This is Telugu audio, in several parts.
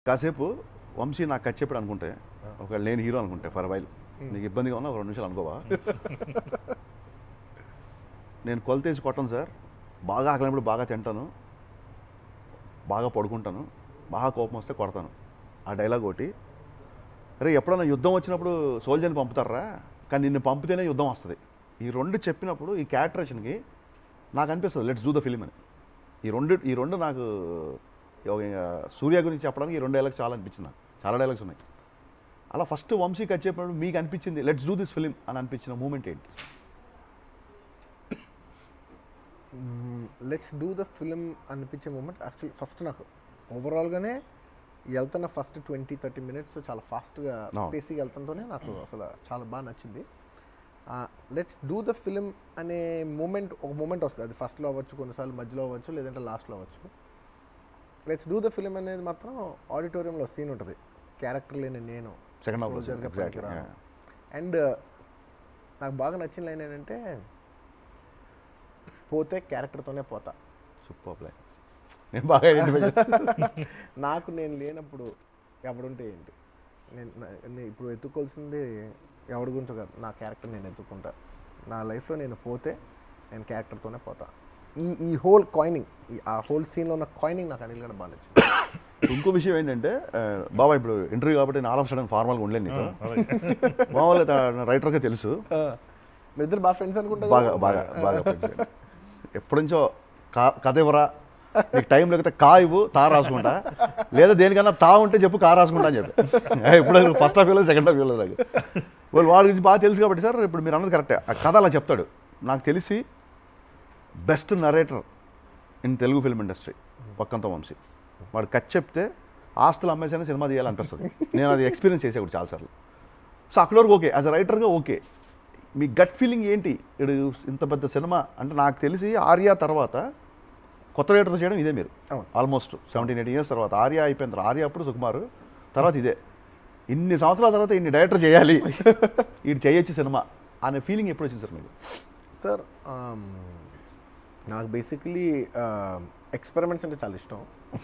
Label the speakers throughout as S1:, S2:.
S1: కాసేపు వంశీ నాకు కట్ చెప్పాడు అనుకుంటే ఒక లేని హీరో అనుకుంటే ఫర్ వైల్ నీకు ఇబ్బందిగా ఉన్నా ఒక రెండు నిమిషాలు అనుకోవా నేను కొలతేసి కొట్టను సార్ బాగా ఆకలినప్పుడు బాగా తింటాను బాగా పడుకుంటాను బాగా కోపం వస్తే కొడతాను ఆ డైలాగ్ ఒకటి అరే ఎప్పుడైనా యుద్ధం వచ్చినప్పుడు సోల్జర్ని పంపుతారా కానీ నిన్ను పంపితేనే యుద్ధం వస్తుంది ఈ రెండు చెప్పినప్పుడు ఈ క్యారెక్టరేషన్కి నాకు అనిపిస్తుంది లెట్స్ డూ ద ఫిలిం అని ఈ రెండు ఈ రెండు నాకు ఒక ఇంకా సూర్య గురించి చెప్పడానికి ఈ రెండు డైలాగ్స్ చాలా అనిపించింది నాకు చాలా డైలాగ్స్ ఉన్నాయి అలా ఫస్ట్ వంశీ కట్ చెప్పినప్పుడు మీకు అనిపించింది లెట్స్ డూ దిస్ ఫిలిం అని అనిపించిన మూమెంట్ ఏంటి
S2: లెట్స్ డూ ద ఫిలిం అనిపించే మూమెంట్ యాక్చువల్లీ ఫస్ట్ నాకు ఓవరాల్గానే వెళ్తున్న ఫస్ట్ ట్వంటీ థర్టీ మినిట్స్ చాలా ఫాస్ట్గా
S1: No.
S2: పేసీగా వెళ్తుంటూనే నాకు అసలు చాలా బాగా నచ్చింది లెట్స్ డూ ద ఫిలిం అనే మూమెంట్ ఒక మూమెంట్ వస్తుంది అది ఫస్ట్లో అవ్వచ్చు కొన్నిసార్లు మధ్యలో అవ్వచ్చు లేదంటే లాస్ట్లో అవ్వచ్చు లెట్స్ డూ ద ఫిలిం అనేది మాత్రం ఆడిటోరియంలో సీన్ ఉంటుంది క్యారెక్టర్ లేని నేను
S1: సెకండ్ హాఫ్
S2: soldier గా
S1: ఎగ్జాక్ట్లీ
S2: పనికిరాను. అండ్ నాకు బాగా నచ్చిన లైన్ ఏంటంటే పోతే క్యారెక్టర్తోనే పోతా
S1: సూపర్ ప్లే నేను బాగా ఐడెంటిఫై
S2: నాకు నేను లేనప్పుడు ఎవడుంటే ఏంటి నేను నా- నేను ఇప్పుడు ఎత్తుకోవాల్సింది ఎవడి గురించో కాదు నా క్యారెక్టర్ నేను ఎత్తుకుంటా నా లైఫ్లో నేను పోతే నేను క్యారెక్టర్తోనే పోతా ఈ ఈ హోల్ కాయినింగ్ ఈ ఆ హోల్ సీన్లో ఉన్న కాయినింగ్ నాకు అనిల్ గారు బాగా నచ్చింది
S1: ఇంకో విషయం ఏంటంటే ఆ, బాబా ఇప్పుడు ఇంటర్వ్యూ కాబట్టి నేను ఆల్ ఆఫ్ సడన్ ఫార్మల్గా ఉండలేను నీకు మామూలుగా రైటర్గా తెలుసు
S2: మీ ఇద్దరు బాగా ఫ్రెండ్స్ అనుకుంటా
S1: బాగా బాగా బాగా friends. ఎప్పటి నుంచో కా కథ ఇవ్వరా నీకు టైం లేకపోతే కా ఇవ్వు తా రాసుకుంటా లేదా దేనికన్నా తా ఉంటే చెప్పు కా రాసుకుంటా అని చెప్పి ఇప్పుడు ఫస్ట్ హాఫ్ ఇవ్వలేదు సెకండ్ హాఫ్ ఇవ్వలేదు నాకు వాళ్ళు వాడి గురించి బాగా తెలుసు కాబట్టి సార్ ఇప్పుడు మీరు అన్నది కరెక్టే ఆ కథ అలా చెప్తాడు నాకు తెలిసి best narrator in Telugu film industry పక్కంతో వంశీ వాడు కట్ చెప్తే ఆస్తులు అమ్మేసైనా సినిమా తీయాలనిపిస్తుంది నేను అది ఎక్స్పీరియన్స్ చేసే కూడా చాలాసార్లు సో అక్కడ వరకు ఓకే యాజ్ అ రైటర్గా ఓకే మీ గట్ ఫీలింగ్ ఏంటి ఇడు ఇంత పెద్ద సినిమా అంటే నాకు తెలిసి ఆర్యా తర్వాత కొత్త రైటర్ చేయడం ఇదే మీరు
S2: అవును.
S1: ఆల్మోస్ట్ సెవెంటీన్ ఎయిట్ ఇయర్స్ తర్వాత ఆర్యా అయిపోయిన తర్వాత ఆర్యా అప్పుడు సుకుమార్ తర్వాత ఇదే ఇన్ని సంవత్సరాల తర్వాత ఇన్ని డైరెక్టర్ చేయాలి ఇది చేయొచ్చు సినిమా అనే ఫీలింగ్ ఎప్పుడు వచ్చింది సార్ మీకు
S2: సార్ నాకు బేసికలీ ఎక్స్పెరిమెంట్స్ అంటే చాలా ఇష్టం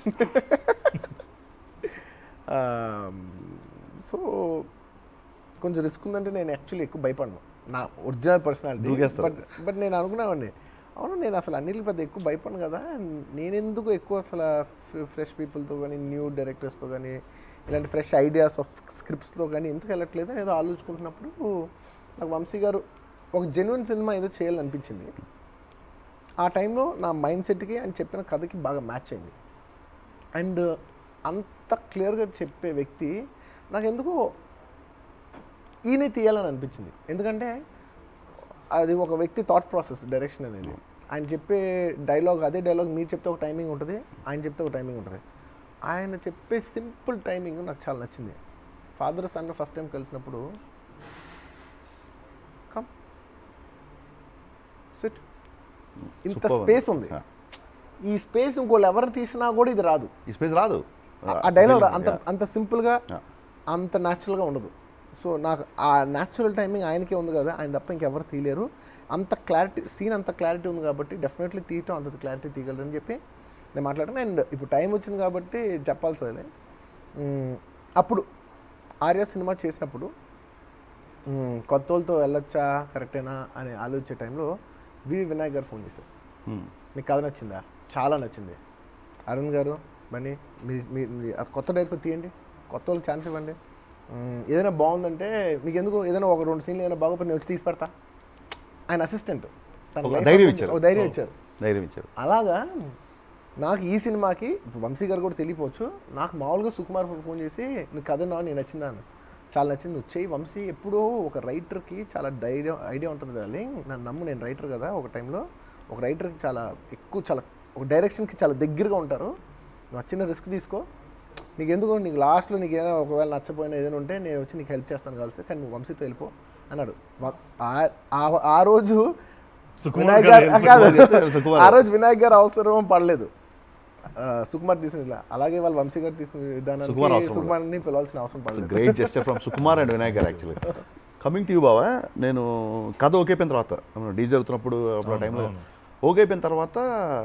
S2: సో కొంచెం రిస్క్ ఉందంటే నేను యాక్చువల్లీ ఎక్కువ భయపడను నా ఒరిజినల్ పర్సనాలిటీ
S1: దూకేస్తారు.
S2: బట్ బట్ నేను అనుకున్నామండి అవును నేను అసలు అన్నిటికి పెద్ద ఎక్కువ భయపడను కదా నేను ఎందుకు ఎక్కువ అసలు ఫ్రెష్ పీపుల్తో కానీ న్యూ డైరెక్టర్స్తో కానీ ఇలాంటి ఫ్రెష్ ఐడియాస్ ఆఫ్ స్క్రిప్ట్స్లో కానీ ఎందుకు వెళ్ళట్లేదు అని ఏదో ఆలోచుకుంటున్నప్పుడు నాకు వంశీ గారు ఒక జెన్యున్ సినిమా ఏదో చేయాలనిపించింది ఆ టైంలో నా మైండ్ సెట్కి అని చెప్పిన కథకి బాగా మ్యాచ్ అయింది అండ్ అంత క్లియర్గా చెప్పే వ్యక్తి నాకు ఎందుకో ఈయనే తీయాలని అనిపించింది ఎందుకంటే అది ఒక వ్యక్తి థాట్ ప్రాసెస్ డైరెక్షన్ అనేది ఆయన చెప్పే డైలాగ్ అదే డైలాగ్ మీరు చెప్తే ఒక టైమింగ్ ఉంటుంది ఆయన చెప్తే ఒక టైమింగ్ ఉంటుంది ఆయన చెప్పే సింపుల్ టైమింగ్ నాకు చాలా నచ్చింది ఫాదర్ సన్ ఫస్ట్ టైం కలిసినప్పుడు కమ్ సిట్ ఇంత
S1: Superb.
S2: స్పేస్ ఉంది
S1: Yeah.
S2: ఈ స్పేస్ ఇంకోళ్ళు ఎవరు తీసినా కూడా ఇది రాదు
S1: ఈ స్పేస్ రాదు
S2: ఆ డైలాగ్ అంత
S1: Yeah.
S2: అంత సింపుల్గా
S1: Yeah.
S2: అంత న్యాచురల్గా ఉండదు సో నాకు ఆ న్యాచురల్ టైమింగ్ ఆయనకే ఉంది కదా ఆయన తప్ప ఇంకెవరు తీయలేరు అంత క్లారిటీ సీన్ అంత క్లారిటీ ఉంది కాబట్టి డెఫినెట్లీ తీయటం అంత క్లారిటీ తీయగలరని చెప్పి నేను మాట్లాడాను అండ్ ఇప్పుడు టైం వచ్చింది కాబట్టి చెప్పాల్సి అదే అప్పుడు ఆర్య సినిమా చేసినప్పుడు మ్మ్, కొత్త వాళ్ళతో వెళ్ళొచ్చా కరెక్టేనా అని ఆలోచించే టైంలో వి వినాయక్ గారు ఫోన్ చేశారు
S1: Hmm.
S2: మీకు కథ నచ్చిందా చాలా నచ్చింది అరుణ్ గారు బన్నీ మీ మీ- మీ అది కొత్త డైరెక్టర్ తీయండి కొత్త వాళ్ళకి ఛాన్స్ ఇవ్వండి మ్మ్, ఏదైనా బాగుందంటే మీకు ఎందుకు ఏదైనా ఒక రెండు సీన్లు ఏదైనా బాగోపోతే నేను వచ్చి తీసి పెడతా ఆయన అసిస్టెంట్
S1: ఒక ధైర్యం ఇచ్చారు.
S2: ఒక ధైర్యం ఇచ్చారు
S1: ధైర్యం ఇచ్చారు
S2: అలాగా నాకు ఈ సినిమాకి ఇప్పుడు వంశీ గారు కూడా తెలియపోవచ్చు నాకు మామూలుగా సుకుమార్ ఫోన్ చేసి నీకు కథ నా నేను నచ్చిందా అని చాలా నచ్చింది నువ్వు చేయి వంశీ ఎప్పుడో ఒక రైటర్కి చాలా ధైర్యం ఐడియా ఉంటుంది డార్లింగ్ నన్ను నమ్ము నేను రైటర్ కదా ఒక టైంలో ఒక రైటర్కి చాలా ఎక్కువ చాలా ఒక డైరెక్షన్కి చాలా దగ్గరగా ఉంటారు నువ్వు ఆ చిన్న రిస్క్ తీసుకో నీకు ఎందుకు నీకు లాస్ట్లో నీకు ఏదైనా ఒకవేళ నచ్చపోయినా ఏదైనా ఉంటే నేను వచ్చి నీకు హెల్ప్ చేస్తాను కలిసి కానీ నువ్వు వంశీతో వెళ్ళిపో అన్నాడు వ- ఆ- ఆ- ఆ రోజు
S3: సుకుమార్
S2: వినాయక్
S3: గారు
S2: గారు కాదు.
S1: సుకుమార్
S2: ఆ రోజు వినాయక్ గారు అవసరం పడలేదు ఆ, సుకుమార్ తీసిన ఇలా. అలాగే వాళ్ళు వంశీ గారు తీసిన
S1: సుకుమార్
S2: విధానానికి
S1: అవసరం
S2: సుకుమార్ని పిలవాల్సిన అవసరం పడలేదు
S1: great gesture from Sukumar and Vinayak garu actually coming to you బావా నేను కథ ఓకే అయిపోయిన తర్వాత డీ జరుగుతున్నప్పుడు అప్పుడు ఆ టైంలో ఓకే అయిపోయిన తర్వాత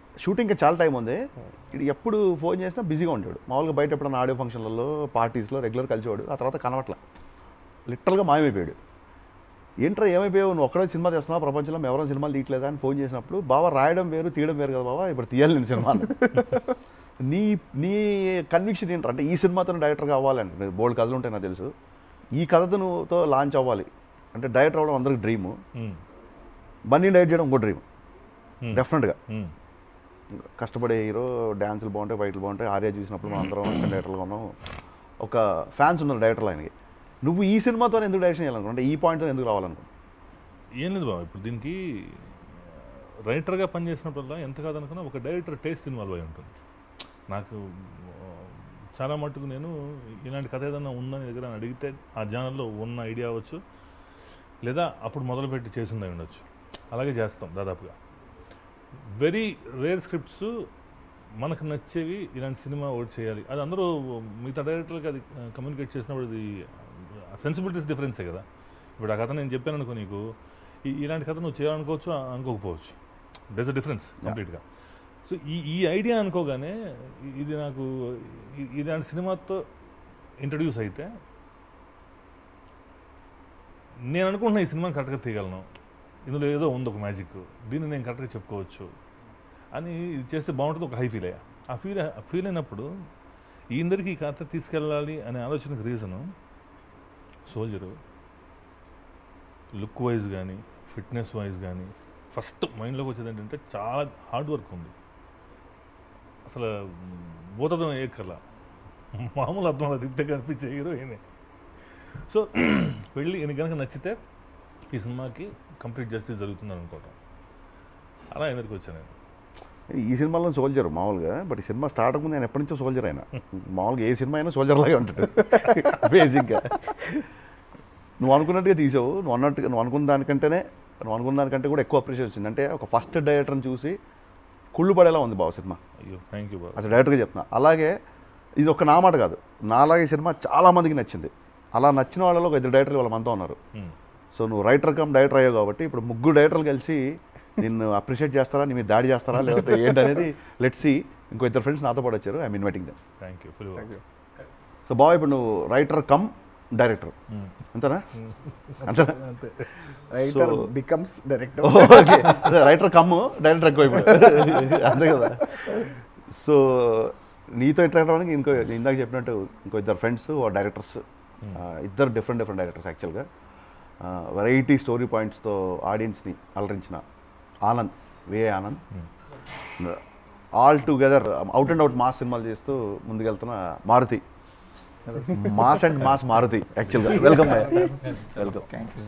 S1: షూటింగ్ ఇంకా చాలా టైం ఉంది ఇది ఎప్పుడు ఫోన్ చేసినా బిజీగా ఉంటాడు మామూలుగా బయట ఎప్పుడైనా ఆడియో ఫంక్షన్లలో పార్టీస్లో రెగ్యులర్ కలిసేవాడు ఆ తర్వాత కనవట్ల లిటరల్గా మాయమైపోయాడు ఏంట్రా ఏమైపోయావు నువ్వు ఒక్కడే సినిమా చేస్తున్నావు ప్రపంచంలో మేము ఎవరైనా సినిమాలు తీయట్లేదా అని ఫోన్ చేసినప్పుడు బాబా రాయడం వేరు తీయడం వేరు కదా బాబా ఇప్పుడు తీయాలి నేను సినిమా నీ నీ కన్విక్షన్ ఏంటంటే అంటే ఈ సినిమాతో డైరెక్టర్గా అవ్వాలంటే బోల్డ్ కథలు ఉంటాయి నాకు తెలుసు ఈ కథతో నువ్వుతో లాంచ్ అవ్వాలి అంటే డైరెక్టర్ అవ్వడం అందరికి డ్రీము
S3: ఉమ్,
S1: బన్నీ డైరెక్ట్ చేయడం ఇంకో డ్రీమ్
S3: Hmm.
S1: డెఫినెట్గా
S3: ఉమ్,
S1: కష్టపడే హీరో డ్యాన్సులు బాగుంటాయి ఫైట్లు బాగుంటాయి ఆర్యా చూసినప్పుడు మనం అందరం ఇష్టం డైరెక్టర్గా ఉన్నాం ఒక ఫ్యాన్స్ ఉన్నారు డైరెక్టర్లు ఆయనకి నువ్వు ఈ సినిమాతో ఎందుకు డైరెక్షన్ చేయాలనుకో అంటే ఈ పాయింట్తో ఎందుకు రావాలనుకో
S3: ఏం లేదు బాబు ఇప్పుడు దీనికి రైటర్గా పనిచేసినప్పుడల్లా ఎంత కాదనుకున్నా ఒక డైరెక్టర్ టేస్ట్ ఇన్వాల్వ్ అయి ఉంటుంది నాకు ఆ, చాలా మటుకు నేను ఇలాంటి కథ ఏదైనా ఉందని దగ్గర అని అడిగితే ఆ జానర్లో ఉన్న ఐడియా అవ్వచ్చు లేదా అప్పుడు మొదలుపెట్టి చేసింది అయి ఉండొచ్చు అలాగే చేస్తాం దాదాపుగా వెరీ రేర్ స్క్రిప్ట్స్ మనకు నచ్చేవి ఇలాంటి సినిమా ఒకటి చేయాలి అది అందరూ మిగతా డైరెక్టర్కి అది కమ్యూనికేట్ చేసినప్పుడు అది సెన్సిబిలిటీస్ డిఫరెన్సే కదా ఇప్పుడు ఆ కథ నేను చెప్పాను అనుకో నీకు ఈ- ఇలాంటి కథ నువ్వు చేయాలనుకోవచ్చు అనుకోకపోవచ్చు దెస్ అ డిఫరెన్స్ కంప్లీట్గా సో ఈ ఈ ఐడియా అనుకోగానే ఇ- ఇది నాకు ఇ- ఇలాంటి సినిమాతో ఇంట్రడ్యూస్ అయితే నేను అనుకుంటున్నా ఈ సినిమాని కరెక్ట్గా తీయగలను ఇందులో ఏదో ఉంది ఒక మ్యాజిక్ దీన్ని నేను కరెక్ట్గా చెప్పుకోవచ్చు అని ఇది చేస్తే బాగుంటుంది ఒక హై ఫీల్ అయ్యా ఆ ఫీల్ ఫీల్ అయినప్పుడు ఈ ఇందరికి ఈ కథ తీసుకెళ్ళాలి అనే ఆలోచనకు రీజను సోల్జరు లుక్ వైజ్ కానీ ఫిట్నెస్ వైజ్ కానీ ఫస్ట్ మైండ్లోకి వచ్చేది ఏంటంటే చాలా హార్డ్ వర్క్ ఉంది అసలు భూతదం ఏ కల మామూలు అర్థం దిప్తే కనిపించే హీరో ఈయనే సో వెళ్ళి ఈయన కనుక నచ్చితే ఈ సినిమాకి కంప్లీట్ జస్టిస్ జరుగుతుంది అనుకోవటం అలా ఎదురుకు వచ్చాను నేను
S1: ఈ సినిమాలో సోల్జర్ మామూలుగా బట్ ఈ సినిమా స్టార్ట్ ముందు నేను ఎప్పటి నుంచో సోల్జర్ అయినా మామూలుగా ఏ సినిమా అయినా సోల్జర్ లాగే ఉంటాడు బేసిక్గా నువ్వు అనుకున్నట్టుగా తీసావు నువ్వు అన్నట్టుగా నువ్వు అనుకున్న దానికంటేనే నువ్వు అనుకున్న దానికంటే కూడా ఎక్కువ అప్రిషియేట్ వచ్చింది అంటే ఒక ఫస్ట్ డైరెక్టర్ని చూసి కుళ్ళు పడేలా ఉంది బాబు సినిమా
S3: అయ్యో థ్యాంక్ యూ బాబు
S1: అసలు డైరెక్ట్గా చెప్తున్నా అలాగే ఇది ఒక నా మాట కాదు నాలాగే సినిమా చాలా మందికి నచ్చింది అలా నచ్చిన వాళ్ళలో ఒక ఇద్దరు డైరెక్టర్లు వాళ్ళ మనతో ఉన్నారు
S3: Hmm.
S1: సో నువ్వు రైటర్ కమ్ డైరెక్టర్ అయ్యావు కాబట్టి ఇప్పుడు ముగ్గురు డైరెక్టర్లు కలిసి నిన్ను అప్రిషియేట్ చేస్తారా నీ మీద దాడి చేస్తారా లేకపోతే ఏంటనేది లెట్ సి ఇంకో ఇద్దరు ఫ్రెండ్స్ నాతో పాటు వచ్చారు I'm inviting them
S3: thank you full
S1: so బాబు ఇప్పుడు నువ్వు రైటర్ కమ్ డైరెక్టర్ అంతేనా అంతేనా
S2: writer
S1: So-
S2: becomes director
S1: okay writer come director ఎక్కువ ఇప్పుడు అంతే కదా సో నీతో ఇంటరాక్ట్ అవ్వడానికి ఇంకో నేను ఇందాక చెప్పినట్టు ఇంకో ఇద్దరు ఫ్రెండ్స్ డైరెక్టర్స్ ఇద్దరు డిఫరెంట్ డిఫరెంట్ డైరెక్టర్స్ యాక్చువల్గా వెరైటీ స్టోరీ పాయింట్స్తో ఆడియన్స్ని అలరించిన ఆనంద్ వే Anand all together out and out mass సినిమాలు చేస్తూ ముందుకెళ్తున్న Maruthi mass and mass Maruthi యాక్చువల్గా వెల్కమ్ వెల్కమ్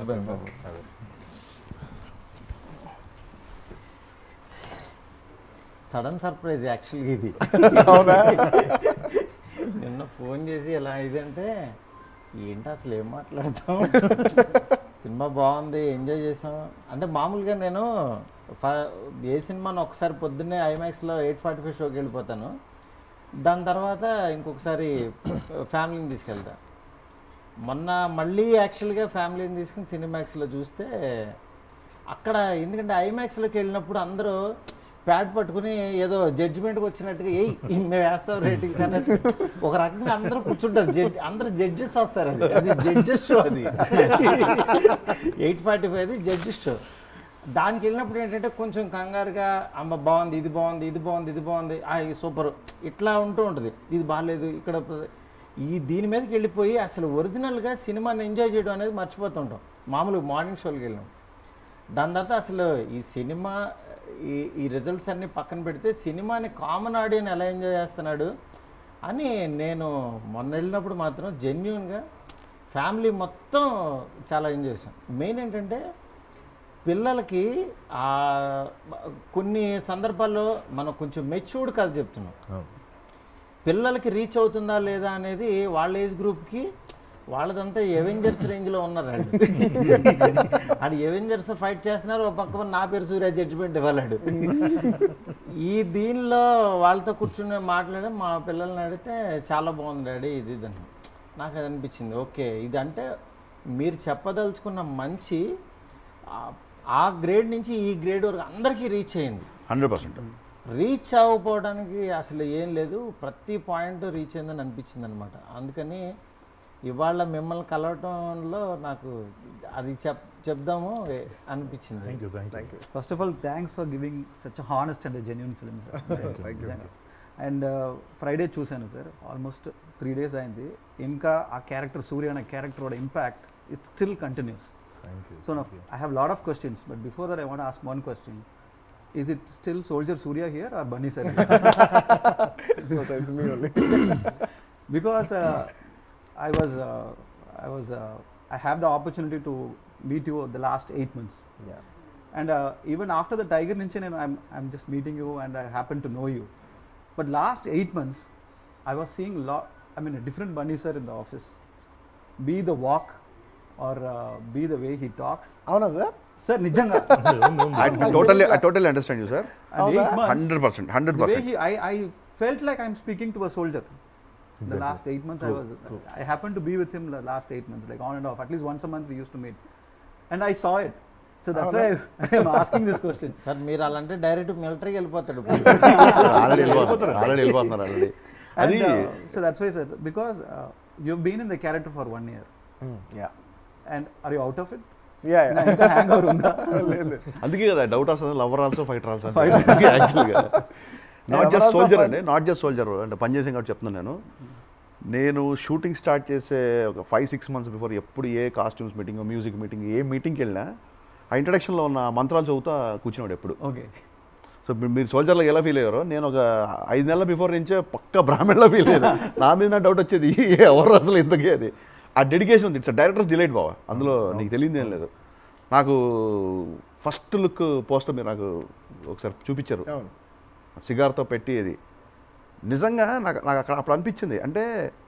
S4: సడన్ సర్ప్రైజ్ యాక్చువల్గా ఇది
S2: అవునా
S4: నిన్న ఫోన్ చేసి ఎలా ఇది అంటే ఏంటి అసలు ఏం మాట్లాడతాం సినిమా బాగుంది ఎంజాయ్ చేసాం అంటే మామూలుగా నేను ఫ- ఏ సినిమాను ఒకసారి పొద్దున్నే ఐమాక్స్లో ఎయిట్ ఫార్టీ ఫైవ్ షోకి వెళ్ళిపోతాను దాని తర్వాత ఇంకొకసారి ఫ్యామిలీని తీసుకెళ్తా మొన్న మళ్ళీ యాక్చువల్గా ఫ్యామిలీని తీసుకుని సినిమాక్స్లో చూస్తే అక్కడ ఎందుకంటే ఐమాక్స్లోకి వెళ్ళినప్పుడు అందరూ ప్యాడ్ పట్టుకుని ఏదో జడ్జిమెంట్కి వచ్చినట్టుగా ఏ మేము వేస్తాం రేటింగ్స్ అన్నట్టు ఒక రకంగా అందరూ కూర్చుంటారు జడ్జి అందరూ జడ్జెస్ వస్తారు అది అది జడ్జెస్ షో అది eight forty five judges show దానికి వెళ్ళినప్పుడు ఏంటంటే కొంచెం కంగారుగా అమ్మ బాగుంది ఇది బాగుంది ఇది బాగుంది ఇది బాగుంది ఆ ఇది సూపర్ ఇట్లా ఉంటూ ఉంటుంది ఇది బాగాలేదు ఇక్కడ ఈ దీని మీదకి వెళ్ళిపోయి అసలు ఒరిజినల్గా సినిమాని ఎంజాయ్ చేయడం అనేది మర్చిపోతుంటాం మామూలుగా మార్నింగ్ షోకి వెళ్ళాం దాని తర్వాత అసలు ఈ సినిమా ఈ ఈ రిజల్ట్స్ అన్ని పక్కన పెడితే సినిమాని కామన్ ఆడియన్ ఎలా ఎంజాయ్ చేస్తున్నాడు అని నేను మొన్న వెళ్ళినప్పుడు మాత్రం జెన్యున్గా ఫ్యామిలీ మొత్తం చాలా ఎంజాయ్ చేసాం మెయిన్ ఏంటంటే పిల్లలకి ఆ కొన్ని సందర్భాల్లో మనం కొంచెం మెచ్యూర్డ్ కథ చెప్తున్నాం పిల్లలకి రీచ్ అవుతుందా లేదా అనేది వాళ్ళ ఏజ్ గ్రూప్కి వాళ్ళదంతా ఎవెంజర్స్ రేంజ్లో ఉన్నారండి ఆడు ఎవెంజర్స్ ఫైట్ చేస్తున్నారు ఒక పక్క నా పేరు సూర్య జడ్జిమెంట్ ఇవ్వలేడు ఈ దీనిలో వాళ్ళతో కూర్చుని మాట్లాడి మా పిల్లల్ని అడిగితే చాలా బాగుంది డాడీ ఇది ఇది అని నాకు అది అనిపించింది ఓకే ఇది అంటే మీరు చెప్పదలుచుకున్న మంచి ఆ- ఆ గ్రేడ్ నుంచి ఈ గ్రేడ్ వరకు అందరికీ రీచ్ అయింది
S1: హండ్రెడ్ పర్సెంట్
S4: రీచ్ అవ్వకపోవడానికి అసలు ఏం లేదు ప్రతి పాయింట్ రీచ్ అయిందని అనిపించింది అనమాట అందుకని ఇవాళ మిమ్మల్ని కలవటంలో నాకు అది చెప్ చెప్దాము ఏ- అనిపించింది
S3: thank you thank you
S5: first of all thanks for giving such honest and genuine film sir and Friday చూశాను సార్ ఆల్మోస్ట్ త్రీ డేస్ అయింది ఇంకా ఆ క్యారెక్టర్ సూర్య అనే character impact it still continues
S3: thank you
S5: so I have lot of questions but before that I want ask one question is it still soldier Surya here or Bunny sir because uh, I was uh, I was uh, I have the opportunity to meet you the last eight months.
S2: Yeah.
S5: And uh, even after the Tiger Ninja, you know, I'm I'm just meeting you and I happen to know you. But last eight months, I was seeing lot. I mean, a different Bunny sir in the office. Be the walk, or uh, be the way he talks.
S2: అవునా sir
S5: Sir, Nijanga.
S1: I totally I totally understand you sir
S5: and eight months,
S1: hundred percent hundred
S5: the way
S1: percent
S5: he, I, I felt like I'm speaking to a soldier. The
S3: Exactly.
S5: last eight months, I
S3: True,
S5: was.
S3: true.
S5: I happened to be with him the last eight months, like on and off. At least once a month we used to meet, and I saw it. So that's why I am asking this question.
S4: Sir మీరు అలాంటే డైరెక్ట్ మిలిటరీకి వెళ్ళిపోతాడు
S1: ఆల్రెడీ వెళ్ళిపోతున్నారు ఆల్రెడీ వెళ్ళిపోతున్నారు ఆల్రెడీ అది
S5: And, uh, so that's why, sir, because uh, you've been in the character for one year,
S2: yeah
S5: and are you out of it?
S2: Yeah
S5: నా ఇంకా hangover ఉందా?
S1: అందుకే కదా డౌట్ వస్తుంది లవర్ ఆల్సో ఫైటర్ ఆల్సో యాక్చువల్గా not
S2: Lover
S1: just
S2: also
S1: soldier
S2: fight-
S1: అండి నాట్ జస్ట్ సోల్జర్ అంటే పనిచేసే కాబట్టి చెప్తున్నాను నేను నేను షూటింగ్ స్టార్ట్ చేసే ఒక ఫైవ్ సిక్స్ మంత్స్ బిఫోర్ ఎప్పుడు ఏ కాస్ట్యూమ్స్ మీటింగ్ మ్యూజిక్ మీటింగ్ ఏ మీటింగ్కి వెళ్ళినా ఆ ఇంట్రడక్షన్లో ఉన్న మంత్రాలు చదువుతా కూర్చున్నాడు ఎప్పుడు
S5: Okay.
S1: సో మీ- మీరు సోల్జర్లో ఎలా ఫీల్ అయ్యారో నేను ఒక ఐదు నెలల బిఫోర్ నుంచే పక్క బ్రాహ్మణ్లో ఫీల్ అయ్యాను నా మీద నా డౌట్ వచ్చేది ఎవరు అసలు ఇంతకీ అది ఆ డెడికేషన్ ఉంది ఇట్స్ డైరెక్టర్స్ డిలైట్ బావా అందులో నీకు తెలియదు ఏం లేదు నాకు ఫస్ట్ లుక్ పోస్టర్ మీరు నాకు ఒకసారి చూపించారు
S2: అవును
S1: సిగార్తో పెట్టి అది నిజంగా నాకు నాకు అక్కడ అప్పుడు అనిపించింది అంటే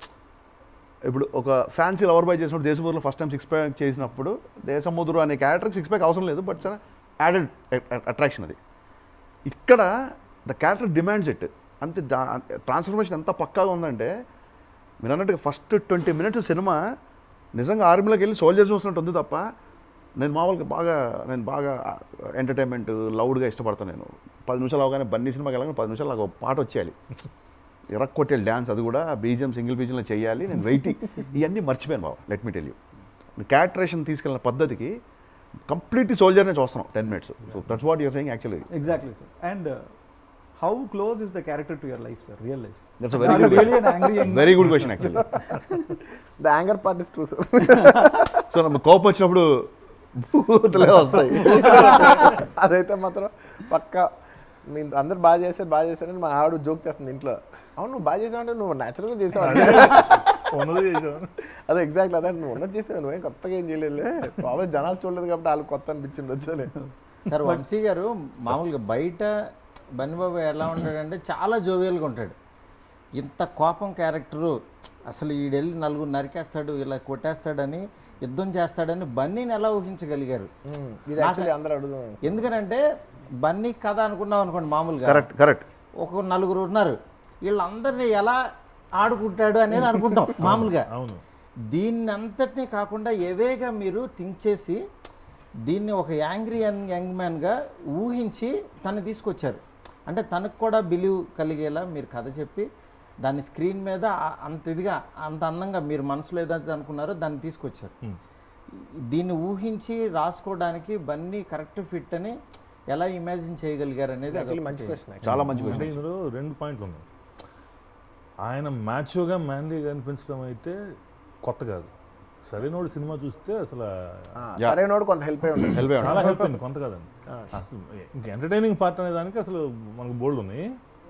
S1: ఇప్పుడు ఒక ఫ్యాన్సీ లవర్ బాయ్ చేసినప్పుడు దేశమూరులో ఫస్ట్ టైం సిక్స్ ప్యాక్ చేసినప్పుడు దేశముద్రు అనే క్యారెక్టర్కి సిక్స్ ప్యాక్ అవసరం లేదు బట్ చాలా యాడెడ్ అట్రాక్షన్ అది ఇక్కడ ద క్యారెక్టర్ డిమాండ్స్ ఇట్ అంతే దా ట్రాన్స్ఫర్మేషన్ ఎంత పక్కాగా ఉందంటే మీరు అన్నట్టుగా ఫస్ట్ ట్వంటీ మినిట్స్ సినిమా నిజంగా ఆర్మీలోకి వెళ్ళి సోల్జర్స్ చూసినట్టు ఉంది తప్ప నేను మామూలుగా బాగా నేను బాగా ఎంటర్టైన్మెంట్ లౌడ్గా ఇష్టపడతాను నేను పది నిమిషాలు అవగానే బన్నీ సినిమాకి వెళ్ళగానే పది నిమిషాలు నాకు ఒక పాట వచ్చేయాలి ఇరక్కొట్టే డ్యాన్స్ అది కూడా బీజిఎం సింగిల్ బీజియంలో చేయాలి నేను వెయిటింగ్ ఇవన్నీ మర్చిపోయాను బాబా let me tell you characterisation తీసుకెళ్ళిన పద్ధతికి కంప్లీట్ సోల్జర్నే చూస్తున్నాం ten minutes so that's what you're saying actually
S5: Exactly, sir. And uh, how close is the character to your life, sir? Real life.
S1: That's
S5: Are
S1: very
S5: you
S1: good
S5: really an angry young
S1: very good question actually
S2: the anger part is true sir
S1: so నమ్మ కోపం వచ్చినప్పుడు భూతులే వస్తాయి
S2: అదైతే మాత్రం పక్క మీ అందరు బాగా చేశారు బాగా చేశారని మా ఆవిడ జోక్ చేస్తుంది ఇంట్లో అవును నువ్వు బాగా చేసావు అంటే నువ్వు న్యాచురల్గా చేసావు
S3: ఉన్నది చేసాను
S2: అదే ఎగ్జాక్ట్లీ అదే నువ్వు ఉన్నది చేసావు నువ్వేం కొత్తగా ఏం చేయలేదు బాబా జనాలు చూడలేదు కాబట్టి వాళ్ళు కొత్త అనిపించింది వచ్చాను
S4: సార్ వంశీ గారు మామూలుగా బయట బన్నిబాబు ఎలా ఉంటాడంటే చాలా జోవియల్గా ఉంటాడు ఇంత కోపం క్యారెక్టరు అసలు ఈడెళ్ళి నలుగురు నరికేస్తాడు ఇలా కొట్టేస్తాడని యుద్ధం చేస్తాడని బన్నీని ఎలా ఊహించగలిగారు
S2: ఇది యాక్చువల్లీ అందరూ అడుగుతున్నాను
S4: ఎందుకనంటే బన్నీ కథ అనుకున్నాం అనుకోండి మామూలుగా
S1: కరెక్ట్ కరెక్ట్
S4: ఒక నలుగురు ఉన్నారు వీళ్ళందరినీ ఎలా ఆడుకుంటాడు అనేది అనుకుంటాం మామూలుగా
S3: అవును
S4: దీన్ని అంతటినీ కాకుండా ఎవేగా మీరు థింక్ చేసి దీన్ని ఒక యాంగ్రీ యంగ్ యంగ్ మ్యాన్గా ఊహించి తను తీసుకొచ్చారు అంటే తనకు కూడా బిలీవ్ కలిగేలా మీరు కథ చెప్పి దాన్ని స్క్రీన్ మీద ఆ- అంత ఇదిగా అంత అందంగా మీరు మనసులో ఏదైతే అనుకున్నారో దాన్ని తీసుకొచ్చారు
S3: Hmm.
S4: దీన్ని ఊహించి రాసుకోవడానికి బన్నీ కరెక్ట్ ఫిట్ అని ఎలా ఇమాజిన్ చేయగలిగారు అనేది
S2: యాక్చువల్లీ మంచి
S4: అదొకటి.
S2: క్వశ్చన్
S1: చాలా మంచి
S3: అంటే
S1: క్వశ్చన్
S3: ఇందులో రెండు పాయింట్లు ఉన్నాయి ఆయన మ్యాచ్గా మ్యాన్లీగా అనిపించడం అయితే కొత్త కాదు సరైనోడు సినిమా చూస్తే అసలు
S1: Yeah.
S2: సరైనోడు కొంత హెల్ప్ అయి ఉంటుంది
S1: హెల్ప్
S3: చాలా హెల్ప్ అయింది కొంత కాదండి అసలు ఇంకా ఎంటర్టైనింగ్ పార్ట్ అనే దానికి అసలు మనకు బోల్డ్ ఉన్నాయి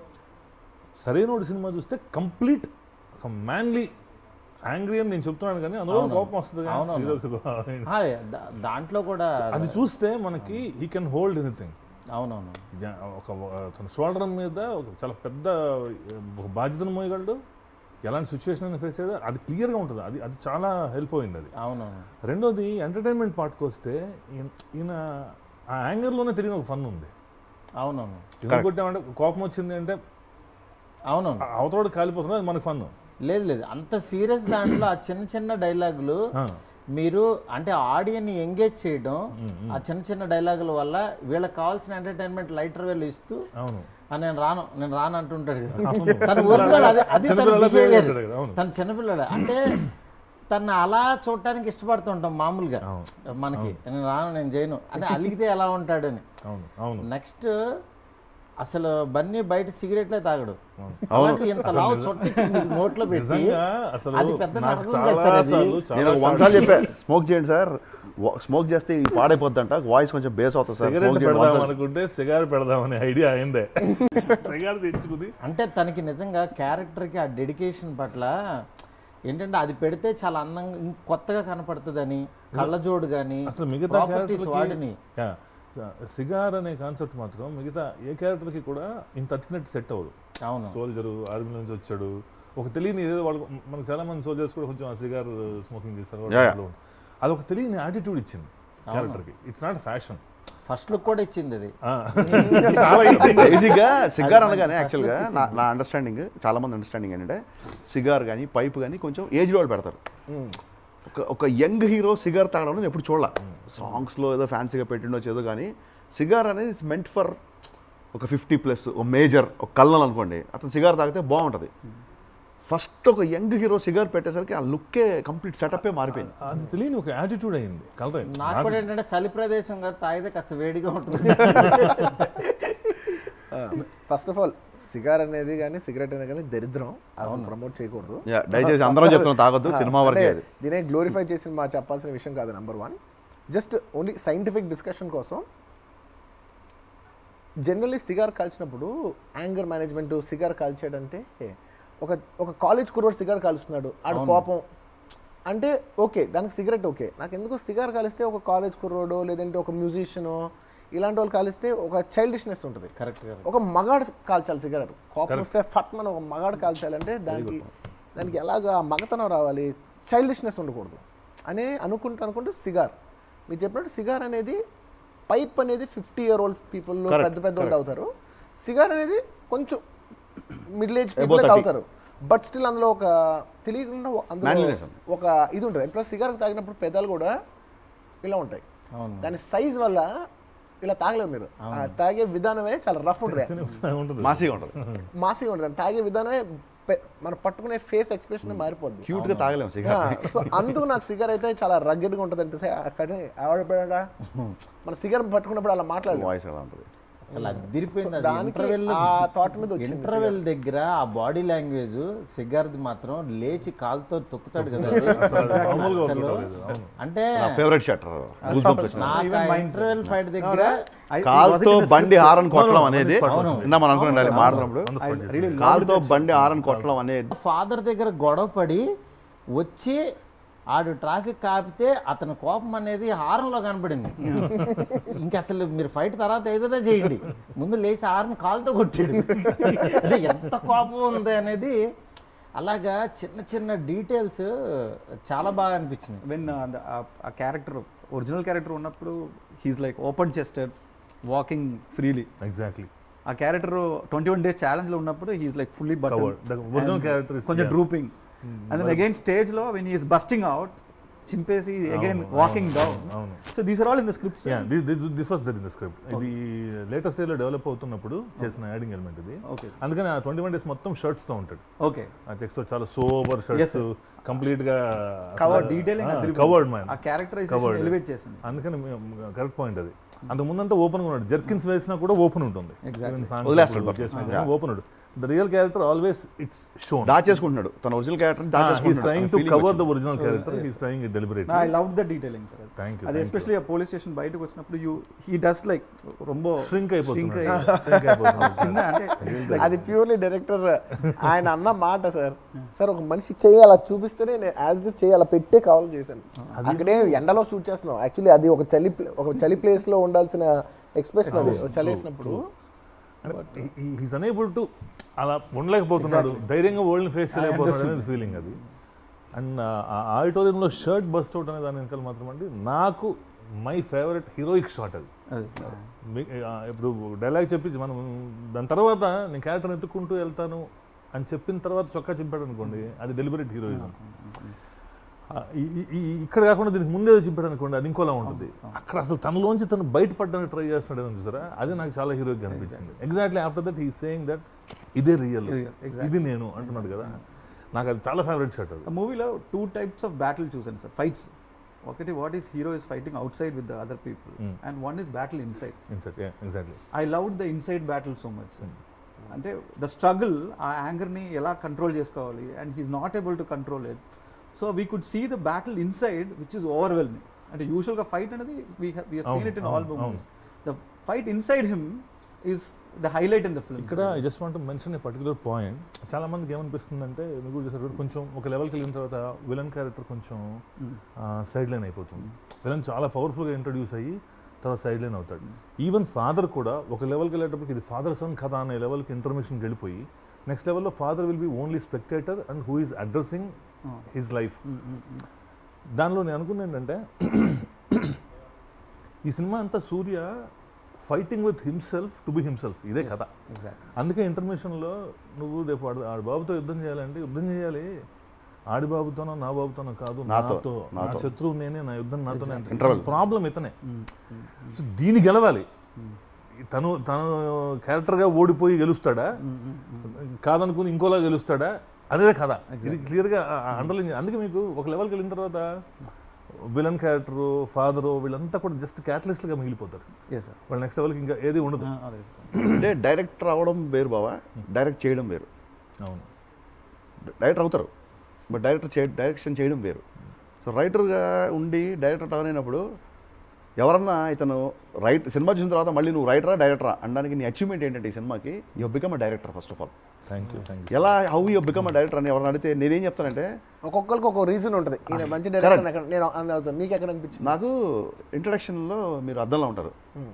S3: సరైనోడు సినిమా చూస్తే కంప్లీట్ ఒక మ్యాన్లీ యాంగ్రీ అని నేను చెప్తున్నాను కానీ అందులో
S4: అవును.
S3: కోపం వస్తుంది కానీ
S4: అవునవును.
S3: హీరోకి కో-
S4: ఆ, దా- దాంట్లో కూడా
S3: అది చూస్తే మనకి హీ కెన్ హోల్డ్ ఎనీథింగ్
S4: అవునవును
S3: ఒక తన షోల్డర్ మీద ఒక చాలా పెద్ద ఒక బాధ్యతను మోయగలడు ఎలాంటి సిచ్యువేషన్ అయినా ఫేస్ చేయడం అది క్లియర్గా ఉంటుంది అది అది చాలా హెల్ప్ అయింది అది
S4: అవునవును
S3: రెండోది ఎంటర్టైన్మెంట్ పార్ట్కి వస్తే ఈయన- ఈయన ఆ యాంగర్లోనే తిరిగిన ఒక ఫన్ ఉంది
S4: అవునవును
S3: ఎందుకు కొట్టామంటే కోపం వచ్చింది అంటే
S4: అవునవును
S3: ఆ అవతలోడు కాలిపోతుంది అది మనకు ఫన్
S4: లేదు లేదు అంత సీరియస్ దాంట్లో ఆ చిన్న చిన్న డైలాగులు మీరు అంటే ఆడియన్ని ఎంగేజ్ చేయడం ఆ చిన్న చిన్న డైలాగుల వల్ల వీళ్ళకి కావాల్సిన ఎంటర్టైన్మెంట్ లైటర్ వేలు ఇస్తూ
S3: అవును
S4: "ఆ, నేను రాను నేను రాను అంటుంటాడు కదా
S3: అవును.
S4: తన ఒరిజినల్ అది అది తన
S3: చిన్నపిల్లలా behave
S4: బిహేవియర్
S3: చేస్తాడు కదా, అవును.
S4: తన చిన్నపిల్లడు అంటే తను అలా చూడటానికి ఇష్టపడుతుంటాం మామూలుగా
S3: అవును.
S4: మనకి నేను రాను నేను చేయను అంటే అలిగితే ఎలా ఉంటాడని
S3: అవును అవును
S4: నెక్స్ట్ అసలు బన్నీ బయట సిగరెట్లే తాగడు
S3: అవును.
S4: అలాంటిది ఇంత లావు చొట్టించింది నోట్లో పెట్టి
S3: నిజంగా అసలు
S4: అది పెద్ద
S3: నాకు
S4: నరకం
S3: చాలా
S4: కదా సార్ అది.
S3: సార్లు,
S1: నేను
S3: చాలా
S1: ఒక వంద సార్లు చెప్పా స్మోక్ చేయండి సార్ స్మోక్ చేస్తే ఇది పాడైపోద్దంట వాయిస్ కొంచెం బేస్ అవుతుంది సార్
S3: సిగరెట్
S1: స్మోక్ చేయండి
S3: పెడదాం
S1: వంద సార్లు.
S3: అనుకుంటే సిగార్ పెడదామనే ఐడియా అయిందే సిగార్ తెచ్చుకుని
S4: అంటే తనకి నిజంగా క్యారెక్టర్కి ఆ డెడికేషన్ పట్ల ఏంటంటే అది పెడితే చాలా అందంగా ఇంక కొత్తగా కనపడుతుందని కళ్ళజోడు కానీ
S3: అసలు మిగతా
S4: ప్రాపర్టీస్
S3: character కి-
S4: వాడిని
S3: యా, సిగార్ అనే కాన్సెప్ట్ మాత్రం మిగతా ఏ క్యారెక్టర్ కి కూడా ఇంత అతికినట్టు సెట్ అవ్వదు
S4: అవును
S3: సోల్జర్ ఆర్మీ నుంచి వచ్చాడు ఒక తెలియని ఏదో వాళ్ళు మనకు చాలా మంది సోల్జర్స్ కూడా కొంచెం సిగార్ స్మోకింగ్ చేస్తారు
S1: Yeah, yeah.
S3: వాళ్ళు. అదొక తెలియని యాటిట్యూడ్ ఇచ్చింది క్యారెక్టర్ కి it's not fashion
S4: first look కూడా ఇచ్చింది అది
S3: చాలా
S1: బేసిక్గా సిగార్ అనగానే యాక్చువల్గా నా నా అండర్స్టాండింగ్ చాలా మంది అండర్స్టాండింగ్ ఏంటంటే సిగార్ కానీ పైప్ కానీ కొంచెం ఏజ్ వాళ్ళు పెడతారు ఒక ఒక యంగ్ హీరో సిగార్ తాగడం నేను ఎప్పుడు చూడాల సాంగ్స్లో ఏదో ఫ్యాన్సీగా పెట్టిండొచ్చు ఏదో కానీ సిగార్ అనేది ఇట్స్ మెంట్ ఫర్ ఒక ఫిఫ్టీ ప్లస్ ఒక మేజర్ ఒక కల్నల్ అనుకోండి అతను సిగార్ తాగితే బాగుంటుంది ఫస్ట్ ఒక యంగ్ హీరో సిగార్ పెట్టేసరికి ఆ లుక్కే కంప్లీట్ సెటప్పే మారిపోయింది
S3: అది తెలియని ఒక యాటిట్యూడ్ అయింది కలర్
S4: నాకు కూడా ఏంటంటే చలి ప్రదేశం కదా తాగితే కాస్త వేడిగా ఉంటుంది
S2: ఫస్ట్ ఆఫ్ ఆల్ సిగార్ అనేది కానీ సిగరెట్ అనేది కానీ దరిద్రం అసలు ప్రమోట్ చేయకూడదు
S1: యా దయచేసి అందరం చెప్తున్నాం తాగొద్దు సినిమా వరకే అది
S2: దీనే గ్లోరిఫై చేసి మా చెప్పాల్సిన విషయం కాదు number one just only scientific discussion కోసం జనరల్లీ సిగార్ కాల్చినప్పుడు యాంగర్ మేనేజ్మెంట్ సిగార్ కాల్చాడంటే ఒక ఒక కాలేజ్ కుర్రోడు సిగార్ కాలుస్తున్నాడు ఆడు కోపం అంటే ఓకే దానికి సిగరెట్ ఓకే నాకు ఎందుకు సిగార్ కాలిస్తే ఒక కాలేజ్ కుర్రోడో లేదంటే ఒక మ్యూజిషియనో ఇలాంటి వాళ్ళు కాలిస్తే ఒక చైల్డిష్నెస్ ఉంటుంది
S4: కరెక్ట్ కరెక్ట్
S2: ఒక మగాడు కాల్చాలి సిగరెట్ కోపం వస్తే ఫట్ మనం ఒక మగాడు కాల్చాలంటే దానికి దానికి ఎలాగా మగతనం రావాలి చైల్డిష్నెస్ ఉండకూడదు అని అనుకుంటూ అనుకుంటే సిగార్ మీరు చెప్పినట్టు సిగార్ అనేది పైప్ అనేది fifty year old people
S1: Correct,
S2: పెద్ద పెద్ద వాళ్ళు తాగుతారు సిగార్ అనేది కొంచెం మిడిల్ ఏజ్
S1: 30.
S2: పీపుల్ తాగుతారు బట్ స్టిల్ అందులో ఒక తెలియకుండా అందులో
S1: Manliness ఉంది.
S2: ఒక ఇది ఉంటుంది ప్లస్ సిగార్ తాగినప్పుడు పెదాలు కూడా ఇలా ఉంటాయి
S4: అవును
S2: దాని సైజ్ వల్ల ఇలా తాగలేరు మీరు ఆ తాగే విధానమే చాలా రఫ్ ఉంటుంది
S3: ఉంటుంది
S1: మాసిగా ఉంటుంది
S2: మాసిగా ఉంటుంది తాగే విధానమే పె- మనం పట్టుకునే ఫేస్ ఎక్స్ప్రెషన్ మారిపోద్ది
S1: క్యూట్గా తాగలేము సిగార్
S2: సో అందుకు నాకు సిగర్ అయితే చాలా రగ్గడ్గా ఉంటుంది అంటే అక్కడ ఆవిడ మన సిగర్ పట్టుకున్నప్పుడు అలా మాట్లాడలేదు
S1: వాయిస్ ఎలా ఉంటుంది
S4: అసలు అదిరిపోయింది అది
S2: దానికి
S4: ఇంటర్వెల్
S2: ఆ థాట్ మీద వచ్చింది
S4: ఇంటర్వెల్ దగ్గర ఆ బాడీ లాంగ్వేజ్ సిగార్ది మాత్రం లేచి కాలుతో తొక్కుతాడు కదా అది.
S3: అసలు మామూలుగా
S4: అసలు
S3: ఉండదు, అవును.
S4: అంటే
S1: నా ఫేవరెట్ షటర్ గూస్ బంప్స్ వచ్చిన
S4: నాకు
S5: Even mine,
S4: ఇంటర్వెల్ ఫైట్ దగ్గర
S1: కాల్తో బండి హారన్ కొట్టడం
S3: అవును,
S1: అనేది
S3: అవును.
S1: ఇందా మనం అనుకున్నాం మాట్లాడినప్పుడు
S3: On the spot చేసి.
S5: really
S1: కాల్తో బండి హారన్ కొట్టడం అనేది
S4: ఫాదర్ దగ్గర గొడవ పడి వచ్చి ఆడు ట్రాఫిక్ కాపితే అతని కోపం అనేది హారంలో కనపడింది ఇంకా అసలు మీరు ఫైట్ తర్వాత ఏదైనా చేయండి ముందు లేచి హారన్ కాలుతో కొట్టాడు అంటే ఎంత కోపం ఉంది అనేది అలాగా చిన్న చిన్న డీటెయిల్స్ చాలా బాగా అనిపించింది
S5: వెన్ ఆ క్యారెక్టర్ ఒరిజినల్ క్యారెక్టర్ ఉన్నప్పుడు he's like open chested walking freely
S3: exactly
S5: ఆ క్యారెక్టర్ ట్వంటీ వన్ డేస్ ఛాలెంజ్లో ఉన్నప్పుడు he's like fully
S3: Covered. The original character is-
S5: కొంచెం
S3: yeah.
S5: Drooping and then again స్టేజ్లో వెన్ ఈస్ బస్టింగ్ అవుట్ చింపేసి అగైన్ వాకింగ్ డౌన్
S3: అవును
S5: so these are all in the scripts
S3: this was that in the script ఇది లేటెస్ట్ లో డెవలప్ అవుతున్నప్పుడు చేసిన యాడింగ్ ఎలిమెంట్ ఇది
S5: Okay.
S3: అందుకని ఆ ట్వంటీ వన్ డేస్ మొత్తం షర్ట్స్ తో ఉంటాడు
S5: ఓకే
S3: ఆ చెక్స్ తో చాలా సోబర్ షర్ట్స్ కంప్లీట్ గా
S5: కవర్ డీటెయిలింగ్
S3: కవర్డ్ మ్యాన్
S5: ఆ క్యారెక్టరైజేషన్ ఎలివేట్ చేసింది
S3: అందుకని కరెక్ట్ పాయింట్ అది అంత ముందంతా ఓపెన్ గా ఉన్నాడు జర్కిన్స్ వేసినా కూడా ఓపెన్ ఉంటుంది
S5: Exactly.
S1: వదిలేస్తాడు
S3: చేసినా ఓపెన్ ఉంటుంది the real character always it's shown
S1: దాచేసుకుంటున్నాడు తన original character
S3: he's trying to cover the
S1: దాచేసుకుంటున్నాడు
S3: original character he's trying it deliberate
S5: I love the detailing sir
S3: Thank you,
S5: అది
S3: thank
S5: ఎస్పెషల్లీ ఆ పోలీస్ స్టేషన్ బయటకు వచ్చినప్పుడు యూ హీ డస్ లైక్ రొంబ
S3: ష్రింక్
S5: shrink
S3: అయిపోతుంది
S5: అయ్యి-
S3: ష్రింక్ అయిపోతుంది
S5: చిన్న అంటే it's like-
S2: అది ప్యూర్లీ డైరెక్టర్ ఆయన అన్న మాట సార్ సార్ ఒక మనిషి చేయి అలా చూపిస్తేనే నేను యాజ్ డిస్ చేయి అలా పెట్టే కావాలి చేశాను అక్కడే ఎండలో షూట్ చేస్తున్నాం యాక్చువల్లీ అది ఒక చలి pla- ఒక చలి ప్లేస్ లో ఉండాల్సిన ఎక్స్ప్రెషన్ అది ఒక చలి వేసినప్పుడు
S3: హీస్ అనేబుల్ టు అలా ఉండలేకపోతున్నాడు ధైర్యంగా వరల్డ్ని ఫేస్ చేయలేకపోతున్నాడు అనేది ఫీలింగ్ అది అండ్ ఆ ఆడిటోరియంలో షర్ట్ బస్ట్ అవుట్ అనే దాని వెనకాల మాత్రం అండి నాకు మై ఫేవరెట్ హీరోయిక్ షాట్ అది
S5: అది సార్.
S3: మీ- ఆ, ఇప్పుడు డైలాగ్ చెప్పి మనం దాని తర్వాత నేను క్యారెక్టర్ ఎత్తుక్కుంటూ వెళ్తాను అని చెప్పిన తర్వాత చొక్కా చింపాడు అనుకోండి అది డెలిబరేట్ హీరోయిజం ఆ, ఈ- ఈ- ఈ- ఇక్కడ కాకుండా దీనికి ముందే చింపాడు అనుకోండి అది ఇంకోలా ఉంటుంది అక్కడ అసలు తనలోంచి తను బయటపడడానికి ట్రై చేస్తాడని చూసారా అది నాకు చాలా హీరోగా అనిపించింది exactly after that he saying that ఇదే రియల్ ఇది నేను అంటున్నాడు కదా నాకు అది చాలా ఫేవరెట్ షాట్ అది
S5: ఆ మూవీలో టూ టైప్స్ ఆఫ్ బ్యాటిల్ చూసాను సార్ ఫైట్స్ ఒకటి what is hero is fighting outside with the other people
S3: Mm.
S5: And one is battle inside
S3: exactly
S5: I love the inside battle so much అంటే ద స్ట్రగుల్ ఆ యాంగర్ని ఎలా కంట్రోల్ చేసుకోవాలి and he's not able to control it so we could see the battle inside which is overwhelming అంటే యూజువల్గా ఫైట్ అనేది వీ వీ సీన్
S3: అవును,
S5: ఇట్ ఇన్ ఆల్
S3: అవును,
S5: movies the fight inside him is the highlight in the film
S3: ఇక్కడ I just want mention a particular point చాలా మందికి ఏమనిపిస్తుందంటే మీరు కూడా చూసారు కదా, కొంచెం ఒక లెవెల్కి వెళ్ళిన తర్వాత విలన్ క్యారెక్టర్ కొంచెం సైడ్ లైన్ అయిపోతుంది విలన్ చాలా పవర్ఫుల్గా ఇంట్రడ్యూస్ అయ్యి తర్వాత సైడ్ లైన్ అవుతాడు ఈవెన్ ఫాదర్ కూడా ఒక లెవెల్కి వెళ్ళేటప్పటికి ఇది ఫాదర్ సన్ కథ అనే లెవెల్కి ఇన్ఫర్మేషన్కి వెళ్ళిపోయి నెక్స్ట్ లెవెల్లో father will be only spectator and who is addressing his life దానిలో నేను అనుకున్నా ఏంటంటే ఈ సినిమా అంతా Surya fighting with himself to be himself ఇదే కథ
S5: ఎగ్జాక్ట్
S3: అందుకే ఇంటర్మేషన్లో నువ్వు రేపు ఆడు ఆడి బాబుతో యుద్ధం చేయాలంటే యుద్ధం చేయాలి ఆడి బాబుతోనో నా బాబుతోనో కాదు
S1: నాతో,
S3: నాతో నా
S1: నాతో.
S3: శత్రువు నేనే నా యుద్ధం నాతోనే
S1: Interval.
S3: ప్రాబ్లం ఇతనే సో దీని గెలవాలి తను తను క్యారెక్టర్గా ఓడిపోయి గెలుస్తాడా కాదనుకుని ఇంకోలా గెలుస్తాడా అదే కథ ఇది క్లియర్గా అండర్లైన్ అందుకే మీకు ఒక లెవెల్కి వెళ్ళిన తర్వాత విలన్ క్యారెక్టరు ఫాదరు వీళ్ళంతా కూడా జస్ట్ క్యాటలిస్ట్గా మిగిలిపోతారు
S5: ఎస్ సార్
S3: వాళ్ళ నెక్స్ట్ లెవెల్కి ఇంకా ఏది ఉండదు
S5: అదే సార్
S1: అంటే డైరెక్టర్ అవ్వడం వేరు బావా డైరెక్ట్ చేయడం వేరు
S3: అవును
S1: డైరెక్టర్ అవుతారు బట్ డైరెక్టర్ చే డైరెక్షన్ చేయడం వేరు సో రైటర్గా ఉండి డైరెక్టర్ టర్న్ అయినప్పుడు ఎవరన్నా ఇతను రైట్ సినిమా చూసిన తర్వాత మళ్ళీ నువ్వు రైటరా డైరెక్టరా అనడానికి నీ అచీవ్మెంట్ ఏంటంటే ఈ సినిమాకి you become a director first of all
S3: thank you thank you
S1: ఎలా how you become a director అని ఎవరైనా అడిగితే నేనేం చెప్తానంటే
S2: ఒక్కొక్కరికి ఒక్కొక్క రీజన్ ఉంటుంది ఈయన మంచి డైరెక్టర్ ఎక్కడ నేను అందుతాను మీకు ఎక్కడ అనిపించింది
S1: నాకు ఇంట్రడక్షన్లో మీరు అద్దంలో ఉంటారు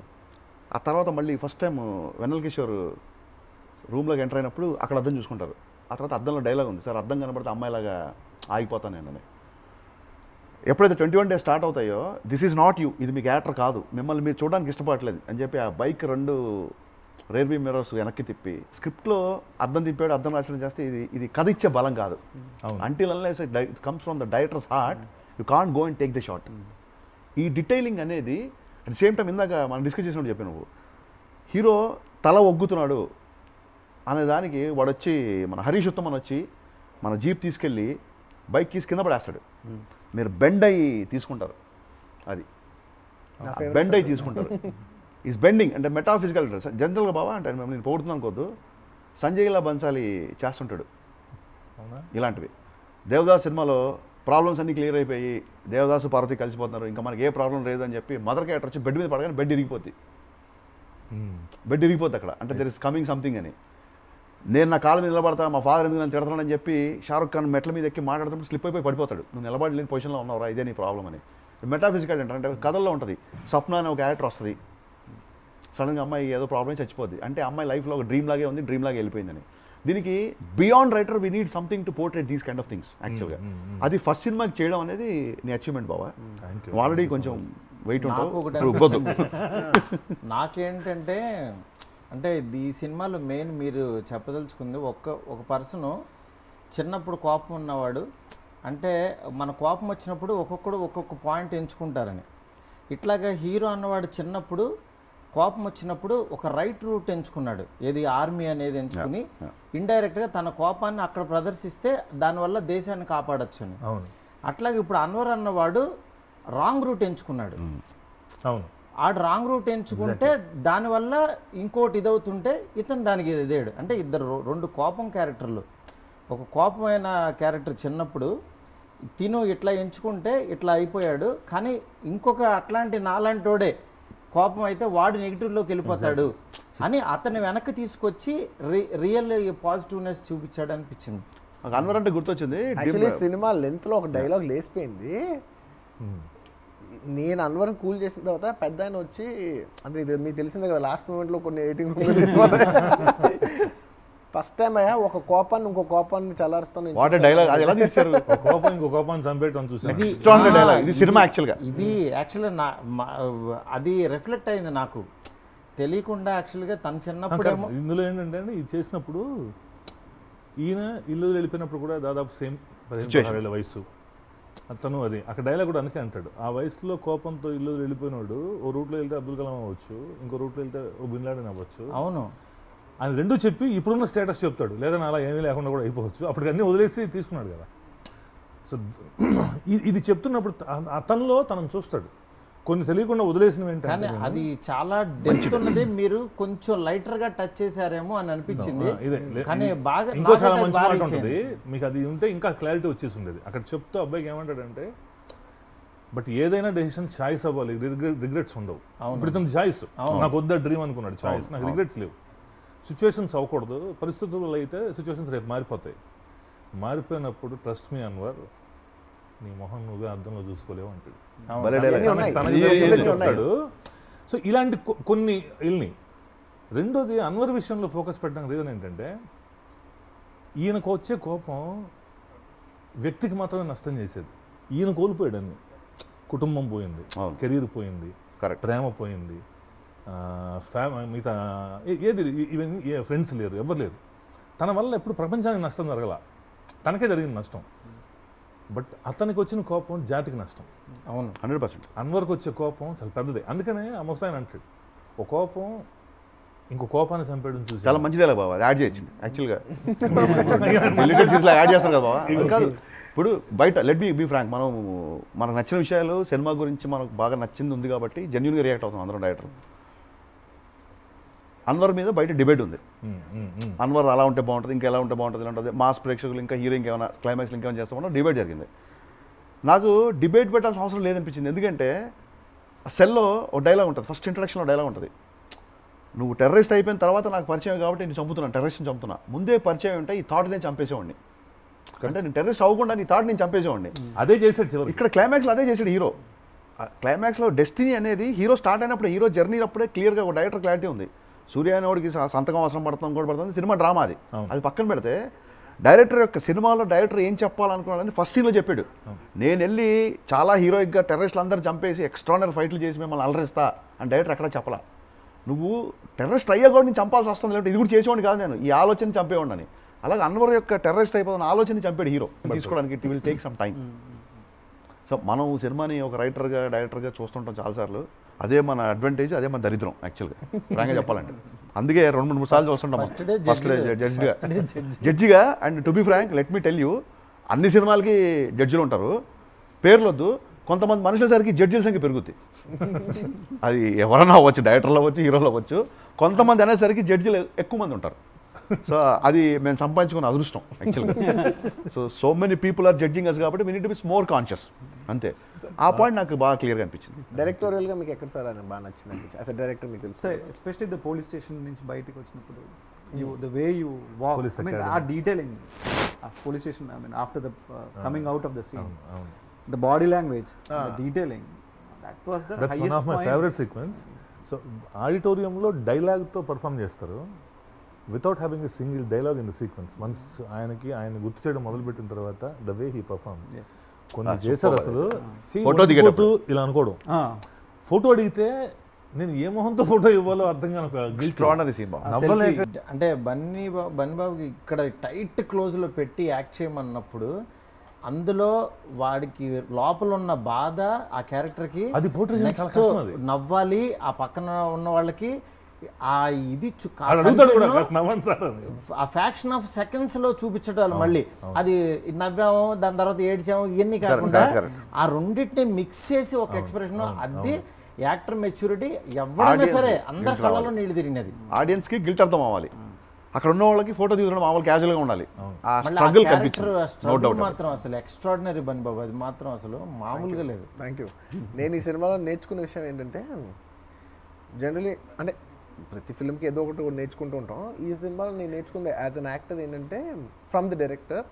S1: ఆ తర్వాత మళ్ళీ ఫస్ట్ టైం వెన్నెల కిషోర్ రూమ్లోకి ఎంటర్ అయినప్పుడు అక్కడ అద్దం చూసుకుంటారు ఆ తర్వాత అద్దంలో డైలాగ్ ఉంది సార్ అద్దం కనబడితే అమ్మాయిలాగా ఆగిపోతాను నేను అని ఎప్పుడైతే ట్వంటీ వన్ డేస్ స్టార్ట్ అవుతాయో దిస్ ఈజ్ నాట్ యూ ఇది మీ క్యారెక్టర్ కాదు మిమ్మల్ని మీరు చూడడానికి ఇష్టపడట్లేదు అని చెప్పి ఆ బైక్ రెండు రేర్వీ మిర్రర్స్ వెనక్కి తిప్పి స్క్రిప్ట్లో అద్దం తిప్పాడు అద్దం రాసిన చేస్తే ఇది ఇది కథ ఇచ్చే బలం కాదు
S3: అవును.
S1: Until unless it comes from the director's heart you can't go and take the shot ఈ డిటైలింగ్ అనేది అట్ సేమ్ టైం ఇందాక మనం డిస్కస్ చేసినప్పుడు చెప్పి నువ్వు హీరో తల ఒగ్గుతున్నాడు అనే దానికి వాడు వచ్చి మన హరీష్ ఉత్తమన్ వచ్చి మన జీప్ తీసుకెళ్ళి బైక్ తీసి కింద పడేస్తాడు మీరు బెండ్ అయ్యి తీసుకుంటారు అది
S2: నా favorite
S1: బెండ్ అయ్యి తీసుకుంటారు ఈజ్ బెండింగ్ అంటే మెటాఫిజికల్ జనరల్గా బావా అంటే మేము నేను పోగొడుతున్నాను అనుకోద్దు సంజయ్ లా బన్సాలి చేస్తుంటాడు
S3: అవునా
S1: ఇలాంటివి దేవదాస్ సినిమాలో ప్రాబ్లమ్స్ అన్ని క్లియర్ అయిపోయి దేవదాసు పార్వతి కలిసిపోతున్నారు ఇంకా మనకి ఏ ప్రాబ్లం లేదు అని చెప్పి మదర్ క్యారెక్టర్ వచ్చి బెడ్ మీద పడగానే బెడ్ ఇరిగిపోద్ది
S3: మ్మ్.
S1: బెడ్ ఇరిగిపోద్ది అక్కడ అంటే దెర్ ఇస్ కమింగ్ సంథింగ్ అని నేను నా కాళ్ళ మీద నిలబడతా మా ఫాదర్ ఎందుకు నన్ను తిడతానని చెప్పి షారుఖ్ ఖాన్ మెట్ల మీద ఎక్కి మాట్లాడుతున్నప్పుడు స్లిప్ అయిపోయి పడిపోతాడు నువ్వు నిలబడలేని పొజిషన్లో ఉన్నావురా ఇదే నీ ప్రాబ్లం అని మెటాఫిజికల్ అంటారు అంటే కథల్లో ఉంటుంది స్వప్న అనే ఒక క్యారెక్టర్ వస్తుంది సడన్గా అమ్మాయి ఏదో ప్రాబ్లం చచ్చిపోద్ది అంటే అమ్మాయి లైఫ్లో ఒక డ్రీమ్ లాగే ఉంది డ్రీమ్ లాగే వెళ్ళిపోయిందని దీనికి beyond writer we need something to portray these kind of things యాక్చువల్గా
S3: mm, mm.
S1: అది ఫస్ట్ సినిమాకి చేయడం అనేది నీ అచీవ్మెంట్ బావా
S3: థ్యాంక్ యూ
S1: ఆల్రెడీ కొంచెం వెయిట్
S4: నాకు
S1: ఉంటావు
S4: ఒకటి
S1: ఇప్పుడు ఉబ్బొద్దు.
S4: నాకేంటంటే అంటే ఈ సినిమాలో మెయిన్ మీరు చెప్పదలుచుకుంది ఒక్క ఒక పర్సను చిన్నప్పుడు కోపం ఉన్నవాడు అంటే మన కోపం వచ్చినప్పుడు ఒక్కొక్కడు ఒక్కొక్క పాయింట్ ఎంచుకుంటారని ఇట్లాగా హీరో అన్నవాడు చిన్నప్పుడు కోపం వచ్చినప్పుడు ఒక రైట్ రూట్ ఎంచుకున్నాడు ఏది ఆర్మీ అనేది ఎంచుకుని
S1: yeah.
S4: ఇండైరెక్ట్గా తన కోపాన్ని అక్కడ ప్రదర్శిస్తే దానివల్ల దేశాన్ని కాపాడొచ్చు అని
S3: అవును
S4: అట్లాగే ఇప్పుడు అన్వర్ అన్నవాడు రాంగ్ రూట్ ఎంచుకున్నాడు
S3: అవును
S4: ఆడు రాంగ్ రూట్ ఎంచుకుంటే దానివల్ల ఇంకోటి ఇదవుతుంటే ఇతను దానికి ఇదేడు అంటే ఇద్దరు రొ- రెండు కోపం క్యారెక్టర్లు ఒక కోపమైన క్యారెక్టర్ చిన్నప్పుడు తిను ఇట్లా ఎంచుకుంటే ఇట్లా అయిపోయాడు కానీ ఇంకొక అట్లాంటి నాలాంటోడే కోపం అయితే వాడు నెగిటివ్లోకి వెళ్ళిపోతాడు అని అతన్ని వెనక్కి తీసుకొచ్చి రి రియల్ పాజిటివ్నెస్ చూపించాడు అనిపించింది
S1: నాకు అన్వర్ అంటే గుర్తొచ్చింది
S2: యాక్చువల్లీ సినిమా లెంత్ లో ఒక డైలాగ్ లేసిపోయింది నేను అన్వరం కూల్ చేసిన తర్వాత పెద్ద ఆయన వచ్చి అంటే ఇది మీకు తెలిసిందే కదా లాస్ట్ మూమెంట్ లో కొన్ని ఎయిటింగ్ ఫస్ట్ టైం అయ్యా ఒక కోపాన్ని ఇంకో కోపాన్ని చల్లారుస్తాను
S1: వాట్ డైలాగ్ అది ఎలా తీస్తారు
S3: ఒక కోపం ఇంకో కోపాన్ని చంపేయటం చూసాను
S1: స్ట్రాంగ్
S4: ఆ,
S1: డైలాగ్ ఇది సినిమా యాక్చువల్గా
S4: ఇది యాక్చువల్గా నా మా- అది రిఫ్లెక్ట్ అయింది నాకు తెలియకుండా యాక్చువల్గా తన చిన్నప్పుడేమో
S3: ఇందులో ఏంటంటే అండి ఇది చేసినప్పుడు ఈయన ఇల్లు వెళ్ళిపోయినప్పుడు కూడా దాదాపు సేమ్ పదిహేను
S1: Situation.
S3: పదహారేళ్ళ వయసు అతను అది అక్కడ డైలాగ్ కూడా అందుకే అంటాడు ఆ వయసులో కోపంతో ఇల్లు వెళ్ళిపోయినాడు ఓ రూట్లో వెళ్తే అబ్దుల్ కలాం అవ్వచ్చు ఇంకో రూట్లో వెళ్తే ఓ బిన్ లాడెన్ అవ్వచ్చు
S4: అవును
S3: ఆయన రెండు చెప్పి ఇప్పుడున్న స్టేటస్ చెప్తాడు లేదా అలా ఏమీ లేకుండా కూడా అయిపోవచ్చు అప్పటికి అన్నీ వదిలేసి తీసుకున్నాడు కదా సో ఇ- ఇది చెప్తున్నప్పుడు త- అతనిలో తనను చూస్తాడు కొన్ని తెలియకుండా వదిలేసిన
S4: కానీ
S3: వెంటనే
S4: అది చాలా డెప్త్ ఉన్నది మీరు కొంచెం లైటర్ గా టచ్ చేశారేమో అని అనిపించింది
S3: ఆ, ఇదే లే-
S4: కానీ బాగా
S3: ఇంకో చాలా
S4: నాకైతే
S3: మంచి
S4: బాగా
S3: మాట
S4: ఇచ్చింది.
S3: ఉంటుంది మీకు అది ఉంటే ఇంకా క్లారిటీ వచ్చేసి ఉండేది అక్కడ చెప్తూ అబ్బాయికి ఏమంటాడంటే బట్ ఏదైనా డెసిషన్ చాయిస్ అవ్వాలి రిగ్రెట్స్ ఉండవు ఇప్పుడు ఇతను చాయిస్ నాకు వద్ద డ్రీమ్ అనుకున్నాడు చాయిస్ నాకు రిగ్రెట్స్ లేవు సిచ్యువేషన్స్ అవ్వకూడదు పరిస్థితులు అయితే సిచ్యువేషన్స్ రేపు మారిపోతాయి మారిపోయినప్పుడు ట్రస్ట్ మీ అన్వర్ నీ మొహం నువ్వే అర్థంలో చూసుకోలేవు అంటాడు
S4: అవును.
S1: భలే dialogue.
S2: ఇవన్నీ ఉన్నాయి.
S3: తనకి
S1: ఈ- ఈ-
S3: సంబంధించి
S1: ఈ-
S3: చెప్తాడు సో ఇలాంటి కొ- కొన్ని ఇల్ని రెండోది అన్వర్ విషయంలో ఫోకస్ పెట్టడానికి రీజన్ ఏంటంటే ఈయనకు వచ్చే కోపం వ్యక్తికి మాత్రమే నష్టం చేసేది ఈయన కోల్పోయాడు అన్ని కుటుంబం పోయింది
S1: అవును.
S3: కెరీర్ పోయింది
S1: కరెక్ట్
S3: ప్రేమ పోయింది ఫ్యామ్ మిగతా ఏ- ఏది ఈవెన్ ఏ ఫ్రెండ్స్ లేరు ఎవరు లేరు తన వల్ల ఎప్పుడు ప్రపంచానికి నష్టం జరగల తనకే జరిగింది నష్టం బట్ అతనికి వచ్చిన కోపం జాతికి నష్టం
S4: అవును
S1: హండ్రెడ్ పర్సెంట్
S3: అన్వర్కి వచ్చే కోపం చాలా పెద్దదే అందుకనే ఆ ముస్తాయన్ అంటాడు ఒక కోపం ఇంకో కోపాన్ని చంపేయడం చూసి
S1: చాలా మంచి డైలాగ్ బాబా అది యాడ్ చేయొచ్చు యాక్చువల్గా డెలికేట్ సీట్స్ యాడ్ చేస్తారు కదా బాబా అది కాదు ఇప్పుడు బయట లెట్ బి బీ ఫ్రాంక్ మనం మనకు నచ్చిన విషయాలు సినిమా గురించి మనకు బాగా నచ్చింది ఉంది కాబట్టి జెన్యున్గా రియాక్ట్ అవుతాం అందరం డైరెక్టర్ అన్వర్ మీద బయట డిబేట్ ఉంది
S3: ఉమ్, ఉమ్, ఉమ్.
S1: అన్వర్ అలా ఉంటే బాగుంటుంది ఇంకా ఎలా ఉంటే బాగుంటుంది ఇలా ఉంటుంది మాస్ ప్రేక్షకులు ఇంకా హీరో ఇంకేమైనా క్లైమాక్స్ ఇంకేమైనా చేస్తామన్నా డిబేట్ జరిగింది నాకు డిబేట్ పెట్టాల్సిన అవసరం లేదనిపించింది ఎందుకంటే సెల్లో ఒక డైలాగ్ ఉంటుంది ఫస్ట్ ఇంట్రడక్షన్లో డైలాగ్ ఉంటుంది నువ్వు టెర్రరిస్ట్ అయిపోయిన తర్వాత నాకు పరిచయం కాబట్టి నేను చంపుతున్నాను టెర్రరిస్ట్ని చంపుతున్నా ముందే పరిచయం ఉంటే ఈ థాట్ నేను చంపేసేవాడిని అంటే నేను టెర్రరిస్ట్ అవ్వకుండా నీ థాట్ నేను చంపేసేవాడిని
S3: అదే చేశాడు చివరికి
S1: ఇక్కడ క్లైమాక్స్లో అదే చేసాడు హీరో క్లైమాక్స్లో డెస్టినీ అనేది హీరో స్టార్ట్ అయినప్పుడు హీరో జర్నీ అప్పుడే క్లియర్గా ఒక డైరెక్టర్ క్లారిటీ ఉంది సూర్య అనేవాడికి స- సంతకం అవసరం పడుతుంది కూడా పడుతుంది సినిమా డ్రామా అది
S3: అవును.
S1: అది పక్కన పెడితే డైరెక్టర్ యొక్క సినిమాలో డైరెక్టర్ ఏం చెప్పాలనుకున్నాడని ఫస్ట్ సీన్లో చెప్పాడు నేను వెళ్ళి చాలా హీరోయిక్గా టెర్రరిస్టులు అందరూ చంపేసి ఎక్స్ట్రానరీ ఫైట్లు చేసి మిమ్మల్ని అలరిస్తా అని డైరెక్టర్ ఎక్కడ చెప్పలా నువ్వు టెర్రరిస్ట్ అయ్యా కూడా నేను చంపాల్సి వస్తుంది లేదంటే ఇది కూడా చేసేవాడిని కాదు నేను ఈ ఆలోచన చంపేవాడిని అలాగే అన్వర్ యొక్క టెర్రరిస్ట్ అయిపోతున్న ఆలోచన చంపాడు హీరో తీసుకోవడానికి it will take some time so మనం సినిమాని ఒక రైటర్గా డైరెక్టర్గా చూస్తుంటాం చాలాసార్లు అదే మన అడ్వాంటేజ్ అదే మన దరిద్రం యాక్చువల్గా ఫ్రాంక్గా చెప్పాలంటే అందుకే రెండు మూడు మూడు సార్లు చూస్తుంటాం
S4: First day
S1: ఫస్ట్
S4: judge-
S1: జడ్జిగా
S4: first day judge.
S1: జడ్జిగా and to be frank let me tell you అన్ని సినిమాలకి జడ్జిలు ఉంటారు పేర్లొద్దు కొంతమంది మనుషుల సరికి జడ్జిల సంఖ్య పెరుగుద్ది అది ఎవరైనా అవ్వచ్చు డైరెక్టర్లు అవ్వచ్చు హీరోలు అవ్వచ్చు కొంతమంది అనేసరికి జడ్జిలు ఎక్కువ మంది ఉంటారు సో అది మేము సంపాదించుకున్న అదృష్టం యాక్చువల్గా so so many people are judging us కాబట్టి we need be more conscious అంతే ఆ పాయింట్ నాకు బాగా క్లియర్గా అనిపించింది
S2: డైరెక్టోరియల్గా మీకు ఎక్కడ సార్ అని బాగా నచ్చింది అనిపించింది అసలు డైరెక్టర్ మీకు తెలుసు
S5: sir especially the police station నుంచి బయటకు వచ్చినప్పుడు you the way you walk
S3: Police
S5: I mean ah
S3: academy.
S5: Detailing ah police station I mean after the coming out of the scene
S3: అవును, అవును.
S5: The body language the detailing that was the
S3: that's one of my favourite sequence so ఆడిటోరియంలో డైలాగ్తో పర్ఫామ్ చేస్తారు without having a single dialogue in the sequence once ఆయనకి ఆయన గుర్తు చేయడం మొదలుపెట్టిన తర్వాత ద వే హీ పర్ఫామ్ కొన్ని
S1: Ah,
S3: చేశారు
S1: super.
S3: అసలు See,
S1: Photo
S3: వణికిపోతూ
S1: దిగేటప్పుడు.
S3: ఇలా అనుకోవడం ఫోటో అడిగితే నేను ఏ మొహంతో ఫోటో ఇవ్వాలో అర్థం కాని ఒక guilt.
S1: ఎక్స్ట్రాడనరీ సీన్ బాగా
S3: నవ్వలేక
S4: అంటే బన్నీ బా బన్నీ బాబుకి ఇక్కడ టైట్ క్లోజ్లో పెట్టి యాక్ట్ చేయమన్నప్పుడు అందులో వాడికి లోపల ఉన్న బాధ ఆ క్యారెక్టర్కి
S3: అది portray చేయడం చాలా
S4: నెక్స్ట్
S3: కష్టం అది.
S4: నవ్వాలి ఆ పక్కన ఉన్న వాళ్ళకి ఆ ఇది చు- ఆ
S3: వాడు అడుగుతాడు కూడా
S4: confusion
S3: కాస్త నవ్వండి సార్ అని
S4: ఆ ఫ్యాక్షన్ ఆఫ్ సెకండ్స్ లో చూపించడాలు మళ్ళీ అది నవ్వాము దాని తర్వాత ఏడ్చాము ఇవన్నీ కాకుండా
S1: correct.
S4: ఆ రెండింటిని మిక్స్ చేసి ఒక ఎక్స్ప్రెషన్ అది యాక్టర్ మెచ్యూరిటీ ఎవరైనా
S1: Audience
S4: సరే
S1: guilt
S4: అందరి
S1: రావాలి.
S4: కళ్ళలో నీళ్ళు తిరిగినది
S1: ఆడియన్స్కి గిల్ట్ అర్థం అవ్వాలి అక్కడ ఉన్న వాళ్ళకి ఫోటో తీసుకున్న మామూలు క్యాజువల్గా ఉండాలి ఆ
S4: మళ్ళీ ఆ
S1: స్ట్రగుల్
S4: క్యారెక్టర్
S1: కనిపించింది నో
S4: స్ట్రగుల్
S1: డౌట్
S4: మాత్రం అసలు ఎక్స్ట్రాడినరీ బన్ బాబు అది మాత్రం అసలు మామూలుగా లేదు
S2: థ్యాంక్ యూ నేను ఈ సినిమాలో నేర్చుకున్న విషయం ఏంటంటే జనరలీ అంటే ప్రతి ఫిల్మ్కి ఏదో ఒకటి ఒకటి నేర్చుకుంటూ ఉంటాం ఈ సినిమాలో నేను నేర్చుకుంది యాజ్ అన్ యాక్టర్ ఏంటంటే ఫ్రమ్ ది డైరెక్టర్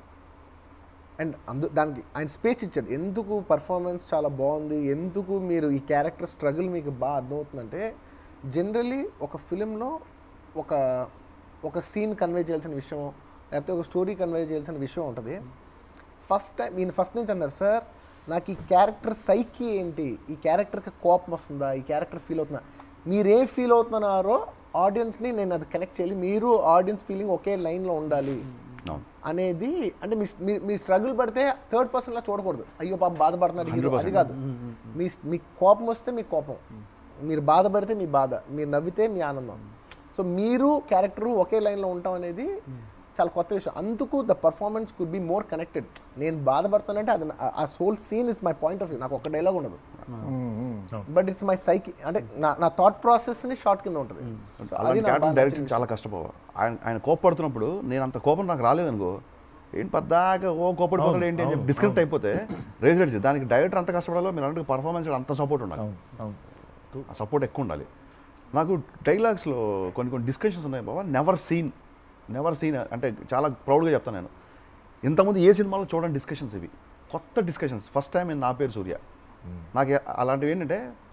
S2: అండ్ అందు దానికి ఆయన స్పేస్ ఇచ్చాడు ఎందుకు పర్ఫార్మెన్స్ చాలా బాగుంది ఎందుకు మీరు ఈ క్యారెక్టర్ స్ట్రగుల్ మీకు బాగా అర్థమవుతుందంటే జనరలీ ఒక ఫిలింలో ఒక ఒక సీన్ కన్వే చేయాల్సిన విషయం లేకపోతే ఒక స్టోరీ కన్వే చేయాల్సిన విషయం ఉంటుంది ఫస్ట్ టైం ఈయన ఫస్ట్ నుంచి అన్నారు సార్ నాకు ఈ క్యారెక్టర్ సైకి ఏంటి ఈ క్యారెక్టర్కి కోపం వస్తుందా ఈ క్యారెక్టర్ ఫీల్ అవుతుందా మీరే ఫీల్ అవుతున్నారో ఆడియన్స్ని నేను అది కనెక్ట్ చేయాలి మీరు ఆడియన్స్ ఫీలింగ్ ఒకే లైన్లో ఉండాలి
S1: అవును
S2: అనేది అంటే మీ మీ- మీ స్ట్రగుల్ పడితే థర్డ్ పర్సన్ లా చూడకూడదు అయ్యో పాపం బాధపడుతున్నాడు హీరో అది కాదు మీ మీ కోపం వస్తే మీ కోపం మీరు బాధపడితే మీ బాధ మీరు నవ్వితే మీ ఆనందం సో మీరు క్యారెక్టర్ ఒకే లైన్లో ఉంటాం అనేది చాలా కొత్త విషయం అందుకు the performance could be more connected నేను బాధపడుతానంటే అది నా- ఆ soul scene is my point of view నాకు ఒక డైలాగ్ ఉండదు బట్ ఇట్స్ మై సైకి అంటే నా నా థాట్ ప్రాసెస్ని షార్ట్ కింద ఉంటుంది So అది
S1: అలాంటి
S2: నాకు
S1: క్యారెక్టర్
S2: బాగా
S1: డైరెక్షన్
S2: నచ్చిన
S1: చాలా కష్టపోవా ఆయన ఆయన కోపడుతున్నప్పుడు నేను అంత కోపం నాకు రాలేదనుకో ఏంటి పద్దాక ఓ కోపడిపోతాడు ఏంటి అని చెప్పి డిస్కనెక్ట్ అయిపోతే రేజ్ రేజ్ దానికి డైరెక్టర్ అంత కష్టపడాలో మీరు అంటే పర్ఫార్మెన్స్ అంత సపోర్ట్ ఉండాలి
S3: అవును అవును
S1: ఆ సపోర్ట్ ఎక్కువ ఉండాలి నాకు డైలాగ్స్లో కొన్ని కొన్ని డిస్కషన్స్ ఉన్నాయి బాబా నెవర్ సీన్ నెవర్ సీన్ అంటే చాలా ప్రౌడ్గా చెప్తాను నేను ఇంతకుముందు ఏ సినిమాలో చూడండి డిస్కషన్స్ ఇవి కొత్త డిస్కషన్స్ ఫస్ట్ టైం నా పేరు సూర్య నాకు ఏ- అలాంటివి ఏంటంటే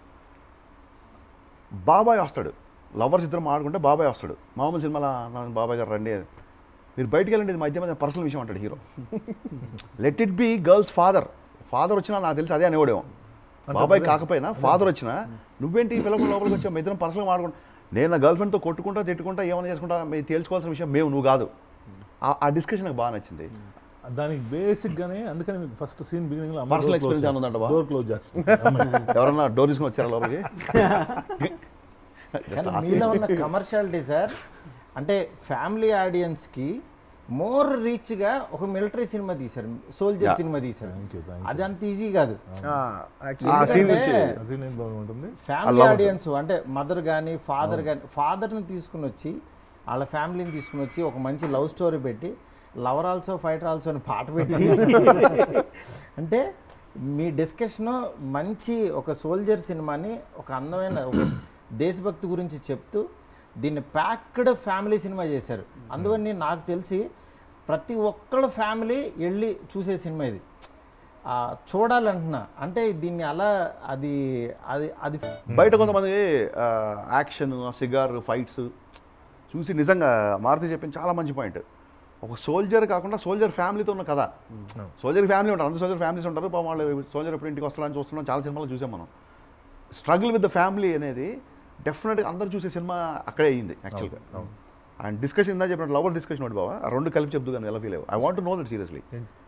S1: బాబాయ్ వస్తాడు లవర్స్ ఇద్దరు మాడుకుంటే బాబాయ్ వస్తాడు మామూలు సినిమాలో "నా బాబాయ్ గారు రండి మీరు బయటికి వెళ్ళండి ఇది మధ్య మధ్య పర్సనల్ విషయం అంటాడు hero let it be girls father father వచ్చినా నాకు తెలిసి అదే అనేవాడేమో బాబాయ్ కాకపోయినా ఫాదర్ వచ్చినా నువ్వేంటి ఈ పిల్లలు లోపలికి వచ్చావు మీ ఇద్దరం పర్సనల్గా మాడుకుంటా నేను నా గర్ల్ ఫ్రెండ్తో కొట్టుకుంటా తిట్టుకుంటా ఏమైనా చేసుకుంటా మీరు తేల్చుకోవాల్సిన విషయం మేము నువ్వు కాదు ఆ- ఆ డిస్కషన్ నాకు బాగా నచ్చింది
S3: దానికి బేసిక్ గానే అందుకని మీకు ఫస్ట్ సీన్ బిగినింగ్ లో
S1: Personal experience ఏమైనా ఉందంటావా?
S3: డోర్ క్లోజ్ చేస్తుంది
S1: ఎవరన్నా డోర్ తీసుకుని వచ్చారా లోపలికి
S4: కానీ మీలో ఉన్న కమర్షియాలిటీ సార్ అంటే ఫ్యామిలీ ఆడియన్స్కి మోర్ రీచ్గా ఒక మిలిటరీ సినిమా తీశారు సోల్జర్
S1: Yeah.
S4: సినిమా తీశారు
S3: Thank you, thank
S4: అది అంత ఈజీ కాదు
S2: ఆ, actually
S1: ఆ scene
S4: ఎందుకంటే
S1: నుంచి
S3: సీన్ ఏం బాగుంటుంది
S4: ఫ్యామిలీ
S1: love it.
S4: ఆడియన్స్ అంటే మదర్ కానీ ఫాదర్ కానీ ఫాదర్ని తీసుకుని వచ్చి వాళ్ళ ఫ్యామిలీని తీసుకుని వచ్చి ఒక మంచి లవ్ స్టోరీ పెట్టి లవర్ ఆల్సో ఫైటర్ ఆల్సో అని పాట పెట్టి అంటే మీ డిస్కషన్ మంచి ఒక సోల్జర్ సినిమాని ఒక అందమైన ఒక దేశభక్తి గురించి చెప్తూ దీన్ని ప్యాక్డ్ ఫ్యామిలీ సినిమా చేశారు అందువల్ల నాకు తెలిసి ప్రతి ఒక్కళ్ళ ఫ్యామిలీ వెళ్ళి చూసే సినిమా ఇది ఆ, చూడాలంటున్నా అంటే దీన్ని అలా అది అది అది
S1: బయట కొంతమంది యాక్షన్ సిగార్ ఫైట్స్ చూసి నిజంగా మారుతి చెప్పింది చాలా మంచి పాయింట్ ఒక సోల్జర్ కాకుండా సోల్జర్ ఫ్యామిలీతో ఉన్న కథ సోల్జర్ ఫ్యామిలీ ఉంటారు అందరు సోల్జర్ ఫ్యామిలీస్ ఉంటారు పాపం వాళ్ళు సోల్జర్ ఎప్పుడు ఇంటికి వస్తారని చూస్తున్నాం చాలా సినిమాలు చూసాం మనం స్ట్రగుల్ విత్ ద ఫ్యామిలీ అనేది డెఫినెట్గా అందరు చూసే సినిమా అక్కడే అయ్యింది యాక్చువల్గా అండ్ డిస్కషన్ ఇందా చెప్పినట్టు లవర్ డిస్కషన్ ఒకటి బావా ఆ రెండు కలిపి చెప్తూ కానీ ఎలా ఫీల్ అయ్యావు I want know that seriously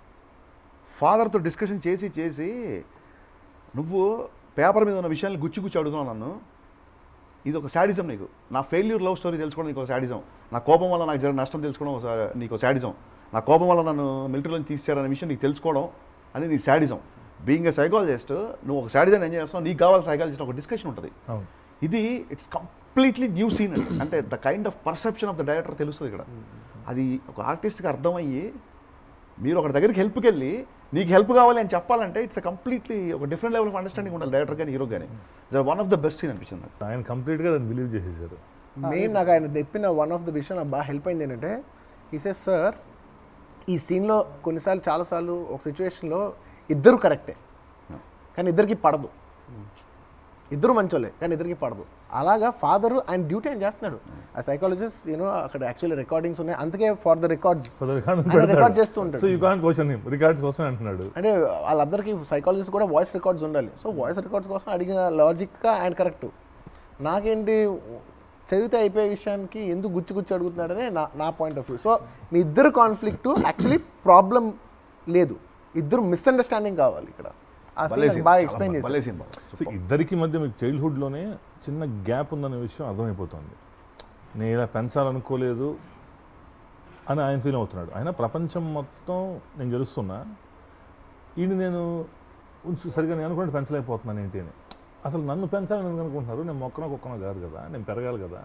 S1: ఫాదర్తో డిస్కషన్ చేసి చేసి నువ్వు పేపర్ మీద ఉన్న విషయాన్ని గుచ్చి గుచ్చి అడుగుతున్నావు నన్ను ఇది ఒక శాడిజం నీకు నా ఫెయిల్యూర్ లవ్ స్టోరీ తెలుసుకోవడం నీకు ఒక శాడిజం నా కోపం వల్ల నాకు జరిగిన నష్టం తెలుసుకోవడం ఒక సా- నీకు ఒక శాడిజం నా కోపం వల్ల నన్ను మిలిటరీలో తీసారనే విషయం నీకు తెలుసుకోవడం అనేది నీ శాడిజం బీయింగ్ ఏ సైకాలజిస్ట్ నువ్వు ఒక శాడిజం ఎంజాయ్ చేస్తావు నీకు కావాలి సైకాలజిస్ట్ ఒక డిస్కషన్ ఉంటుంది
S3: అవును
S1: ఇది ఇట్స్ కంప్లీట్లీ న్యూ సీన్ అండి అంటే the kind of perception of the director తెలుస్తుంది ఇక్కడ అది ఒక ఆర్టిస్ట్కి అర్థమయ్యి మీరు ఒక దగ్గరికి హెల్ప్కి వెళ్ళి నీకు హెల్ప్ కావాలి అని చెప్పాలంటే ఇట్స్ కంప్లీట్లీ ఒక డిఫరెంట్ లెవెల్ ఆఫ్ అండర్స్టాండింగ్ ఉండాలి డైరెక్టర్ కానీ హీరో కానీ it's one of the best scene అనిపించింది నాకు
S3: ఆయన కంప్లీట్ గా దాన్ని బిలీవ్ చేసేసారు
S2: మెయిన్ నాకు ఆయన చెప్పిన వన్ ఆఫ్ ద విషయం నాకు బాగా హెల్ప్ అయింది ఏంటంటే ఈ సెస్ సార్ ఈ సీన్లో కొన్నిసార్లు చాలాసార్లు ఒక సిచ్యువేషన్లో ఇద్దరు కరెక్టే కానీ ఇద్దరికి పడదు ఇద్దరు మంచోలే కానీ ఇద్దరికి పడదు అలాగా ఫాదర్ ఆయన డ్యూటీ ఆయన చేస్తున్నాడు ఆ సైకాలజిస్ట్ యూనో అక్కడ యాక్చువల్లీ రికార్డింగ్స్ ఉన్నాయి అందుకే ఫర్ ద రికార్డ్స్ ఆయన record చేస్తూ ఉంటాడు.
S3: So you can question records కోసం అంటున్నాడు
S2: అంటే వాళ్ళందరికీ సైకాలజిస్ట్ కూడా వాయిస్ రికార్డ్స్ ఉండాలి సో వాయిస్ రికార్డ్స్ కోసం అడిగిన లాజిక్గా ఆయన కరెక్ట్ నాకేంటి చదివితే అయిపోయే విషయానికి ఎందుకు గుచ్చి గుచ్చి అడుగుతున్నాడని నా నా పాయింట్ ఆఫ్ వ్యూ సో మీ ఇద్దరు కాన్ఫ్లిక్ట్ యాక్చువల్లీ ప్రాబ్లం లేదు ఇద్దరు మిస్అండర్స్టాండింగ్ కావాలి ఇక్కడ ఆ scene
S1: భలే
S2: నాకు
S1: scene,
S2: బాగా
S1: చాలా
S2: ఎక్స్ప్లెయిన్
S1: బాగా-
S2: చేశారు
S1: భలే scene బాగా.
S3: సో ఇద్దరికి మధ్య మీకు చైల్డ్హుడ్లోనే చిన్న గ్యాప్ ఉందనే విషయం అర్థమైపోతుంది నేను ఇలా పెంచాలనుకోలేదు అని ఆయన ఫీల్ అవుతున్నాడు ఆయన ప్రపంచం మొత్తం నేను గెలుస్తున్నా ఈయన నేను ఉంచు సరిగా నేను అనుకుంటే పెంచలేకపోతున్నాను ఏంటి అని అసలు నన్ను పెంచాలని ఎందుకు అనుకుంటున్నారు నేను మొక్కన కుక్కన కాదు కదా నేను పెరగాలి కదా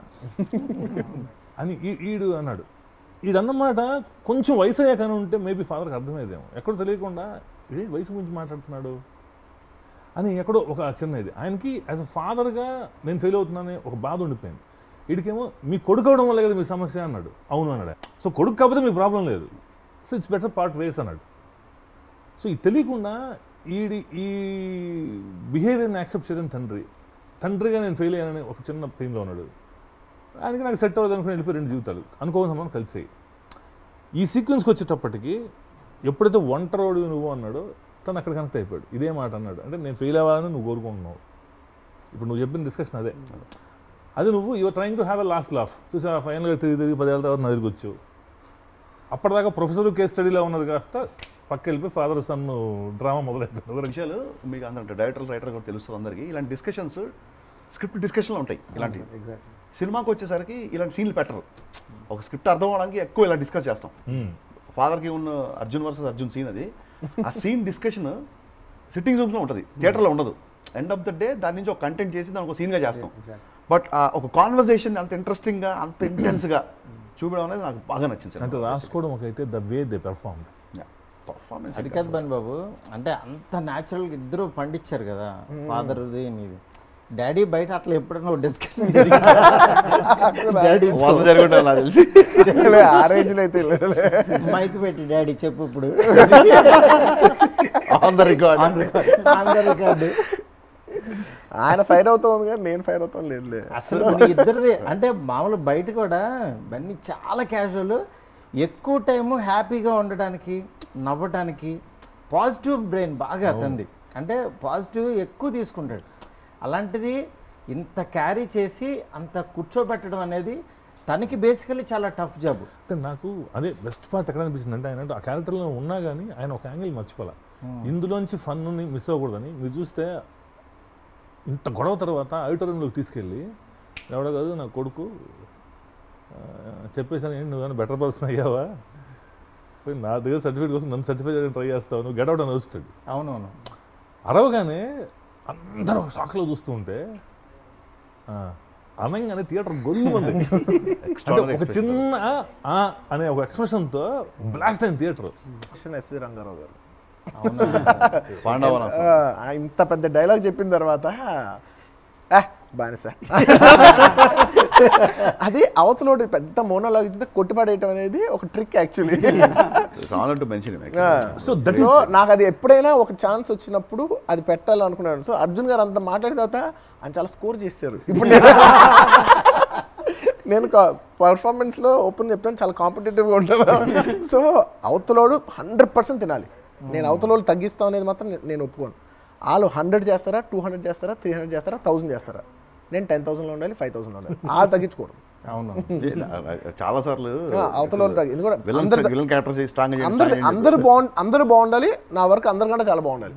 S3: అని ఈ- ఈడు అన్నాడు ఈడన్నమాట కొంచెం వయసు అయ్యాకని ఉంటే మేబీ ఫాదర్కి అర్థమయ్యేదేమో ఎక్కడో తెలియకుండా ఇదే వయసు గురించి మాట్లాడుతున్నాడు అని ఎక్కడో ఒక చిన్న ఇది ఆయనకి యాజ్ అ ఫాదర్గా నేను ఫెయిల్ అవుతున్నానని ఒక బాధ ఉండిపోయింది వీడికేమో మీ కొడుకు అవడం వల్ల కదా మీ సమస్య అన్నాడు అవును అన్నాడు సో కొడుకు కాకపోతే మీ ప్రాబ్లం లేదు so it's better part ways అన్నాడు సో ఇది తెలియకుండా ఈడి ఈ బిహేవియర్ని యాక్సెప్ట్ చేయడం తండ్రి తండ్రిగా నేను ఫెయిల్ అయ్యానని ఒక చిన్న పెయిన్లో ఉన్నాడు ఆయనకి నాకు సెట్ అవ్వదు అనుకుని వెళ్ళిపోయి రెండు జీవితాలు అనుకోని సంబంధం కలిసాయి ఈ సీక్వెన్స్కి వచ్చేటప్పటికి ఎప్పుడైతే ఒంటరోడు నువ్వు అన్నాడో తను అక్కడ కనెక్ట్ అయిపోయాడు ఇదే మాట అన్నాడు అంటే నేను ఫెయిల్ అవ్వాలని నువ్వు కోరుకుంటున్నావు ఇప్పుడు నువ్వు చెప్పిన డిస్కషన్ అదే అది నువ్వు your trying to have a last laugh చూసా ఫైనల్గా తిరిగి తిరిగి పదేళ్ళ తర్వాత నా దగ్గరికి వచ్చావు అప్పటిదాకా ప్రొఫెసర్ కేస్ స్టడీలో ఉన్నది కాస్త పక్క వెళ్ళిపోయి ఫాదర్ సన్ డ్రామా మొదలైపోయింది
S1: ఒక విషయాలు మీకు అందరంటే డైరెక్టర్ రైటర్ కూడా తెలుస్తుంది అందరికీ ఇలాంటి డిస్కషన్స్ స్క్రిప్ట్ డిస్కషన్లు ఉంటాయి ఇలాంటివి
S5: ఎగ్జాక్ట్
S1: సినిమాకి వచ్చేసరికి ఇలాంటి సీన్లు పెట్టరు ఒక స్క్రిప్ట్ అర్థం అవడానికి ఎక్కువ ఇలా డిస్కస్ చేస్తాం
S3: మ్మ్.
S1: ఫాదర్కి ఉన్న అర్జున్ వర్సెస్ అర్జున్ సీన్ అది ఆ సీన్ డిస్కషన్ సిట్టింగ్ రూమ్స్లో ఉంటుంది థియేటర్లో ఉండదు ఎండ్ ఆఫ్ ద డే దాని నుంచి ఒక కంటెంట్ చేసి దానికి ఒక సీన్గా చేస్తాం
S5: ఎగ్జాక్ట్
S1: బట్ ఒక కాన్వర్సేషన్ అంత ఇంట్రెస్టింగ్గా అంత ఇంటెన్స్గా చూపడం అనేది నాకు బాగా నచ్చింది
S3: అంటే రాసుకోవడం ఒక అయితే the way they perform
S1: performance
S4: అది కాదు బన్ బాబు అంటే అంత న్యాచురల్గా ఇద్దరు పండించారు కదా ఫాదర్ది నీది డాడీ బయట అట్లా ఎప్పుడైనా డిస్కషన్ డాడీ
S1: వాళ్ళు జరుగుతుంది నాకు తెలిసి
S2: ఆ రేంజ్లో అయితే లేదులే.
S4: మైక్ పెట్టి డాడీ చెప్పు ఇప్పుడు
S1: ఆన్ ద రికార్డ్
S4: అందరి రికార్డు
S2: ఆయన ఫైర్ అవుతా ఉంది కానీ నేను ఫైర్ అవుతాను లేదులే
S4: అసలు మీ ఇద్దరిది అంటే మామూలు బయట కూడా ఇవన్నీ చాలా క్యాజువల్ ఎక్కువ టైము హ్యాపీగా ఉండడానికి నవ్వడానికి పాజిటివ్ బ్రెయిన్ బాగా అతంది అంటే పాజిటివ్ ఎక్కువ తీసుకుంటాడు అలాంటిది ఇంత క్యారీ చేసి అంత కూర్చోబెట్టడం అనేది తనకి బేసికలీ చాలా టఫ్ జాబ్
S3: అంటే నాకు అదే బెస్ట్ పార్ట్ ఎక్కడ అనిపిస్తుంది అంటే ఆయన ఆ క్యారెక్టర్లో ఉన్నా కానీ ఆయన ఒక యాంగిల్ మర్చిపోలే ఇందులోంచి ఫన్ని మిస్ అవ్వకూడదని మీరు చూస్తే ఇంత గొడవ తర్వాత ఆడిటోరియంలోకి తీసుకెళ్ళి ఎవడో కాదు నా కొడుకు ఆ, చెప్పేసాను ఏంటి నువ్వు బెటర్ పర్సన్ అయ్యావా పోయి నా దగ్గర సర్టిఫికేట్ కోసం నన్ను సర్టిఫై చేయడానికి ట్రై చేస్తావు నువ్వు గెట్ అవుట్ అని వస్తాడు
S4: అవునవును
S3: అరవగానే అందరూ షాక్లో చూస్తూ ఉంటే ఆ, అనంగానే థియేటర్ గొల్లు ఉంది అంటే ఒక చిన్న ఆ అనే ఒక ఎక్స్ప్రెషన్తో బ్లాస్ట్ అయిన థియేటర్
S2: కృష్ణ ఎస్వి రంగారావు గారు
S4: అవునా
S1: పాండవన
S2: ఆ, ఇంత పెద్ద డైలాగ్ చెప్పిన తర్వాత "ఆ, బానిస అది అవతలోడు పెద్ద మోనోలాగ్ ఇచ్చితే కొట్టిపడేయటం అనేది ఒక trick actually
S1: honour to mention
S3: so that
S2: so నాకు అది ఎప్పుడైనా ఒక ఛాన్స్ వచ్చినప్పుడు అది పెట్టాలనుకున్నాను సో అర్జున్ గారు అంత మాట్లాడిన తర్వాత ఆయన చాలా స్కోర్ చేశారు ఇప్పుడు నేను నేను పర్ఫార్మెన్స్ లో ఓపెన్ చెప్తాను చాలా కాంపిటేటివ్ గా ఉంటాను సో అవతలోడు హండ్రెడ్ పర్సెంట్ తినాలి నేను అవతలోడు తగ్గిస్తాం అనేది మాత్రం నే- నేను ఒప్పుకోను వాళ్ళు హండ్రెడ్ చేస్తారా టూ హండ్రెడ్ చేస్తారా త్రీ హండ్రెడ్ చేస్తారా థౌసండ్ చేస్తారా నేను టెన్ థౌసండ్లో ఉండాలి ఫైవ్ థౌసండ్లో ఉండాలి ఆ తగ్గించుకోవడం
S4: అవును
S1: చాలా సార్లు
S2: ఆ, అవతలోడు తగ్గి ఇది కూడా అందరు
S1: విలన్ క్యారెక్టర్ స్ట్రాంగ్
S2: అందరు అందరు బాగుండి అందరూ బాగుండాలి నా వర్క్ అందరికంటే చాలా బాగుండాలి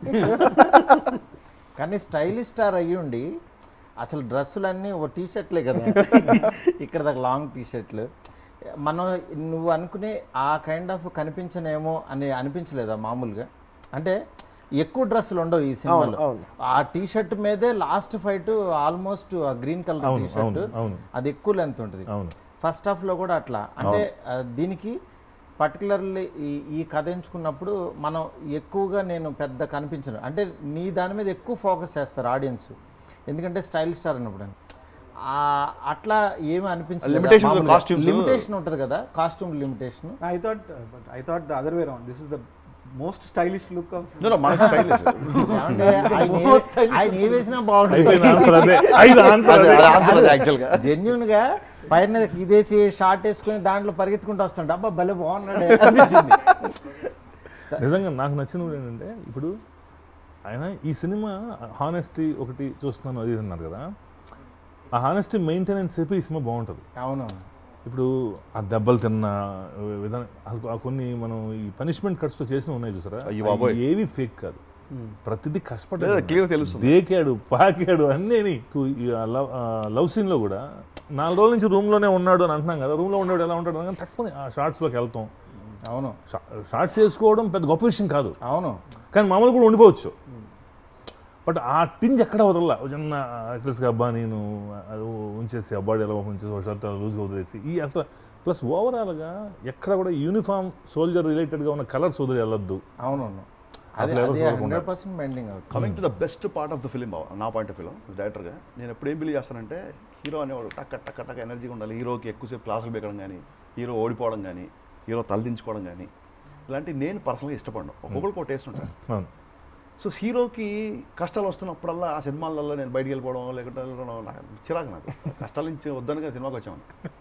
S4: కానీ స్టైలిష్ స్టార్ అయ్యి ఉండి అసలు డ్రెస్సులన్నీ ఒక టీ షర్ట్లే కదా ఇక్కడ దాకా లాంగ్ టీ షర్ట్లు మనం నువ్వు అనుకునే ఆ కైండ్ ఆఫ్ కనిపించనేమో అని అనిపించలేదా మామూలుగా అంటే ఎక్కువ డ్రెస్సులు ఉండవు ఈ సినిమాలో
S2: అవును.
S4: ఆ టీ షర్ట్ మీదే last fight almost green colour
S3: అవును,
S4: టీ షర్ట్
S3: అవును, అవును.
S4: అది ఎక్కువ లెంత్ ఉంటుంది
S3: అవును
S4: ఫస్ట్ హాఫ్లో కూడా అట్లా అంటే ఆ, దీనికి పర్టికులర్లీ ఈ ఈ కథ ఎంచుకున్నప్పుడు మనం ఎక్కువగా నేను పెద్ద కనిపించను అంటే నీ దాని మీద ఎక్కువ ఫోకస్ చేస్తారు ఆడియన్స్ ఎందుకంటే స్టైల్ స్టార్ అన్నప్పుడు ఆ, అట్లా ఏమి
S1: Limitation of the costumes.
S4: Limitation ఉంటుంది కదా costume limitation
S5: I thought, uh, but I thought the other way around. This is the most stylish look of.
S1: మన స్టైల్
S4: అంటే ఆయన ఏ- ఆయన ఏ వేసినా బాగుంటుంది
S3: అయిపోయిన ఆన్సర్ అదే ఐదు ఆన్సర్ అదే
S1: యాక్చువల్గా
S4: జెన్యున్ గా పైన ఇదేసి షార్ట్ వేసుకుని దాంట్లో పరిగెత్తుకుంటూ వస్తాడు అబ్బా భలే బాగున్నాడు అనిపించింది
S3: నిజంగా నాకు నచ్చినది ఏంటంటే ఇప్పుడు ఆయన ఈ సినిమా హానెస్టీ ఒకటి చూస్తున్నాను అది ఇది అన్నారు కదా ఆ హానెస్టీ మెయింటెనెన్స్ చెప్పి ఈ సినిమా బాగుంటుంది
S4: అవునవును
S3: ఇప్పుడు ఆ దెబ్బలు తిన్న విధానం ఆ- ఆ కొన్ని మనం ఈ పనిష్మెంట్ కట్స్తో చేసిన ఉన్నాయి చూసారా
S1: అయ్య బాబోయ్.
S3: అవి ఏవి ఫేక్ కాదు ప్రతిదీ కష్టపడ్డాడు
S1: క్లియర్ తెలుస్తుంది
S3: దేకాడు పాకాడు అన్నీ లవ్ లవ్ సీన్లో కూడా నాలుగు రోజుల నుంచి రూమ్లోనే ఉన్నాడు అని అంటున్నాం కదా రూమ్లో ఉన్నాడు ఎలా ఉంటాడు అని తక్కువ ఆ షార్ట్స్లోకి వెళ్తాం
S4: అవును
S3: షార్ట్స్ చేసుకోవడం పెద్ద గొప్ప విషయం కాదు
S4: అవును
S3: కానీ మామూలు కూడా ఉండిపోవచ్చు బట్ ఆ టింజ్ ఎక్కడ వదలలా ఒక చిన్న యాక్ట్రెస్గా అబ్బా నేను అది ఉంచేసి అబ్బాడి ఎలా ఉంచేసి ఒక షర్ట్ లూజ్గా వదిలేసి ఈ అసలు ప్లస్ ఓవరాల్గా ఎక్కడ కూడా యూనిఫామ్ సోల్జర్ రిలేటెడ్గా ఉన్న కలర్స్ వదిలి వెళ్ళొద్దు
S4: అవునవును అది
S3: అసలు ఎవరు
S4: అది
S3: చూడకుండా.
S4: హండ్రెడ్ పర్సెంట్ బెండింగ్ అవుతుంది
S1: coming to the best part of the film నా పాయింట్ ఆఫ్ వ్యూలో డైరెక్టర్గా నేను ఎప్పుడు ఏం బిలీవ్ చేస్తానంటే హీరో అనేవాడు టక్క టక్క టక్క ఎనర్జీగా ఉండాలి హీరోకి ఎక్కువసేపు క్లాసులు బెక్కడం కానీ హీరో ఓడిపోవడం కానీ హీరో తలదించుకోవడం కానీ ఇలాంటి నేను పర్సనల్గా ఇష్టపడను ఒక్కొక్కరికి ఒక టేస్ట్ ఉంటాను
S3: అవును
S1: సో హీరోకి కష్టాలు వస్తున్నప్పుడల్లా ఆ సినిమాలలో నేను బయటికి వెళ్ళిపోవడం లేకుంటే వెళ్ళడం నాకు చిరాకు నాకు కష్టాల నుంచి వద్దనుగా సినిమాకి వచ్చాము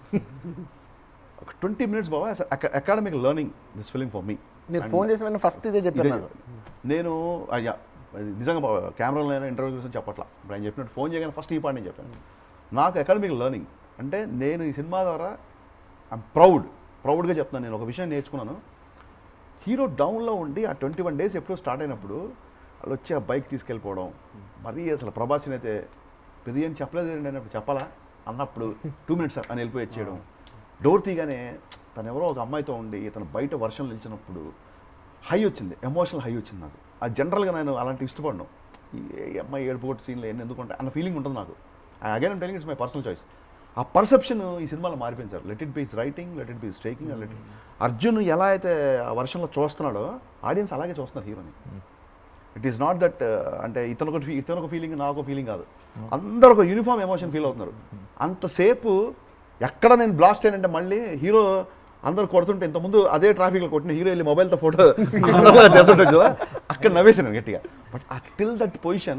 S1: ఒక ట్వంటీ మినిట్స్ బాబా academic learning this film for me
S2: మీరు ఫోన్ చేసి వెంటనే ఫస్ట్ ఇదే చెప్పారు
S1: ఇదే
S2: నాకు
S1: నేను అయ్యా అది నిజంగా బాబా కెమెరాలో నేను ఇంటర్వ్యూ చూసి చెప్పట్లా ఇప్పుడు ఆయన చెప్పినట్టు ఫోన్ చేయగానే ఫస్ట్ ఈ పాట నేను చెప్పాను నాకు అకాడమిక్ లెర్నింగ్ అంటే నేను ఈ సినిమా ద్వారా ఐఎమ్ ప్రౌడ్ ప్రౌడ్గా చెప్తున్నాను నేను ఒక విషయం నేర్చుకున్నాను హీరో డౌన్లో ఉండి ఆ ట్వంటీ వన్ డేస్ ఎప్పుడో స్టార్ట్ అయినప్పుడు వాళ్ళు వచ్చి ఆ బైక్ తీసుకెళ్ళిపోవడం మరీ అసలు ప్రభాస్ని అయితే బిర్యానీ చెప్పలేదు కదండి అన్నప్పుడు చెప్పాలా అన్నప్పుడు టూ మినిట్స్ అని వెళ్ళిపోయి వచ్చేయడం డోర్ తీగానే తను ఎవరో ఒక అమ్మాయితో ఉండి తను బయట వర్షం నిలిచినప్పుడు హై వచ్చింది ఎమోషనల్ హై వచ్చింది నాకు ఆ జనరల్గా నేను అలాంటి ఇష్టపడను ఈ ఈ అమ్మాయి ఏడుపు కొట్టి సీన్లు ఎన్ని ఎందుకుంటే అన్న ఫీలింగ్ ఉంటుంది నాకు again telling it's my personal choice ఆ పర్సెప్షన్ ఈ సినిమాలో మారిపోయింది sir let it be's writing let it be's taking let it Arjun ఎలా అయితే ఆ వర్షంలో చూస్తున్నాడో ఆడియన్స్ అలాగే చూస్తున్నారు హీరోని ఇట్ ఈస్ నాట్ దట్ అంటే ఇతను ఒక ఫీ- ఇతను ఒక ఫీలింగ్ నాకు ఒక ఫీలింగ్ కాదు అందరూ ఒక యూనిఫామ్ ఎమోషన్ ఫీల్ అవుతున్నారు అంతసేపు ఎక్కడ నేను బ్లాస్ట్ అయ్యానంటే మళ్ళీ హీరో అందరు కొడుతుంటే ఇంతకుముందు అదే ట్రాఫిక్లో కొట్టిన హీరో వెళ్ళి మొబైల్తో ఫోటో చేస్తుంటాడు కదా అక్కడ నవ్వేసాను గట్టిగా బట్ ఆ టిల్ దట్ పొజిషన్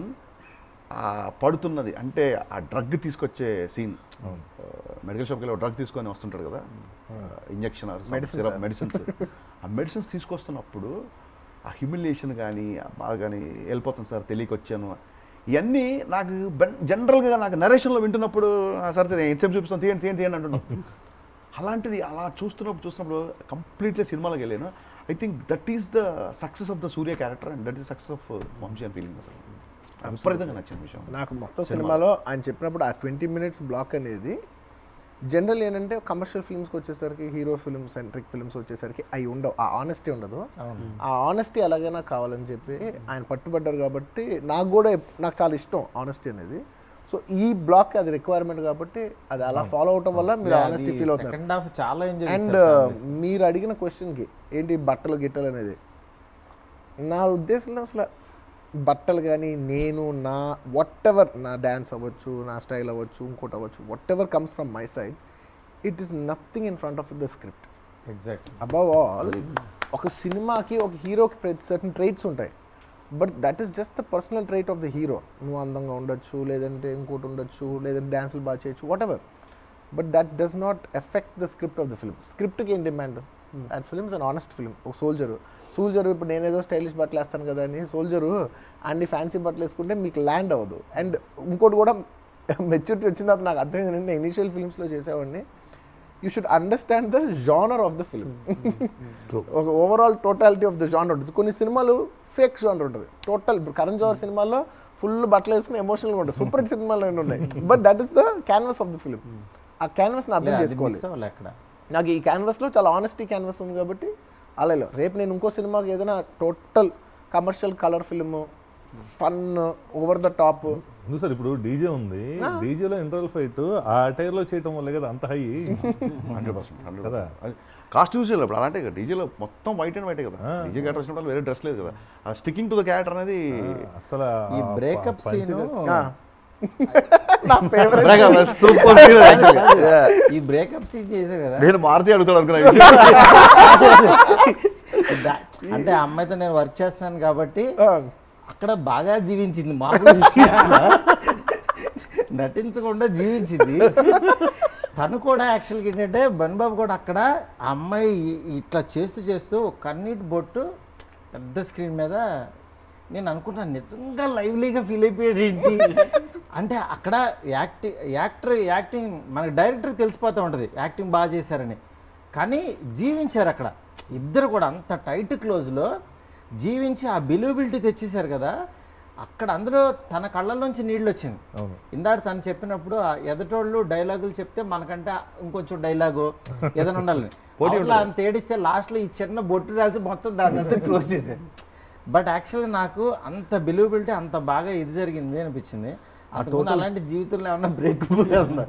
S1: ఆ పడుతున్నది అంటే ఆ డ్రగ్ తీసుకొచ్చే సీన్ మెడికల్ షాప్కి వెళ్ళి డ్రగ్ తీసుకొని వస్తుంటాడు కదా injection
S2: Medicines,
S1: syrup
S2: sir.
S1: Medicines ఆ మెడిసిన్స్ తీసుకొస్తున్నప్పుడు ఆ హ్యూమిలియేషన్ కానీ బాగా కానీ వెళ్ళిపోతుంది సార్ తెలియకొచ్చాను ఇవన్నీ నాకు జనరల్గా నాకు నరేషన్లో వింటున్నప్పుడు "ఆ, సార్ సార్ ఎంతసేపు చూపిస్తాను తీయండి తీయండి తీయండి అంటున్నాం అలాంటిది అలా చూస్తున్నప్పుడు చూస్తున్నప్పుడు కంప్లీట్లీ సినిమాలోకి వెళ్ళాను I think that is the success of the Surya character and that is success of Vamshi అని ఫీలింగ్ అసలు విపరీతంగా నచ్చిన విషయం
S2: నాకు మొత్తం సినిమాలో ఆయన చెప్పినప్పుడు ఆ ట్వంటీ మినిట్స్ బ్లాక్ అనేది జనరల్ ఏంటంటే కమర్షియల్ ఫిల్మ్స్కి వచ్చేసరికి హీరో ఫిల్మ్ సెంట్రిక్ ఫిల్మ్స్ వచ్చేసరికి అవి ఉండవు ఆ ఆనెస్టీ ఉండదు ఆ ఆనెస్టీ ఎలాగైనా కావాలని చెప్పి ఆయన పట్టుబడ్డారు కాబట్టి నాకు కూడా ఎప్- నాకు చాలా ఇష్టం ఆనెస్టీ అనేది సో ఈ బ్లాక్ అది రిక్వైర్మెంట్ కాబట్టి అది అలా ఫాలో అవటం వల్ల మీరు ఆనెస్టీ ఫీల్ అవుతారు
S4: సెకండ్ హాఫ్ చాలా ఎంజాయ్
S2: అండ్ మీరు అడిగిన క్వశ్చన్కి ఏంటి బట్టలు గిట్టలు అనేది నా ఉద్దేశంలో అసలు బట్టలు కానీ నేను నా వాట్ ఎవర్ నా డ్యాన్స్ అవ్వచ్చు నా స్టైల్ అవ్వచ్చు ఇంకోటి అవ్వచ్చు whatever comes from my side it is nothing in front of the script
S4: exact
S2: above all ఒక సినిమాకి ఒక హీరోకి సర్టన్ ట్రైట్స్ ఉంటాయి but that is just the personal trait of the hero నువ్వు అందంగా ఉండొచ్చు లేదంటే ఇంకోటి ఉండొచ్చు లేదంటే డ్యాన్సులు బాగా చేయొచ్చు whatever but that does not affect the script of the film స్క్రిప్ట్కి ఏం demand and films and honest film ఒక సోల్జరు సోల్జరు ఇప్పుడు నేనేదో స్టైలిష్ బట్టలు వేస్తాను కదా అని సోల్జరు అన్ని ఫ్యాన్సీ బట్టలు వేసుకుంటే మీకు ల్యాండ్ అవ్వదు అండ్ ఇంకోటి కూడా మెచ్యూరిటీ వచ్చిన తర్వాత నాకు అర్థమైంది నేను ఇనిషియల్ ఫిల్మ్స్లో చేసేవాడిని you should understand the genre of the film ఒక overall totality of the genre ఉంటుంది కొన్ని సినిమాలు ఫేక్ జానర్ ఉంటుంది టోటల్ ఇప్పుడు కరణ్ జోహర్ సినిమాలో ఫుల్ బట్టలు వేసుకుని ఎమోషనల్గా ఉంటుంది సూపర్ హిట్ సినిమాలు ఉన్నాయి but that is the canvas of the film ఆ క్యాన్వస్ని అర్థం చేసుకోవాలి
S4: మిస్ అవ్వాలి అక్కడ
S2: నాకు ఈ క్యాన్వస్లో చాలా ఆనెస్టీ క్యాన్వస్ ఉంది కాబట్టి అలా రేపు నేను ఇంకో సినిమాకి ఏదైనా total commercial colour film fun over the top
S3: ఉంది సార్ ఇప్పుడు డీజే ఉంది డీజేలో ఇంటర్వల్ ఫైట్ ఆ టైర్ లో చేయటం వల్లే కదా అంత హై
S1: హండ్రెడ్ పర్సెంట్ హండ్రెడ్
S3: కదా?
S1: కాస్ట్యూమ్స్ ఇప్పుడు అలాంటే కదా డీజేలో మొత్తం వైట్ అండ్ వైటే కదా డీజే క్యారెక్టర్ వచ్చినప్పుడు వేరే డ్రెస్ లేదు కదా ఆ స్టికింగ్ టు ద క్యారెక్టర్ అనేది
S3: అసలు
S4: ఈ బ్రేకప్ సీన్
S1: సూపర్
S4: ఈ బ్రేకప్ సీన్ చేసే కదా
S1: నేను మారుతి అడుగుతాడు అనుకున్నా
S4: దా- అంటే ఆ అమ్మాయితో నేను వర్క్ చేస్తున్నాను కాబట్టి అక్కడ బాగా జీవించింది మామూలు జీవితంలో నటించకుండా జీవించింది తను కూడా యాక్చువల్గా ఏంటంటే బన్బాబు కూడా అక్కడ ఆ అమ్మాయి ఇ- ఇట్లా చేస్తూ చేస్తూ ఒక కన్నీటి బొట్టు పెద్ద స్క్రీన్ మీద నేను అనుకున్నాను నిజంగా లైవ్లీగా ఫీల్ అయిపోయాడు ఏంటి అంటే అక్కడ యాక్టింగ్ యాక్టర్ యాక్టింగ్ మనకి డైరెక్టర్ తెలిసిపోతూ ఉంటుంది యాక్టింగ్ బాగా చేశారని కానీ జీవించారు అక్కడ ఇద్దరు కూడా అంత టైట్ క్లోజ్లో జీవించి ఆ బిలీవబిలిటీ తెచ్చేశారు కదా అక్కడ అందులో తన కళ్ళల్లోంచి నీళ్ళు వచ్చింది ఇందాక తను చెప్పినప్పుడు ఆ ఎదటోళ్ళు డైలాగులు చెప్తే మనకంటే ఇంకొంచెం డైలాగు ఏదైనా ఉండాలని అవతల అంత ఏడిస్తే లాస్ట్లో ఈ చిన్న బొట్టు రాసి మొత్తం దాన్ని అంతా క్లోజ్ చేశారు బట్ యాక్చువల్గా నాకు అంత బిలీవబిలిటీ అంత బాగా ఇది జరిగింది అనిపించింది అంతకుముందు అలాంటి జీవితంలో ఏమన్నా బ్రేక్ ఉందా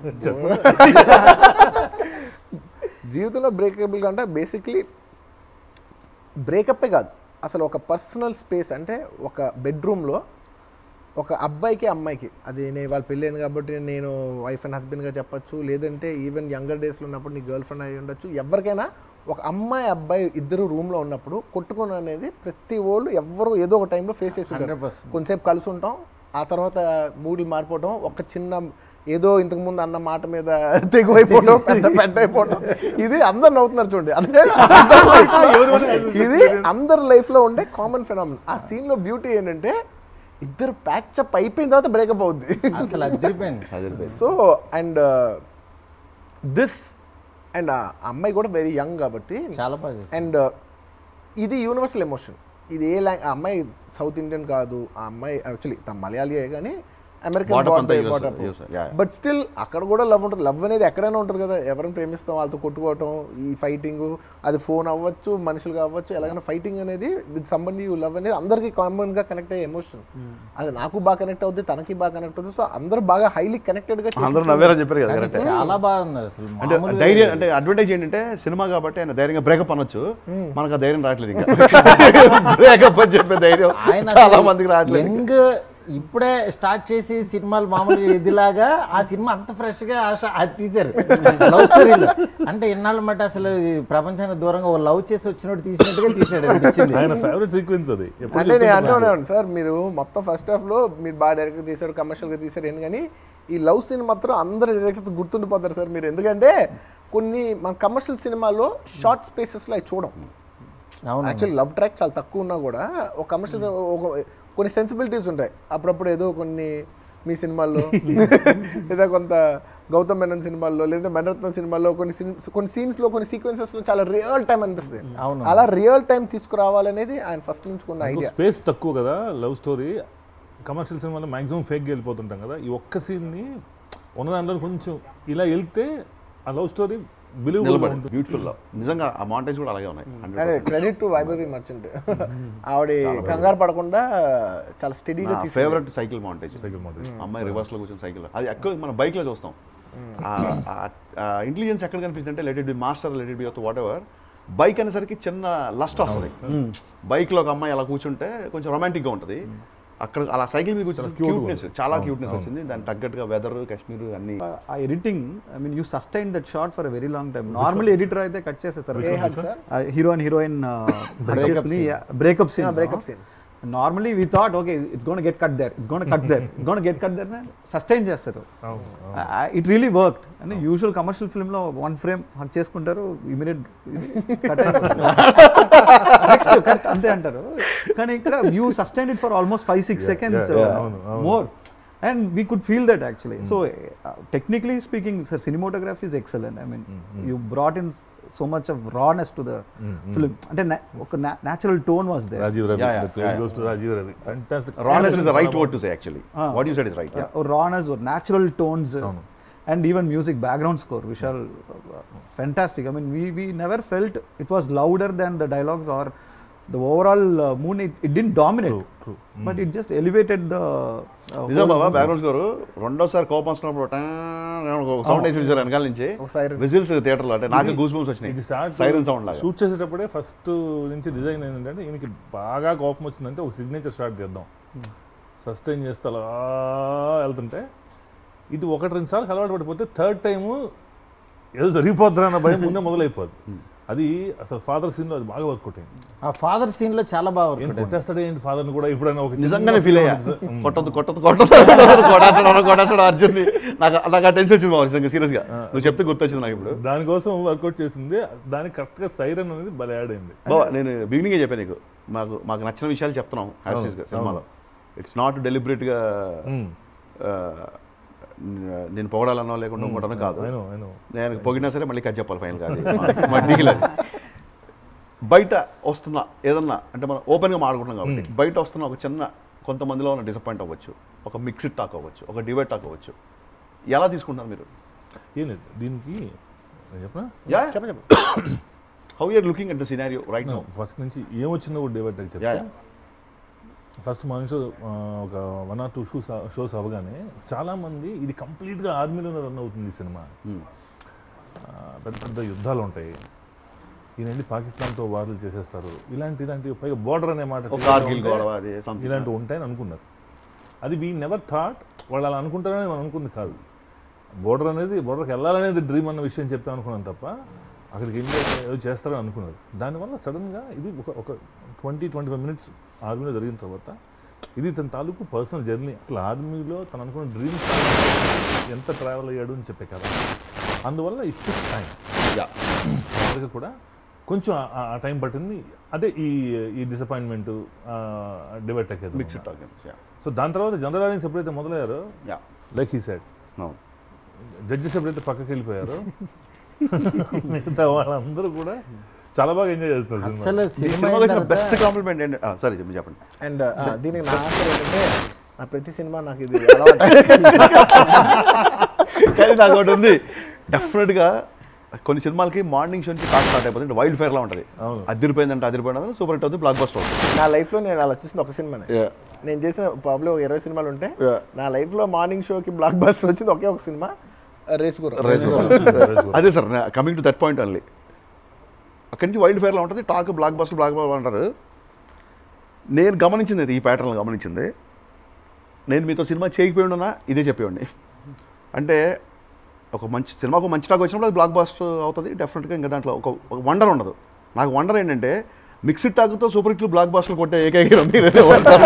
S2: జీవితంలో బ్రేకబుల్ అంటే బేసిక్లీ బ్రేకప్పే కాదు అసలు ఒక పర్సనల్ స్పేస్ అంటే ఒక బెడ్రూమ్లో ఒక అబ్బాయికి అమ్మాయికి అది నేను వాళ్ళ పెళ్ళైంది కాబట్టి నేను వైఫ్ అండ్ హస్బెండ్గా చెప్పొచ్చు లేదంటే ఈవెన్ యంగర్ డేస్లో ఉన్నప్పుడు నీ గర్ల్ ఫ్రెండ్ అయి ఉండొచ్చు ఎవరికైనా ఒక అమ్మాయి అబ్బాయి ఇద్దరు రూమ్లో ఉన్నప్పుడు కొట్టుకుని అనేది ప్రతి వాళ్ళు ఎవరు ఏదో ఒక టైంలో ఫేస్ చేసి ఉంటారు
S4: 100%.
S2: కొంతసేపు కలిసి ఉంటాం ఆ తర్వాత మూడులు మారిపోవడం ఒక చిన్న ఏదో ఇంతకు ముందు అన్న మాట మీద తెగువైపోవడం పెద్ద పెద్ద అయిపోవడం ఇది అందరు నవ్వుతున్నారు చూడండి అంటే ఇది అందరి లైఫ్ లో ఉండే కామన్ ఫినామిన్ ఆ సీన్ లో బ్యూటీ ఏంటంటే ఇద్దరు ప్యాచప్ అయిపోయిన తర్వాత బ్రేకప్ అవుద్ది
S4: అసలు అదిరిపోయింది
S2: సో అండ్ దిస్ అండ్ ఆ అమ్మాయి కూడా వెరీ యంగ్ కాబట్టి
S4: చాలా బాగా చేశారు
S2: అండ్ ఇది యూనివర్సల్ ఎమోషన్ ఇది ఏ లాంగ్ ఆ అమ్మాయి సౌత్ ఇండియన్ కాదు ఆ అమ్మాయి యాక్చువల్లీ తన మలయాళీయే కానీ
S1: Brought up అంతా US,
S2: American
S1: US, yeah, yeah.
S2: But still అక్కడ కూడా లవ్ ఉంటుంది లవ్ అనేది ఎక్కడైనా ఉంటుంది కదా ఎవరిని ప్రేమిస్తాం వాళ్ళతో కొట్టుకోవటం ఈ ఫైటింగ్ అది ఫోన్ అవ్వచ్చు మనుషులుగా అవ్వచ్చు ఎలాగైనా ఫైటింగ్ అనేది విత్ సంబంధి యూ లవ్ అనేది అందరికీ కామన్ గా కనెక్ట్ అయ్యే ఎమోషన్ అది నాకు బాగా కనెక్ట్ అవుతుంది తనకి బాగా కనెక్ట్ అవుతుంది సో అందరూ బాగా హైలీ కనెక్టెడ్ గా
S1: అందరూ నవ్వారని చెప్పారు కదా
S4: కానీ
S1: కరెక్ట్
S4: చాలా బాగుంది అసలు
S1: అంటే
S4: మామూలుగా
S1: ధైర్యం అంటే అడ్వాంటేజ్ ఏంటంటే సినిమా కాబట్టి ఆయన ధైర్యంగా బ్రేకప్ అనొచ్చు మనకు ఆ ధైర్యం రావట్లేదు ఇంకా బ్రేకప్ అని చెప్పే ధైర్యం
S4: ఆయన
S1: చాలా మందికి రావట్లేదు
S4: యంగ్ ఇప్పుడే స్టార్ట్ చేసి సినిమాలు మామూలుగా ఇదిలాగా ఆ సినిమా అంత ఫ్రెష్ గా ఆశ అది తీశారు లవ్ స్టోరీలో అంటే ఇన్నాళ్ళ మట్టి అసలు ఈ ప్రపంచానికి దూరంగా ఓ లవ్ చేసి వచ్చినట్టు తీసినట్టుగా తీసాడు అనిపించింది
S3: ఆయన ఫేవరెట్ సీక్వెన్స్ అది ఎప్పుడు
S2: అంటే నేను
S3: చెప్తుంటాను.
S2: అంటున్నాను సార్ మీరు మొత్తం ఫస్ట్ హాఫ్ లో మీరు బాగా డైరెక్ట్ తీశారు కమర్షియల్ గా తీశారు ఏం కానీ ఈ లవ్ సీన్ మాత్రం అందరు డైరెక్టర్స్ గుర్తుండిపోతారు సార్ మీరు ఎందుకంటే కొన్ని మన కమర్షియల్ సినిమాల్లో షార్ట్ స్పేసెస్ లో అవి చూడం
S4: అవును
S2: యాక్చువల్లీ లవ్ ట్రాక్ చాలా తక్కువ ఉన్నా కూడా ఒక కమర్షియల్ ఒక కొన్ని సెన్సిబిలిటీస్ ఉంటాయి అప్పుడప్పుడు ఏదో కొన్ని మీ సినిమాల్లో లేదా కొంత గౌతమ్ మెనన్ సినిమాల్లో లేదా మణరత్న సినిమాల్లో కొన్ని scene- కొన్ని సీన్స్ లో కొన్ని సీక్వెన్సెస్ లో చాలా రియల్ టైం అనిపిస్తుంది
S4: అవును.
S2: అలా రియల్ టైం తీసుకురావాలనేది ఆయన ఫస్ట్ నుంచి ఉన్న ఐడియా
S3: స్పేస్ తక్కువ కదా లవ్ స్టోరీ కమర్షియల్ సినిమాలో మాక్సిమం ఫేక్గా వెళ్ళిపోతుంటాం కదా ఈ ఒక్క సీన్ని ఉన్న దాంట్లో కొంచెం ఇలా వెళ్తే ఆ లవ్ స్టోరీ బిలీవబుల్
S1: నిలబడి బ్యూటిఫుల్ నిజంగా ఆ మాంటేజ్ కూడా అలాగే ఉన్నాయి 100%.
S2: అదే క్రెడిట్ టు వైభవి మర్చెంట్ ఆవిడ కంగారు పడకుండా చాలా స్టడీగా
S1: నా
S2: తీసి
S1: favourite cycle montage
S3: cycle model
S1: అమ్మాయి రివర్స్ లో కూర్చొని సైకిల్ అది ఎక్కువ మనం బైక్ లో చూస్తాం ఇంటెలిజెన్స్ ఎక్కడ కనిపిస్తుంది అంటే let it be master let it be whatever bike అనేసరికి చిన్న లస్ట్ వస్తుంది బైక్ లో ఒక అమ్మాయి అలా కూర్చుంటే కొంచెం రొమాంటిక్ గా ఉంటుంది అక్కడ అలా సైకిల్ మీద కూర్చొని క్యూట్నెస్ చాలా క్యూట్నెస్ వచ్చింది దానికి తగ్గట్టుగా వెదర్ కాశ్మీర్ అన్ని
S5: ఆ editing I mean you sustain that shot for very long time normal editor అయితే కట్ చేసేస్తారు hero and heroine breakup scene
S2: breakup scene
S5: normally we thought okay it's gonna get cut there it's gonna cut there it's gonna get cut there sustain చేస్తారు ఇట్ రియలీ వర్క్ అంటే యూజువల్ కమర్షియల్ ఫిల్మ్ లో వన్ ఫ్రేమ్ హక్ చేసుకుంటారు ఇమీడియట్ కట్ నెక్స్ట్ కట్ అంతే అంటారు కానీ ఇక్కడ you sustain it for almost five six seconds
S3: yeah, అవును, అవును.
S5: More and we could feel that actually so technically speaking sir cinematography is excellent I mean you brought in so much of rawness to the film అంటే na- ఒక natural tone was there
S3: Rajeev Ravi
S1: Yeah, yeah,
S3: The credit
S1: yeah.
S3: goes to Rajeev Ravi fantastic
S1: rawness is right word to say actually
S5: Ah.
S1: What you said is right
S5: rawness or natural tones uh,
S3: అవును.
S5: and even music background score vishal uh, fantastic i mean we we never felt it was louder than the dialogues or the overall uh, moon it, it didn't dominate
S3: true
S5: but it just elevated the uh,
S1: నిజం
S5: whole
S1: బాబా
S5: movie.
S1: బ్యాక్గ్రౌండ్స్ గారు రెండోసారి కోపం వస్తున్నప్పుడు సౌండ్ వేసి చూసారు వెనకాల నుంచి
S2: ఒక siren.
S1: విజిల్స్ థియేటర్ లో అంటే నాకు గూస్ బంప్స్
S3: ఇది
S1: వచ్చినాయి
S3: స్టార్ట్
S1: సైరన్ సౌండ్ లాగా
S3: షూట్ చేసేటప్పుడే ఫస్ట్ నుంచి డిజైన్ ఏంటంటే ఈయనకి బాగా కోపం వచ్చిందంటే ఒక సిగ్నేచర్ షాట్ తీద్దాం సస్టైన్ చేస్తే అలా వెళ్తుంటే ఇది ఒకటి రెండు సార్లు అలవాటు పడిపోతే థర్డ్ టైము ఏదో జరిగిపోద్దా అన్న భయం ముందే మొదలైపోద్ది అది అసలు ఫాదర్ సీన్లో అది బాగా వర్కౌట్ అయింది
S4: ఆ ఫాదర్ సీన్ లో చాలా బాగా work
S3: ఏం
S4: ఉంటుంది.
S3: కొట్టేస్తాడు ఏంటి ఫాదర్ని కూడా ఎప్పుడైనా ఒక చిన్న
S1: నిజంగానే ఫీల్ అయ్యా
S3: ఉంటుంది సార్.
S1: కొట్టదు కొట్టదు కొట్టదు కొట్టేస్తాడు కొట్టేస్తాడు అర్జున్ నాకు నాకు ఆ టెన్షన్ వచ్చింది బాబు నిజంగా సీరియస్ గా నువ్వు చెప్తే గుర్తొచ్చింది నాకు ఇప్పుడు
S3: దానికోసం వర్కౌట్ చేసింది దానికి కరెక్ట్గా సైరన్ అనేది భలే యాడ్ అయింది
S1: బాబా నేను బిగినింగే చెప్పాను నీకు మాకు మాకు నచ్చిన విషయాలు చెప్తున్నాం హ్యాష్ గా సినిమాలో ఇట్స్ నాట్ డెలిబరేట్ గా
S3: Mm.
S1: ఆ, నేను పొగడాలనో లేకుండా ఇంకోటనో కాదు
S3: I know, I know.
S1: నేను పొగిడినా సరే మళ్ళీ కట్ చెప్పాలి ఫైనల్ కాదు మా డీల్ అది బయట వస్తున్న ఏదన్నా అంటే మనం ఓపెన్గా మాట్లాడుకుంటున్నాం కాబట్టి బయట వస్తున్న ఒక చిన్న కొంతమందిలో ఉన్న డిసప్పాయింట్ అవ్వచ్చు ఒక మిక్స్డ్ టాక్ అవ్వచ్చు ఒక డివైడ్ టాక్ అవ్వచ్చు ఎలా తీసుకుంటున్నారు మీరు
S3: ఏం లేదు దీనికి నేను చెప్పనా
S1: yeah how you're looking at the scenario right no
S3: first నుంచి ఏమొచ్చిందో కూడా డివైడ్
S1: యా
S3: చెప్తా ఫస్ట్ మనిషి ఒక one or two shoes shows అవగానే చాలామంది ఇది కంప్లీట్గా ఆర్మీలోనే రన్ అవుతుంది ఈ సినిమా ఆ, పెద్ద పెద్ద యుద్ధాలు ఉంటాయి ఈయన వెళ్ళి పాకిస్తాన్తో వార్లు చేసేస్తారు ఇలాంటి ఇలాంటి పైగా బోర్డర్ అనే మాట
S1: ఒక కార్గిల్ గొడవ అది something.
S3: ఇలాంటివి ఉంటాయని అనుకున్నారు అది వీ నెవర్ థాట్ వాళ్ళు అలా అనుకుంటారని మనం అనుకుంది కాదు బోర్డర్ అనేది బోర్డర్కి వెళ్ళాలనేది డ్రీమ్ అన్న విషయం చెప్తాం అనుకున్నాం తప్ప అక్కడికి వెళ్ళి ఏదో చేస్తారని అనుకున్నారు దానివల్ల సడన్గా ఇది ఒక ఒక ట్వంటీ ట్వంటీ ఫైవ్ మినిట్స్ ఆర్మీలో జరిగిన తర్వాత ఇది తన తాలూకు పర్సనల్ జర్నీ అసలు ఆర్మీలో తను అనుకున్న డ్రీమ్స్ ఎంత ట్రావెల్ అయ్యాడు అని చెప్పే కదా అందువల్ల ఇట్ టైం
S1: యా
S3: అందరికీ కూడా కొంచెం ఆ- ఆ- ఆ టైం పట్టింది అదే ఈ ఈ disappointment divide
S1: mixed talk yeah
S3: so దాని తర్వాత జనరల్ ఆడియన్స్ ఎప్పుడైతే మొదలయ్యారో
S1: యా
S3: లైక్ ఈ సైడ్
S1: నో
S3: జడ్జెస్ ఎప్పుడైతే పక్కకి వెళ్ళిపోయారో మిగతా వాళ్ళందరూ కూడా చాలా బాగా ఎంజాయ్ చేస్తున్నారు సినిమా
S4: అసలు
S1: ఈ
S4: సినిమా
S1: సినిమాకి
S4: అయిన
S1: వచ్చిన
S4: తర్వాత
S1: బెస్ట్ కాంప్లిమెంట్ ఏంటి సరే చెప్పండి చెప్పండి
S2: అండ్ దీనికి నా ఆన్సర్ ఏంటంటే నా ప్రతి సినిమా నాకు ఇది అలవాటు
S1: కానీ నాకు ఒకటి ఉంది డెఫినెట్గా కొన్ని సినిమాలకి మార్నింగ్ షో నుంచి టాక్ స్టార్ట్ అయిపోతుంది వైల్డ్ ఫైర్ లా ఉంటుంది
S3: అవును.
S1: అదిరిపోయిందంటే అదిరిపోయింది సూపర్ హిట్ అవుతుంది బ్లాక్ బస్టర్ అవుతుంది
S2: నా లైఫ్లో నేను అలా చూసిన ఒక సినిమానే
S1: Yeah.
S2: నేను చేసిన ప్రాబ్లం ఒక ఇరవై సినిమాలు ఉంటే
S1: Yeah.
S2: నా లైఫ్లో మార్నింగ్ షోకి బ్లాక్ బస్టర్ వచ్చింది ఒకే ఒక సినిమా రేస్ గుర్రం
S1: రేస్ అదే sir coming to that point only అక్కడి నుంచి వైల్డ్ ఫైర్లో ఉంటుంది talk blockbuster blockbuster అంటారు నేను గమనించింది ఇది, ఈ ప్యాటర్న్ గమనించింది నేను మీతో సినిమా చేయకపోయి ఉన్నా ఇదే చెప్పేవాడిని అంటే ఒక మంచి సినిమాకు మంచి టాక్ వచ్చినప్పుడు అది బ్లాక్ బాస్టర్ అవుతుంది డెఫినెట్గా ఇంకా దాంట్లో ఒక ఒక వండర్ ఉండదు నాకు వండర్ ఏంటంటే మిక్స్డ్ టాక్తో సూపర్ హిట్లు బ్లాక్ బాస్టర్ కొట్టే ఏకైక hero మీరే wonder.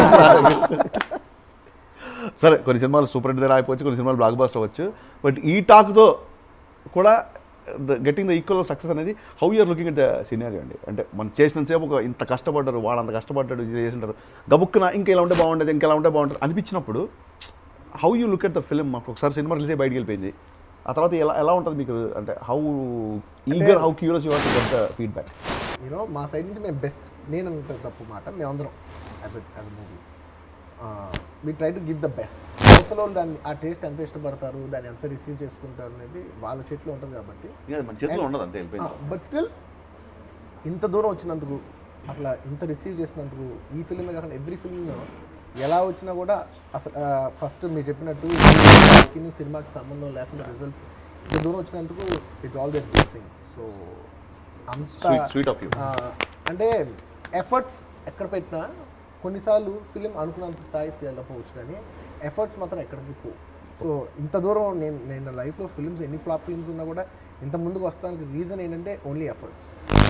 S1: సరే కొన్ని సినిమాలు సూపర్ హిట్ దగ్గర అయిపోవచ్చు కొన్ని సినిమాలు బ్లాక్ బాస్టర్ అవ్వచ్చు బట్ ఈ టాక్తో కూడా గెట్టింగ్ ద ఈక్వల్ సక్సెస్ అనేది how you are looking at the senior అండి అంటే మనం చేసినంతసేపు ఒక ఇంత కష్టపడ్డారు వాడు అంత కష్టపడ్డాడు ఇది చేసింటారు గబుక్కున ఇంకా ఇలా ఉంటే బాగుంటుంది ఇంకా ఇలా ఉంటే బాగుంటుంది అనిపించినప్పుడు how you look at the film మాకు ఒకసారి సినిమా రిలీజ్ అయ్యి బయటికి వెళ్ళిపోయింది ఆ తర్వాత ఎలా ఎలా ఉంటుంది మీకు అంటే how eager how curious you want get the feedback
S2: you know మా సైడ్ నుంచి మేము బెస్ట్ నేను అంత తప్పు మాట మేమందరం as as movie we try to give the best అవతల వాళ్ళు దాన్ని ఆ టేస్ట్ ఎంత ఇష్టపడతారు దాన్ని ఎంత రిసీవ్ చేసుకుంటారు అనేది వాళ్ళ చేతిలో ఉంటుంది కాబట్టి
S1: మన చేతిలో ఉండదు అంతే వెళ్ళిపోయింది
S2: బట్ స్టిల్ ఇంత దూరం వచ్చినందుకు అసలు ఇంత రిసీవ్ చేసినందుకు ఈ ఫిల్మే కాకుండా ఎవ్రీ ఫిల్మ్లో ఎలా వచ్చినా కూడా అసలు ఫస్ట్ మీరు చెప్పినట్టు ఈ సినిమాకి సంబంధం లేకుండా రిజల్ట్స్ ఇంత దూరం వచ్చినందుకు it's all that blessing so అంత
S1: స్వీట్ స్వీట్ ఆఫ్ యూ
S2: ఆ, అంటే ఎఫర్ట్స్ ఎక్కడ పెట్టినా కొన్నిసార్లు ఫిలిం అనుకున్నంత స్థాయికి వెళ్ళకపోవచ్చు కానీ ఎఫర్ట్స్ మాత్రం ఎక్కడికి పో సో ఇంత దూరం నేను నేను నా లైఫ్లో ఫిల్మ్స్ ఎన్ని ఫ్లాప్ ఫిల్మ్స్ ఉన్నా కూడా ఇంత ముందుకు వస్తానికి రీజన్ ఏంటంటే ఓన్లీ ఎఫర్ట్స్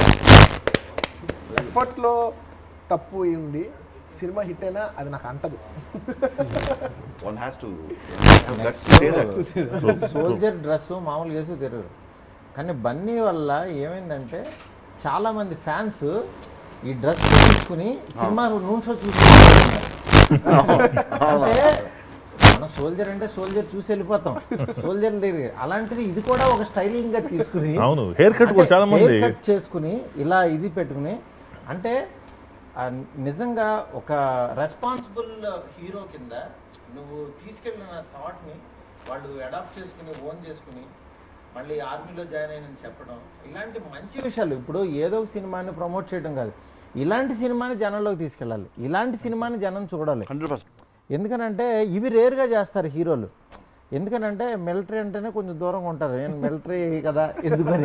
S2: ఎఫర్ట్లో తప్పు ఉంది సినిమా హిట్ అయినా అది నాకు అంటదు
S1: one has to
S4: soldier dress మామూలుగా వేసి తిరగరు కానీ బన్నీ వల్ల ఏమైందంటే చాలా మంది ఫ్యాన్స్ ఈ డ్రెస్ తీసుకుని సినిమా రూమ్ షో చూసుకుంటున్నారు అంటే మన సోల్జర్ అంటే సోల్జర్ చూసి వెళ్ళిపోతాం సోల్జర్ దగ్గర అలాంటిది ఇది కూడా ఒక స్టైలింగ్ గా తీసుకుని
S3: అవును హెయిర్ కట్ కూడా చాలా మంది
S4: హెయిర్ కట్ చేసుకుని ఇలా ఇది పెట్టుకుని అంటే ఆ నిజంగా ఒక రెస్పాన్సిబుల్ హీరో కింద నువ్వు తీసుకెళ్ళిన థాట్ని వాళ్ళు అడాప్ట్ చేసుకుని ఓన్ చేసుకుని మళ్ళీ ఆర్మీలో జాయిన్ అయినని చెప్పడం ఇలాంటి మంచి విషయాలు ఇప్పుడు ఏదో ఒక సినిమాని ప్రమోట్ చేయడం కాదు ఇలాంటి సినిమాని జనంలోకి తీసుకెళ్ళాలి ఇలాంటి సినిమాని జనం చూడాలి
S1: హండ్రెడ్ పర్సెంట్
S4: ఎందుకనంటే ఇవి రేర్గా చేస్తారు హీరోలు ఎందుకనంటే మిలిటరీ అంటేనే కొంచెం దూరంగా ఉంటారు నేను మిలిటరీ కదా ఎందుకని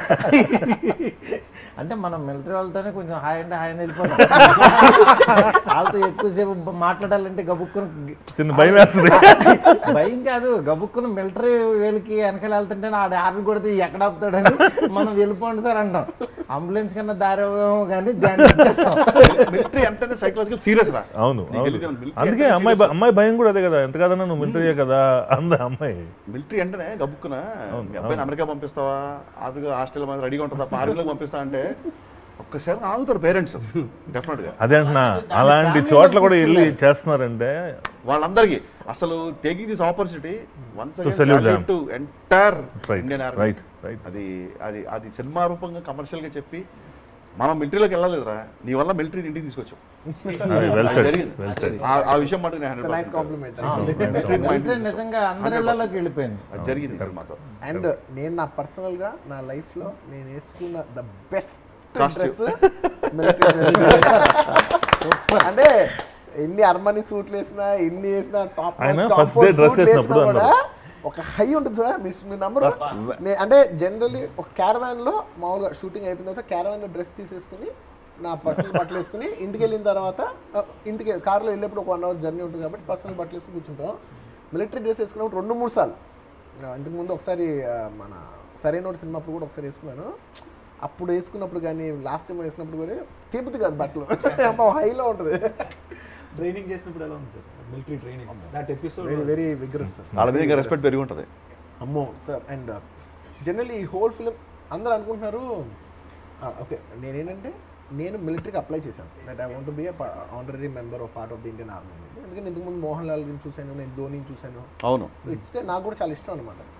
S4: అంటే మనం మిలిటరీ వాళ్ళతోనే కొంచెం హాయ్ అంటే హాయ్ అని వెళ్ళిపోతాం వాళ్ళతో ఎక్కువసేపు బ- మాట్లాడాలంటే గబుక్కుని
S3: చిన్న భయం వేస్తుంది
S4: భయం కాదు గబుక్కుని మిలిటరీ వేలకి వెనకాల వెళ్తుంటే ఆడ ఆర్మీ కొడితే ఎక్కడ ఆపుతాడని మనం వెళ్ళిపోండి సార్ అంటాం అంబులెన్స్ కన్నా దారి అవ్వము కానీ దాన్ని ఇచ్చేస్తాం
S1: మిలిటరీ అంటేనే సైకలాజికల్ సీరియస్ రా
S3: అవును
S1: నీకు
S3: అవును
S1: తెలియదు, military
S3: అందుకే
S1: అంటే
S3: అమ్మాయి భ- అమ్మాయి భయం కూడా అదే కదా ఎంత కాదన్నా నువ్వు మిలిటరీయే కదా అంద అమ్మాయి
S1: మిలిటరీ అంటేనే గబుక్కున
S3: అవును,
S1: మీ అబ్బాయిని అమెరికా పంపిస్తావా ఆఫ్రికా ఆస్ట్రేలియా మీద రెడీగా ఉంటుందా ఆర్మీలోకి పంపిస్తా అంటే ఒక్కసారి ఆగుతారు పేరెంట్స్ డెఫినెట్ గా
S3: అదే అంటున్నా
S4: దాన్ని
S3: అలాంటి
S4: family
S3: చోట్ల
S4: లో
S3: కూడా వెళ్ళి
S4: తీసుకెళ్ళాలి.
S3: చేస్తున్నారంటే
S1: వాళ్ళందరికీ అసలు taking this opportunity once
S3: To salute them.
S1: To entire
S3: Right,
S1: Indian army
S3: right, right.
S1: అది అది అది సినిమా రూపంగా కమర్షియల్ గా చెప్పి మనం మిలిటరీలోకి వెళ్ళలేదురా నీ వల్ల మిలిటరీ ఇంటికి తీసుకొచ్చాం
S3: అది well said,
S1: జరిగింది.
S3: well said.
S1: ఆ- ఆ విషయం మటుకు నేను హండ్రెడ్
S2: నైస్ కాంప్లిమెంట్
S4: మిలిటరీ నిజంగా అందరి ఇళ్లలోకి వెళ్ళిపోయింది
S1: అది జరిగింది సినిమాతో
S2: అండ్ నేను నా పర్సనల్గా నా లైఫ్లో నేను వేసుకున్న the best
S1: Costume.
S2: Dress military dress అంటే ఎన్ని అర్మనీ సూట్లు వేసినా ఎన్ని వేసినా టాప్
S3: ఆయన first day dress వేసినప్పుడు అన్నారు.
S2: ఒక హై ఉంటుంది సార్ మీ మీ నంబర్ అంటే జనరల్లీ ఒక క్యారవాన్ లో మామూలుగా షూటింగ్ అయిపోయిన తర్వాత క్యారవాన్ లో డ్రెస్ తీసేసుకుని నా పర్సనల్ బట్టలు వేసుకుని ఇంటికి వెళ్ళిన తర్వాత ఆ, ఇంటికి కార్లో వెళ్ళేప్పుడు ఒక వన్ అవర్ జర్నీ ఉంటుంది కాబట్టి పర్సనల్ బట్టలు వేసుకుని కూర్చుంటాం మిలిటరీ డ్రెస్ వేసుకున్నప్పుడు రెండు మూడు సార్లు ఆ, ఇంతకు ముందు ఒకసారి ఆ, మన సరైన సినిమా అప్పుడు కూడా ఒకసారి వేసుకున్నాను అప్పుడు వేసుకున్నప్పుడు కానీ లాస్ట్ టైం వేసినప్పుడు కూడా తీపుతుంది కాదు బట్టలు అమ్మ హైలో ఉంటుంది
S5: ట్రైనింగ్ చేసినప్పుడు ఎలా ఉంది sir military training that episode
S2: very very vigorous sir
S1: వాళ్ళ మీద ఇంకా రెస్పెక్ట్ పెరిగి ఉంటుంది
S2: అమ్మో సార్ అండ్ జనరల్లీ ఈ హోల్ ఫిలిం అందరూ అనుకుంటున్నారు ఓకే నేనేంటంటే నేను మిలిటరీకి అప్లై చేశాను that I want be honorary member of part of the Indian army ఎందుకంటే ఇంతకుముందు మోహన్ లాల్ గురించి చూశాను నేను ధోని చూశాను
S1: అవును
S2: సో ఇస్తే నాకు కూడా చాలా ఇష్టం అనమాట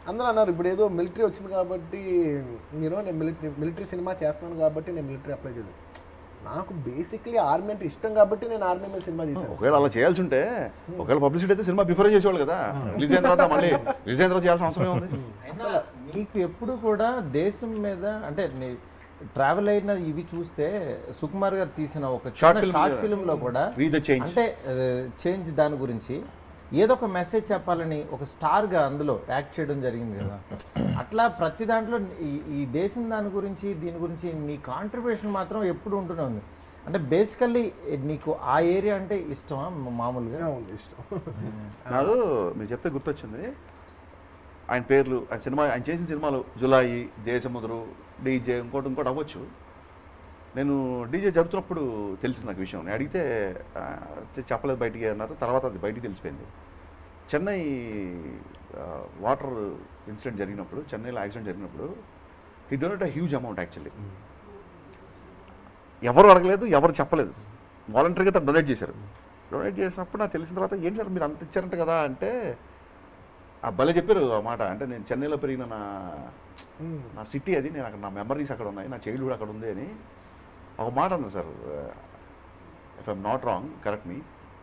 S2: అందరూ అన్నారు ఇప్పుడు ఏదో మిలిటరీ వచ్చింది కాబట్టి నేను నేను మిలిటరీ మిలిటరీ సినిమా చేస్తున్నాను కాబట్టి నేను మిలిటరీ అప్లై చేయలేదు నాకు బేసిక్లీ ఆర్మీ అంటే ఇష్టం కాబట్టి నేను ఆర్మీ మీద సినిమా తీశాను
S1: ఒకవేళ అలా చేయాల్సి ఉంటే ఒకవేళ పబ్లిసిటీ అయితే సినిమా బిఫోర్ చేసేవాళ్ళు కదా రిలీజ్ అయిన తర్వాత మళ్ళీ రిలీజ్ అయిన తర్వాత చేయాల్సిన అవసరం ఉంది
S4: అసలు నీకు ఎప్పుడు కూడా దేశం మీద అంటే నీ ట్రావెల్ అయిన ఇవి చూస్తే సుకుమార్ గారు తీసిన ఒక
S1: Short
S4: చిన్న
S1: film
S4: షార్ట్
S1: కదా.
S4: ఫిల్మ్ లో కూడా
S1: Read the change.
S4: అంటే చేంజ్ దాని గురించి ఏదో ఒక మెసేజ్ చెప్పాలని ఒక స్టార్ గా అందులో యాక్ట్ చేయడం జరిగింది కదా అట్లా ప్రతి దాంట్లో ఈ ఈ దేశం దాని గురించి దీని గురించి నీ కాంట్రిబ్యూషన్ మాత్రం ఎప్పుడు ఉంటూనే ఉంది అంటే బేసికల్లీ నీకు ఆ ఏరియా అంటే ఇష్టమా మామూలుగా
S2: ఉంది ఇష్టం
S1: నాకు మీరు చెప్తే గుర్తొచ్చింది ఆయన పేర్లు ఆయన సినిమా ఆయన చేసిన సినిమాలు జులాయి దేశముదురు డీజే ఇంకోటి ఇంకోటి అవ్వచ్చు నేను డీజే జరుగుతున్నప్పుడు తెలిసింది నాకు విషయం నేను అడిగితే ఆ, చెప్పలేదు బయటికి అన్నారు తర్వాత అది బయటికి తెలిసిపోయింది చెన్నై ఆ, వాటర్ ఇన్సిడెంట్ జరిగినప్పుడు చెన్నైలో యాక్సిడెంట్ జరిగినప్పుడు ఈ donate a huge amount actually ఎవరు అడగలేదు ఎవరు చెప్పలేదు వాలంటరీగా తను డొనేట్ చేశారు డొనేట్ చేసినప్పుడు నాకు తెలిసిన తర్వాత ఏంటి సార్ మీరు అంత ఇచ్చారంట కదా అంటే ఆ భలే చెప్పారు ఆ మాట అంటే నేను చెన్నైలో పెరిగిన నా నా సిటీ అది నేను అక్కడ నా మెమరీస్ అక్కడ ఉన్నాయి నా చైల్డ్హుడ్ అక్కడ ఉంది అని ఒక మాట అన్నారు sir if I'm not wrong correct మీ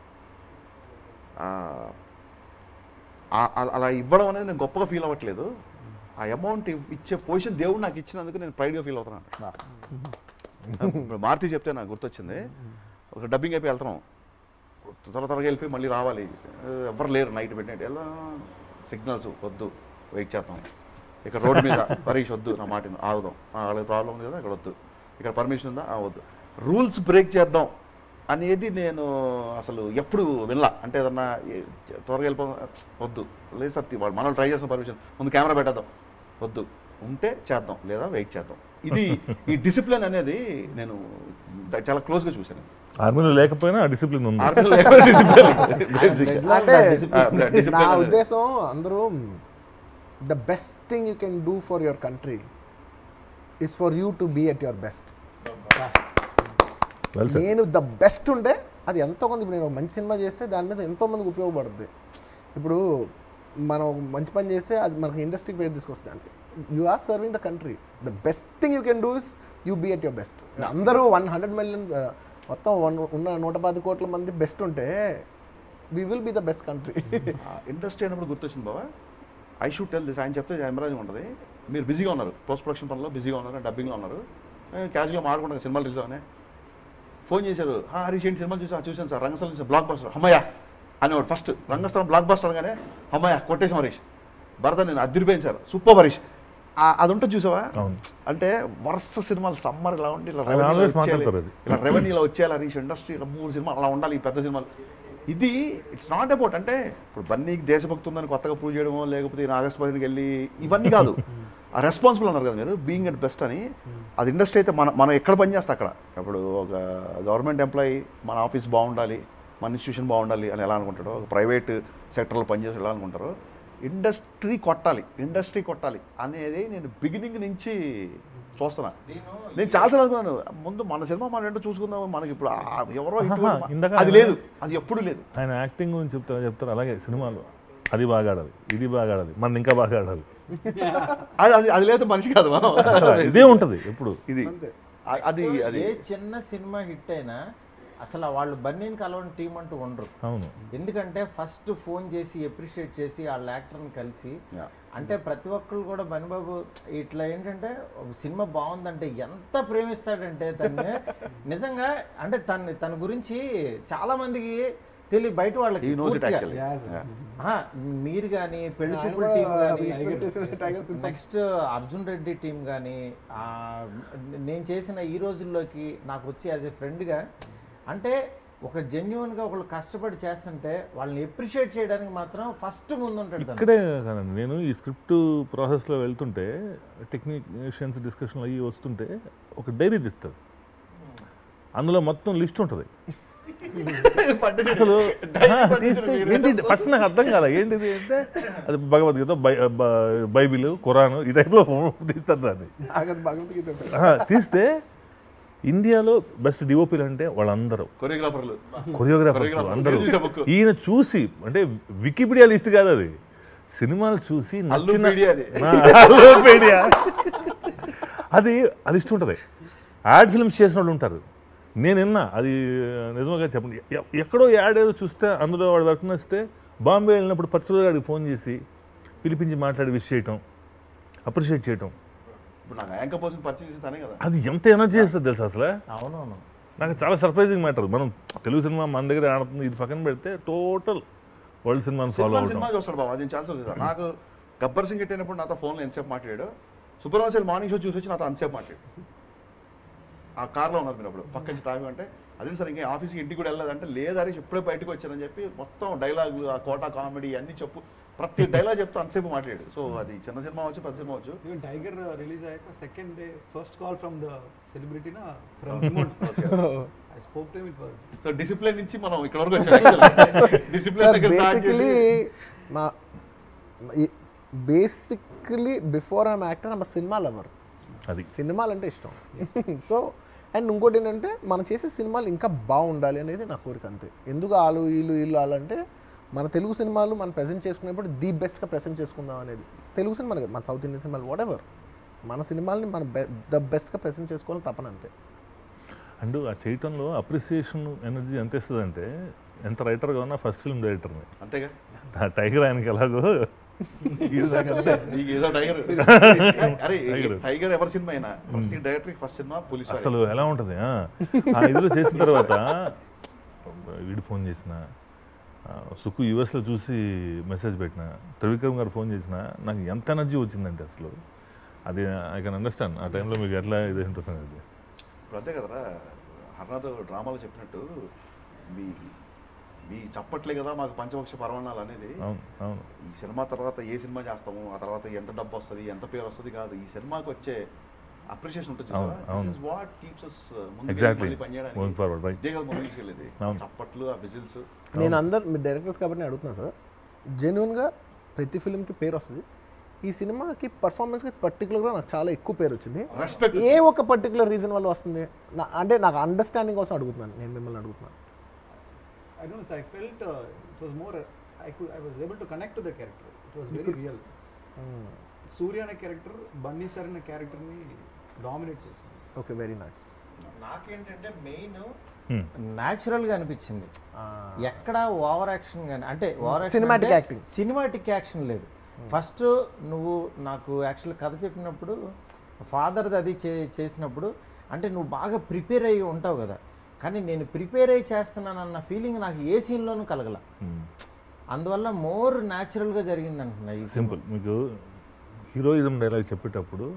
S1: అలా ఇవ్వడం అనేది నేను గొప్పగా ఫీల్ అవ్వట్లేదు ఆ అమౌంట్ ఇచ్చే పొజిషన్ దేవుడు నాకు ఇచ్చినందుకు నేను ప్రైడ్గా ఫీల్ అవుతున్నాను ఇప్పుడు మారుతి చెప్తే నాకు గుర్తొచ్చింది ఒక డబ్బింగ్ అయిపోయి వెళ్తున్నాం త్వర త్వరగా వెళ్ళిపోయి మళ్ళీ రావాలి ఎవరు లేరు నైట్ పెట్టినట్టు ఎలా సిగ్నల్స్ వద్దు వెయిట్ చేద్దాం ఇక్కడ రోడ్ మీద పరీక్ష వద్దు నా మాట విను, ఆగుదాం ఆ, వాళ్ళకి ప్రాబ్లం ఉంది కదా ఇక్కడ వద్దు ఇక్కడ పర్మిషన్ ఉందా ఆ, వద్దు రూల్స్ బ్రేక్ చేద్దాం అనేది నేను అసలు ఎప్పుడు వినలా అంటే ఏదన్నా ఏ- త్వరగా వెళ్ళిపో వద్దు లేదు సత్తి వాళ్ళు మనం ట్రై చేస్తాం పర్మిషన్ ముందు కెమెరా పెట్టేద్దాం వద్దు ఉంటే చేద్దాం లేదా వెయిట్ చేద్దాం ఇది ఈ డిసిప్లిన్ అనేది నేను ద- చాలా క్లోజ్గా చూశాను
S3: ఆర్మీలో లేకపోయినా ఆ డిసిప్లిన్ ఉంది
S1: ఆర్మీలో లేకపోతే discipline. Basic.
S2: అంటే
S1: Ah, discipline
S2: నా
S1: అనేది.
S2: ఉద్దేశం అందరూ the best thing you can do for your country is for you to be at your best
S3: well sir
S2: నేను ద బెస్ట్ ఉంటే అది ఎంతో కొంత ఇప్పుడు నేను ఒక మంచి సినిమా చేస్తే దాని మీద ఎంతో మందికి ఉపయోగపడుతుంది ఇప్పుడు మనం ఒక మంచి పని చేస్తే అది మనకి ఇండస్ట్రీకి పేరు తీసుకొస్తుంది అంటే you are serving the country the best thing you can do is you be at your best అందరూ వన్ హండ్రెడ్ మిలియన్ మొత్తం వన్ ఉన్న నూట పది కోట్ల మంది బెస్ట్ ఉంటే we will be the best country
S1: industry అయినప్పుడు గుర్తొచ్చింది బాబా ఐ షూట్ టెల్ దిస్ ఆయన చెప్తే ఎమరాజింగ్ ఉంటుంది మీరు బిజీగా ఉన్నారు పోస్ట్ ప్రొడక్షన్ పనిలో బిజీగా ఉన్నారు డబ్బింగ్లో ఉన్నారు క్యాజువల్గా మాట్లాడుకుంటాం సినిమాలు రిలీజ్ ఫోన్ చేశారు "ఆ, హరీష్ ఏంటి సినిమాలు చూసా చూశాను సార్ రంగస్థలం చూసాను బ్లాక్ బస్టర్ అమ్మయ్య అనేవాడు ఫస్ట్ రంగస్థలం బ్లాక్ బస్టర్ అనగానే అమ్మయ్య కొట్టేసాం హరీష్ భరత నేను అదిరిపోయాను సార్ సూపర్ హరీష్ ఆ- అది ఉంటుంది చూసావా
S3: అవును.
S1: అంటే వరుస సినిమాలు సమ్మర్ ఇలా ఉండి ఇలా
S3: అది
S1: రెవెన్యూ
S3: always
S1: వచ్చేయాలి
S3: మాట్లాడతారు అది.
S1: ఇలా రెవెన్యూలో వచ్చేయాలి హరీష్ ఇండస్ట్రీ ఇలా మూడు సినిమాలు అలా ఉండాలి ఈ పెద్ద సినిమాలు ఇది ఇట్స్ నాట్ అబౌట్ అంటే ఇప్పుడు బన్నీకి దేశభక్తి ఉందని కొత్తగా ప్రూవ్ చేయడమో లేకపోతే ఈయన ఆగస్ట్ పదిహేనుకి వెళ్ళి ఇవన్నీ కాదు ఆ రెస్పాన్సిబుల్ అన్నారు కదా మీరు బీయింగ్ అట్ బెస్ట్ అని అది ఇండస్ట్రీ అయితే మన మనం ఎక్కడ పని చేస్తే అక్కడ ఇప్పుడు ఒక గవర్నమెంట్ ఎంప్లాయీ మన ఆఫీస్ బాగుండాలి మన ఇన్స్టిట్యూషన్ బాగుండాలి అని ఎలా అనుకుంటాడో ఒక ప్రైవేట్ సెక్టర్లో పనిచేసి ఎలా అనుకుంటారో ఇండస్ట్రీ కొట్టాలి ఇండస్ట్రీ కొట్టాలి అనేది నేను బిగినింగ్ నుంచి చూస్తున్నా నేను చాలాసార్లు అనుకున్నాను ముందు మన సినిమా మనం ఏంటో చూసుకుందాం మనకి ఇప్పుడు ఆ ఎవరో hit
S3: ఆహా,
S1: కొట్టు-
S3: ఇందాక
S1: అది
S3: ఆయన-
S1: లేదు అది ఎప్పుడు లేదు
S3: ఆయన యాక్టింగ్ గురించి చెప్తారు చెప్తారు అలాగే సినిమాలు అది బాగా ఆడాలి ఇది బాగా ఆడాలి మన ఇంకా బాగా ఆడాలి
S1: అది అది అది లేదు మనిషి కాదు మనం
S3: ఇదే ఉంటుంది ఎప్పుడు
S1: ఇది అ- అది అది
S4: ఏ చిన్న సినిమా హిట్ అయినా అసలు వాళ్ళు బన్నీని కలవని టీం అంటూ ఉండరు
S3: అవును
S4: ఎందుకంటే ఫస్ట్ ఫోన్ చేసి ఎప్రిషియేట్ చేసి వాళ్ళ యాక్టర్ని కలిసి
S1: Yeah.
S4: అంటే ప్రతి ఒక్కరు కూడా బనిబాబు ఇట్లా ఏంటంటే ఒక సినిమా బాగుందంటే ఎంత ప్రేమిస్తాడంటే తన్ని నిజంగా అంటే తన తన గురించి చాలా మందికి తెలియ బయట వాళ్ళకి
S1: ఈ నోస్ ఇట్
S4: పూర్తిగా.
S1: యాక్చువల్లీ
S4: ఆహా, మీరు కానీ పెళ్లి
S2: ఆయన
S4: చూపుల
S2: కూడా
S4: టీం కానీ
S2: expect చేసిన Tiger cinema.
S4: Next Arjun Reddy team కానీ నేను చేసిన ఈ రోజుల్లోకి నాకు వచ్చి యాజ్ ఏ ఫ్రెండ్గా అంటే ఒక జెన్యున్గా ఒకళ్ళు కష్టపడి చేస్తుంటే వాళ్ళని ఎప్రిషియేట్ చేయడానికి మాత్రం ఫస్ట్ ముందుంటాడు తను.
S3: ఇక్కడే కాదండి నేను ఈ స్క్రిప్ట్ ప్రాసెస్లో వెళ్తుంటే టెక్నీషియన్స్ డిస్కషన్లు అయ్యి వస్తుంటే ఒక డైరీ తీస్తారు అందులో మొత్తం లిస్ట్ ఉంటుంది అసలు ఏంటి ఫస్ట్ నాకు అర్థం కాలే ఏంటిది అంటే అది భగవద్గీత బై- బ- బైబిల్ ఖురాన్ ఈ టైప్లో తీస్తారు దాన్ని
S2: ఆగదు భగవద్గీత
S3: ఆహా, తీస్తే ఇండియాలో బెస్ట్ డిఓపీలు అంటే వాళ్ళందరూ
S1: కొరియోగ్రాఫర్లు
S3: కొరియోగ్రాఫర్స్
S1: Choreographer.
S3: అందరూ
S1: నేను చూసా book.
S3: ఈయన చూసి అంటే వికీపీడియా లిస్ట్ కాదు అది సినిమాలు చూసి
S1: అల్లు
S3: నచ్చిన
S1: పీడి అది.
S3: ఆ, అల్లు పీడియా. అది అది ఇష్టం ఉంటుంది యాడ్ ఫిల్మ్స్ చేసిన వాళ్ళు ఉంటారు నేను విన్నా అది నిజంగా చెప్పండి ఎ- ఎక్కడో యాడ్ ఏదో చూస్తే అందులో వాడు వర్క్ నచ్చితే బాంబే వెళ్ళినప్పుడు పర్టికులర్గా వాడికి ఫోన్ చేసి పిలిపించి మాట్లాడి విష్ చేయటం అప్రిషియేట్ చేయటం
S1: ఇప్పుడు నాకు యాంకర్ పర్సన్ పర్చేజ్ చేసి తనే కదా
S3: అది ఎంత ఎనర్జీ ఇస్తుంది తెలుసా అసలు
S4: అవునవును
S3: నాకు చాలా సర్ప్రైజింగ్ మ్యాటర్ మనం తెలుగు సినిమా మన దగ్గర ఆడుతుంది ఇది పక్కన పెడితే టోటల్ వరల్డ్ సినిమాని ఫాలో
S1: సినిమా
S3: అవడం
S1: సినిమాకి వస్తాడు బాబు అది చాలా సార్లు నాకు గబ్బర్ సింగ్ ఎట్టయినప్పుడు నాతో ఫోన్లో ఎంతసేపు మాట్లాడాడు సుబ్రహ్మణ్యం మార్నింగ్ షో చూసి వచ్చి నాతో అంతసేపు మాట్లాడు ఆ కార్లో ఉన్నారు మీరు అప్పుడు పక్క నుంచి ట్రాఫిక్ అంటే అదే సార్ ఇంకా ఆఫీస్కి ఇంటికి కూడా వెళ్ళలేదంటే లేదా హరీష్ ఇప్పుడే బయటకు వచ్చారని చెప్పి మొత్తం డైలాగులు ఆ కోటా కామెడీ అన్ని చెప్పు ప్రతి డైలాగ్ చెప్తూ అంతసేపు మాట్లాడాడు సో అది చిన్న సినిమా వచ్చు పెద్ద సినిమా వచ్చు
S5: ఈవెన్ టైగర్ రిలీజ్ అయ్యాక second day first call from the celebrity నా from remote I spoke to it was
S1: so discipline నుంచి మనం ఇక్కడ వరకు వచ్చాం
S2: సార్
S1: డిసిప్లిన్
S2: బేసికలీ మా basically before I'm actor I'm cinema lover
S3: అది
S2: సినిమాలు అంటే ఇష్టం సో అండ్ ఇంకోటి ఏంటంటే మనం చేసే సినిమాలు ఇంకా బాగుండాలి అనేది నా కోరిక అంతే ఎందుకు వాళ్ళు వీళ్ళు వీళ్ళు వాళ్ళు అంటే మన తెలుగు సినిమాలు మనం ప్రజెంట్ చేసుకునేప్పుడు ది బెస్ట్గా ప్రజెంట్ చేసుకుందాం అనేది తెలుగు సినిమాలు కాదు, మన సౌత్ ఇండియన్ సినిమాలు వాట్ ఎవర్ మన సినిమాల్ని మన ద బెస్ట్గా ప్రజెంట్ చేసుకోవాలని తపన అంతే
S3: అండ్ ఆ చేయటంలో అప్రిసియేషన్ ఎనర్జీ ఎంత ఇస్తుందంటే ఎంత రైటర్గా ఉన్నా ఫస్ట్ ఫిల్మ్ డైరెక్టర్ని
S1: అంతేగా
S3: ఆ టైగర్ ఆయనకి ఎలాగో ఇది దాకా అంతే.
S1: నీకు ఏదో టైగర్ అరే
S3: టైగర్.
S1: టైగర్ ఎవరి సినిమా అయినా ప్రతి డైరెక్టర్ ఫస్ట్ సినిమా పోలీస్
S3: అసలు ఎలా ఉంటుంది ఆ? ఆ ఇదిలో చేసిన తర్వాత వీడు ఫోన్ చేసిన ఆ, సుక్కు యూఎస్లో చూసి మెసేజ్ పెట్టిన త్రివిక్రమ్ గారు ఫోన్ చేసిన నాకు ఎంత ఎనర్జీ వచ్చిందంటే అసలు అది ఐ కెన్ అండర్స్టాండ్ ఆ టైంలో మీకు ఎట్లా ఇది ఉంటుంది అది
S1: ఇప్పుడు అంతే కదరా హర్నాథ్ డ్రామాలో చెప్పినట్టు మీ మీ చప్పట్లే కదా మాకు పంచపక్ష పర్వణాలు అనేది
S3: అవును అవును
S1: ఈ సినిమా తర్వాత ఏ సినిమా చేస్తాము ఆ తర్వాత ఎంత డబ్బు వస్తుంది ఎంత పేరు వస్తుంది కాదు ఈ సినిమాకి వచ్చే అప్రిషియేషన్ ఉంటుంది
S3: అవును, అవును.
S1: What keeps us
S3: Exactly.
S1: ముందు పనిచేయడానికి
S3: Going forward, right.
S1: ఇదే కదా ముందు తీసుకెళ్ళేది ఆ
S3: అవును.
S1: చప్పట్లు ఆ విజిల్స్
S2: నేను అందరు మీరు డైరెక్టర్స్ కాబట్టి నేను అడుగుతున్నా సార్ జెన్యున్గా ప్రతి ఫిల్మ్కి పేరు వస్తుంది ఈ సినిమాకి పర్ఫార్మెన్స్కి పర్టికులర్గా నాకు చాలా ఎక్కువ పేరు వచ్చింది
S1: రెస్పెక్ట్
S2: ఏ ఒక పర్టికులర్ రీజన్ వల్ల వస్తుంది నా అంటే నాకు అండర్స్టాండింగ్ కోసం అడుగుతున్నాను నేను మిమ్మల్ని అడుగుతున్నాను
S5: I don't know, so I felt uh, it was more, uh, I, could, I was able to connect to the character. It was very real. సూర్య అనే క్యారెక్టర్ బన్నీ సార్ అనే క్యారెక్టర్ని డామినేట్ చేసింది
S2: ఓకే వెరీ నైస్
S4: నాకేంటంటే మెయిన్
S3: Hmm.
S4: న్యాచురల్గా అనిపించింది ఎక్కడ ఓవర్ యాక్షన్ కానీ అంటే over
S2: Cinematic acting.
S4: Cinematic action లేదు ఫస్ట్ నువ్వు నాకు యాక్చువల్ కథ చెప్పినప్పుడు ఫాదర్ది అది చే చేసినప్పుడు అంటే నువ్వు బాగా ప్రిపేర్ అయ్యి ఉంటావు కదా కానీ నేను ప్రిపేర్ అయ్యి చేస్తున్నానన్న ఫీలింగ్ నాకు ఏ సీన్లోనూ కలగల
S3: Hmm.
S4: అందువల్ల మోర్ న్యాచురల్గా జరిగింది అంటున్నా ఈ సినిమా
S3: సింపుల్ మీకు హీరోయిజం డైలాగ్ చెప్పేటప్పుడు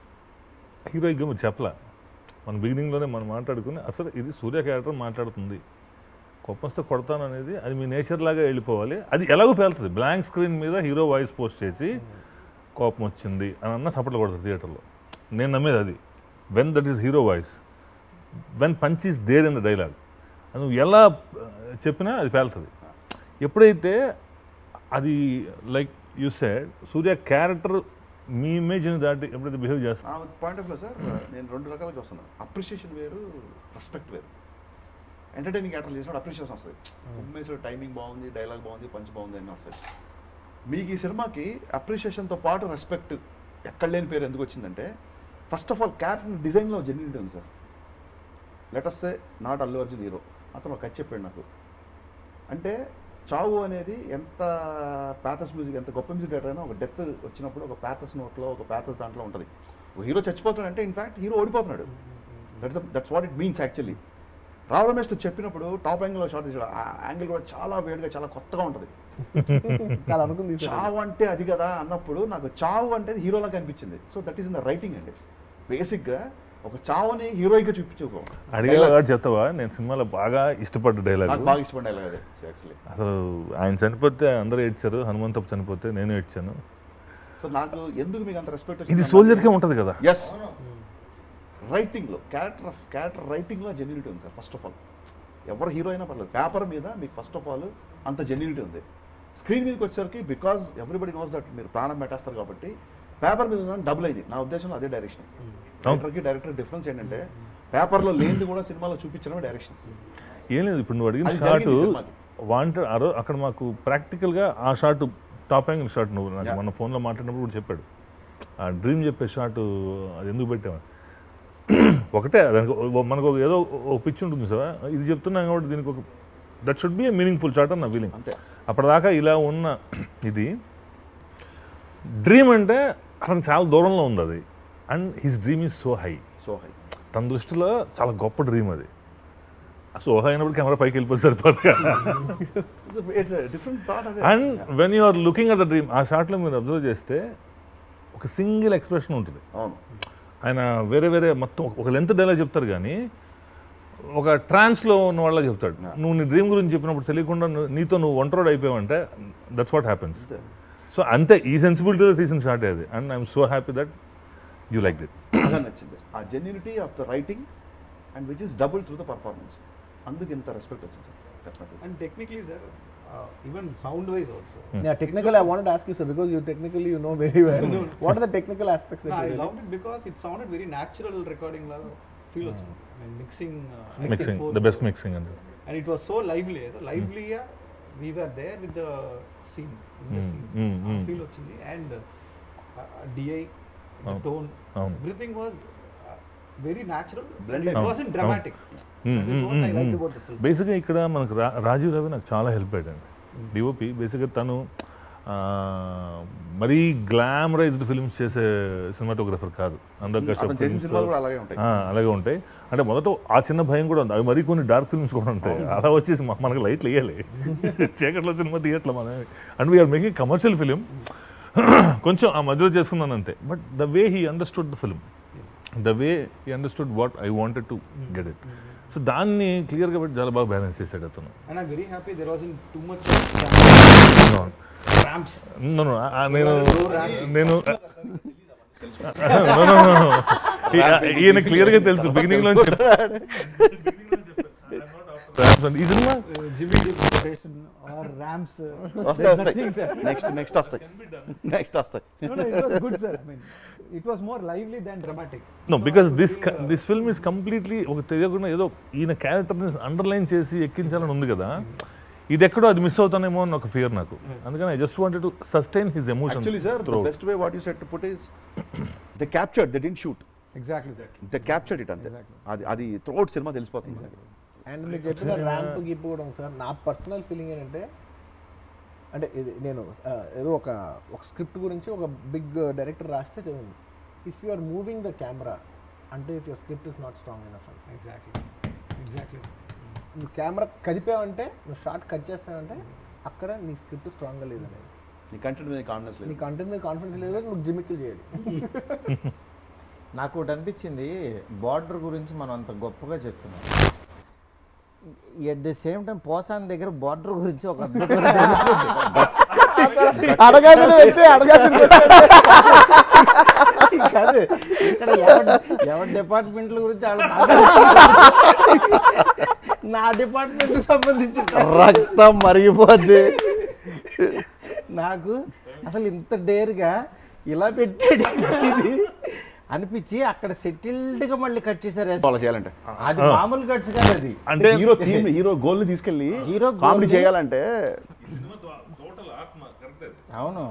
S3: హీరోయిజం చెప్పలా మన బిగినింగ్లోనే మనం మాట్లాడుకుని అసలు ఇది సూర్య క్యారెక్టర్ మాట్లాడుతుంది కోపంతో కొడతాను అనేది అది మీ నేచర్ లాగా వెళ్ళిపోవాలి అది ఎలాగో పేలుతుంది బ్లాంక్ స్క్రీన్ మీద హీరో వాయిస్ పోస్ట్ చేసి కోపం వచ్చింది అని అన్న చప్పట్లు కొడతారు థియేటర్లో నేను నమ్మేది అది when that is hero voice when punch is there in the dialogue నువ్వు ఎలా ఆ, చెప్పినా అది పేలుతుంది ఎప్పుడైతే అది like you said Surya character మీ ఇమేజ్ని దాటి ఎప్పుడైతే బిహేవ్ చేస్తా
S1: నా పాయింట్ ఆఫ్ వ్యూ సార్ నేను రెండు రకాలుగా చూస్తున్నాను అప్రిషియేషన్ వేరు రెస్పెక్ట్ వేరు ఎంటర్టైనింగ్ యాక్టర్ చేసినప్పుడు అప్రిషియేషన్ వస్తుంది ఉమ్మేశ్వర టైమింగ్ బాగుంది డైలాగ్ బాగుంది పంచ్ బాగుంది అని వస్తుంది మీకు ఈ సినిమాకి అప్రిషియేషన్తో పాటు రెస్పెక్ట్ ఎక్కడ లేని పేరు ఎందుకు వచ్చిందంటే ఫస్ట్ ఆఫ్ ఆల్ క్యారెక్టర్ డిజైన్లో జెన్యునిటీ ఉంది సార్ లెటస్తే నాట్ అల్లు అర్జున్ హీరో అతను ఒక కథ చెప్పాడు నాకు అంటే చావు అనేది ఎంత ప్యాథస్ మ్యూజిక్ ఎంత గొప్ప మ్యూజిక్ డైరెక్టర్ అయినా ఒక డెత్ వచ్చినప్పుడు ఒక ప్యాథస్ నోట్లో ఒక ప్యాథస్ దాంట్లో ఉంటుంది ఒక హీరో చచ్చిపోతున్నాడు అంటే ఇన్ఫాక్ట్ హీరో ఓడిపోతున్నాడు that's that's what it means actually Rao Ramesh తో చెప్పినప్పుడు టాప్ యాంగిల్లో షాట్ తీసాడు ఆ యాంగిల్ కూడా చాలా వేడిగా చాలా కొత్తగా ఉంటుంది
S2: చాలా అనుకుంది సార్
S1: చావు అంటే అది కదా అన్నప్పుడు నాకు చావు అంటే హీరోలా కనిపించింది so that is in the writing అండి బేసిక్గా ఒక చావుని హీరోయిక్గా చూపించుకో
S3: అడిగేలా కాదు చెప్తావా నేను సినిమాలో బాగా ఇష్టపడ్డ డైలాగ్
S1: నాకు బాగా ఇష్టపడే అది యాక్చువల్లీ
S3: అసలు ఆయన చనిపోతే అందరూ ఏడ్చారు హనుమంతపు చనిపోతే నేను ఏడ్చాను
S1: సో నాకు ఎందుకు మీకు అంత రెస్పెక్ట్
S3: ఇది సోల్జర్కే ఉంటుంది కదా
S1: ఎస్ రైటింగ్లో క్యారెక్టర్ ఆఫ్ క్యారెక్టర్ రైటింగ్లో జెన్యునిటీ ఉంది సార్ ఫస్ట్ ఆఫ్ ఆల్ ఎవరు హీరో అయినా పర్లేదు పేపర్ మీద మీకు ఫస్ట్ ఆఫ్ ఆల్ అంత జెన్యునిటీ ఉంది స్క్రీన్ మీదకి వచ్చేసరికి బికాజ్ ఎవ్రీబడి నోస్ దట్ మీరు ప్రాణం పెట్టేస్తారు కాబట్టి పేపర్ మీద ఉన్న డబుల్ అయింది నా ఉద్దేశంలో అదే డైరెక్షన్ రైటర్కి డైరెక్టర్ డిఫరెన్స్ ఏంటంటే పేపర్లో లేనిది కూడా సినిమాలో చూపించడమే డైరెక్షన్
S3: ఏం లేదు ఇప్పుడు నువ్వు అడిగిన
S1: అది
S3: షాట్
S1: జరిగింది సినిమాకి.
S3: వాంటెడ్ అరో అక్కడ మాకు ప్రాక్టికల్గా ఆ షాట్ టాప్ యాంగిల్ షాట్ నువ్వు నాకు మన ఫోన్లో మాట్లాడినప్పుడు కూడా చెప్పాడు ఆ డ్రీమ్ చెప్పే షాట్ అది ఎందుకు పెట్టావు ఒకటే దానికి ఓ- మనకు ఒక ఏదో ఒక పిచ్ ఉంటుంది సార్ ఇది చెప్తున్నాం కాబట్టి దీనికి ఒక that should be a meaningful shot అని నా ఫీలింగ్
S1: అంతే
S3: అప్పటిదాకా ఇలా ఉన్న ఇది డ్రీమ్ అంటే అతను చాలా దూరంలో ఉంది అది and his dream is so high
S1: so high
S3: తన దృష్టిలో చాలా గొప్ప డ్రీమ్ అది సో హై అయినప్పుడు కెమెరా పైకి వెళ్ళిపోతే సరిపోదు
S1: ఇట్స్ డిఫరెంట్ థాట్ అదే
S3: and when you are looking at the dream ఆ షాట్లో మీరు అబ్జర్వ్ చేస్తే ఒక సింగిల్ ఎక్స్ప్రెషన్ ఉంటుంది
S1: అవును
S3: ఆయన వేరే వేరే మొత్తం ఒక లెంత్ డైలాగ్ చెప్తారు కానీ ఒక ట్రాన్స్లో ఉన్న వాళ్ళ చెప్తాడు నువ్వు నీ డ్రీమ్ గురించి చెప్పినప్పుడు తెలియకుండా నువ్వు- నీతో నువ్వు ఒంటరోడ్ అయిపోయావంటే దట్స్ వాట్ హ్యాపెన్స్ సో అంతే ఈ సెన్సిబిలిటీలో తీసిన షార్ట్ అది and I'm so happy that you like it
S1: అలా నచ్చింది ఆ genuinity of the writing and which is double through the performance అందుకు ఇంత రెస్పెక్ట్ వచ్చింది sir definitely
S5: And technically, sir, uh, even sound wise also.
S2: Yeah, technical. I wanted to ask you, sir, because you technically you know very well. what are the technical aspects that
S5: No,
S2: you
S5: I
S2: really-
S5: loved it because it sounded very natural recording laga feel వచ్చింది I mean, mixing, uh,
S3: mixing
S5: four-
S3: the best mixing అండి
S5: and it was so lively ఏదో lively గా we were there with the scene in the
S3: Mm,
S5: scene
S3: mm,
S5: ఆ
S3: mm.
S5: feel వచ్చింది and uh, uh, DI the
S3: అవును.
S5: tone
S3: అవును.
S5: everything was uh, very natural
S1: Blended.
S5: and it
S3: అవును.
S5: wasn't dramatic
S3: Mm,
S5: that is
S3: mm,
S5: what I
S3: mm,
S5: liked
S3: mm.
S5: about the film
S3: బేసిక్గా ఇక్కడ మనకు రా రాజీవ్ రవి నాకు చాలా హెల్ప్ అయ్యాడండి డిఓపి బేసిక్గా తను ఆ, మరీ గ్లామరైజ్డ్ ఫిల్మ్స్ చేసే సినిమాటోగ్రఫర్ కాదు అందరు
S1: అతను చేసిన సినిమాలు కూడా అలాగే ఉంటాయి
S3: అలాగే ఉంటాయి అంటే మొదట ఆ చిన్న భయం కూడా ఉంది అవి మరీ కొన్ని డార్క్ ఫిల్మ్స్ కూడా ఉంటాయి అలా వచ్చేసి మ- మనకు లైట్లు వేయాలి చీకట్లో సినిమా తీయట్లే మనం and we're making commercial film కొంచెం ఆ మధ్యలో చేసుకున్నాను అంతే but the way he understood the film the way he understood what I wanted to get it so దాన్ని క్లియర్గా పెట్టి చాలా బాగా బ్యాలెన్స్ చేశాడు అతను
S5: and I'm very happy there wasn't too much
S3: No,
S5: ramps
S3: no, no, ఆ- ఆ నేను నేను No, no, no, no. ఈ- ఈయన క్లియర్ గా తెలుసు బిగినింగ్ లో ఈ cinema
S5: uh, Jimmy Deep quotation or ramps uh,
S1: వస్తాయి
S5: there's
S1: వస్తాయి
S5: nothing, sir.
S1: నెక్స్ట్ నెక్స్ట్ వస్తాయి నెక్స్ట్ వస్తాయి
S5: no, no, it was good, sir. I mean, it was more lively than dramatic.
S3: No because this this film is completely ఒక తెలియకుండా ఏదో ఈయన క్యారెక్టర్ని అండర్లైన్ చేసి ఎక్కించాలని ఉంది కదా ఇది ఎక్కడో అది మిస్ అవుతానేమో అని ఒక ఫియర్ నాకు అందుకని I just wanted to sustain his emotion
S1: actually sir the best way what you set to put is the captured the didn't shoot
S5: Exactly, sir.
S1: The captured it అంతే అది అది త్రోట్ సినిమా తెలిసిపోతుంది
S2: అండ్ మీరు చెప్పిన ర్యాంప్ గిప్ కూడా ఉంది సార్ నా పర్సనల్ ఫీలింగ్ ఏంటంటే అంటే ఇది నేను ఆ, ఏదో ఒక ఒక స్క్రిప్ట్ గురించి ఒక బిగ్ డైరెక్టర్ రాస్తే చదివింది if you are moving the camera అంటే if your script is not strong enough అని
S5: Exactly. Exactly.
S2: నువ్వు కెమెరా కదిపావంటే నువ్వు షార్ట్ కట్ చేస్తావంటే అక్కడ నీ స్క్రిప్ట్ స్ట్రాంగ్గా లేదనేది
S1: నీ కంటెంట్ మీద కాన్ఫిడెన్స్
S2: నీ
S1: లేదు
S2: కంటెంట్ మీద కాన్ఫిడెన్స్ లేదు నువ్వు జిమ్మిక్కులు చేయాలి
S4: నాకు ఒకటి అనిపించింది బార్డర్ గురించి మనం అంత గొప్పగా చెప్తున్నాం ఎట్ ది సేమ్ టైం పోసాన్ దగ్గర బార్డర్ గురించి ఒక అద్భుతమైన dialogue ఉంది.
S2: అడగాల్సిన వ్యక్తి అడగాల్సిన
S4: కాదు ఇక్కడ ఎవరి ఎవరి డిపార్ట్మెంట్ల గురించి వాళ్ళు మాట్లాడుతున్నారు. నా డిపార్ట్మెంట్ సంబంధించిన
S1: రక్తం మరిగిపోద్ది
S4: నాకు అసలు ఇంత డేర్గా ఇలా పెట్టాడు ఇది అనిపించి అక్కడ సెటిల్డ్గా మళ్ళీ కట్ చేశారు
S1: అలా చేయాలంటే
S4: అది మామూలు కట్స్ కాదు అది
S3: అంటే
S1: హీరో థీమ్ హీరో గోల్ ని తీసుకెళ్ళి
S4: హీరో
S1: కామెడీ
S4: goal ని-
S1: చేయాలంటే
S4: అవును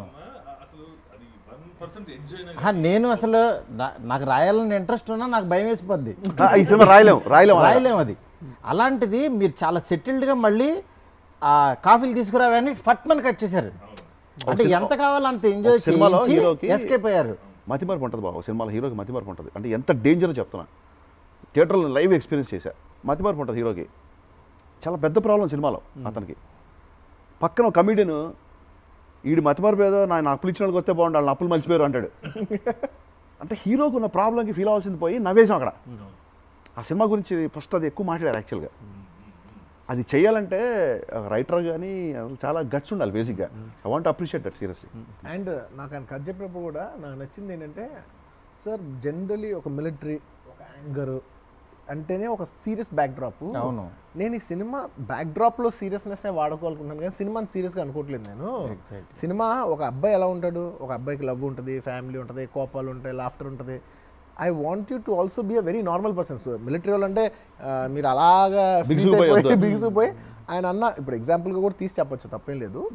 S4: ఆ, నేను అసలు నా- నాకు రాయాలని ఇంట్రెస్ట్ ఉన్నా నాకు భయం వేసిపోద్ది
S1: ఆ, ఈ సినిమా రాయలేం రాయలేం అలా.
S4: రాయలేం అది అలాంటిది మీరు చాలా సెటిల్డ్గా మళ్ళీ ఆ కాఫీలు తీసుకురావని ఫట్మని కట్ చేశారు అంటే ఎంత కావాలో అంత ఎంజాయ్
S1: ఒక సినిమాలో
S4: చేసి
S1: హీరోకి-
S4: ఎస్కేప్ అయ్యారు
S1: మతిమరపు ఉంటుంది బాబు సినిమాలో హీరోకి మతిమరపు ఉంటుంది అంటే ఎంత డేంజర్ చెప్తున్నా థియేటర్లో లైవ్ ఎక్స్పీరియన్స్ చేశా మతిమరపు ఉంటుంది హీరోకి చాలా పెద్ద ప్రాబ్లం సినిమాలో అతనికి పక్కన ఒక కమిడియన్ ఈడు మతిమరపు ఏదో నా అప్పులు ఇచ్చిన వాళ్ళకి వస్తే బాగుండు వాళ్ళని అప్పులు మర్చిపోయారు అంటాడు అంటే హీరోకు ఉన్న ప్రాబ్లంకి ఫీల్ అవ్వాల్సింది పోయి నవ్వేసాం అక్కడ ఆ సినిమా గురించి ఫస్ట్ అది ఎక్కువ మాట్లాడారు యాక్చువల్గా అది చేయాలంటే రైటర్ కానీ అసలు చాలా గట్స్ ఉండాలి బేసిక్గా I want appreciate that seriously
S2: and నాకు ఆయన కథ చెప్పినప్పుడు కూడా నాకు నచ్చింది ఏంటంటే సార్ జనరలీ ఒక మిలిటరీ ఒక యాంగర్ అంటేనే ఒక సీరియస్ బ్యాక్ డ్రాప్
S4: అవును.
S2: నేను ఈ సినిమా బ్యాక్ డ్రాప్ లో సీరియస్నెస్ వాడుకోవాలనుకుంటున్నాను కానీ సినిమాని సీరియస్ గా అనుకోవట్లేదు నేను సినిమా ఒక అబ్బాయి ఎలా ఉంటాడు ఒక అబ్బాయికి లవ్ ఉంటుంది ఫ్యామిలీ ఉంటుంది కోపాలు ఉంటాయి లాఫ్టర్ ఉంటుంది I want you to also be a very normal persons military వాళ్ళు అంటే ఆ, మీరు అలాగా
S1: బిగుసుకుపోయి వద్దు.
S2: బిగుసిపోయి ఆయన అన్న ఇప్పుడు ఎగ్జాంపుల్గా కూడా తీసి చెప్పొచ్చు తప్పేం లేదు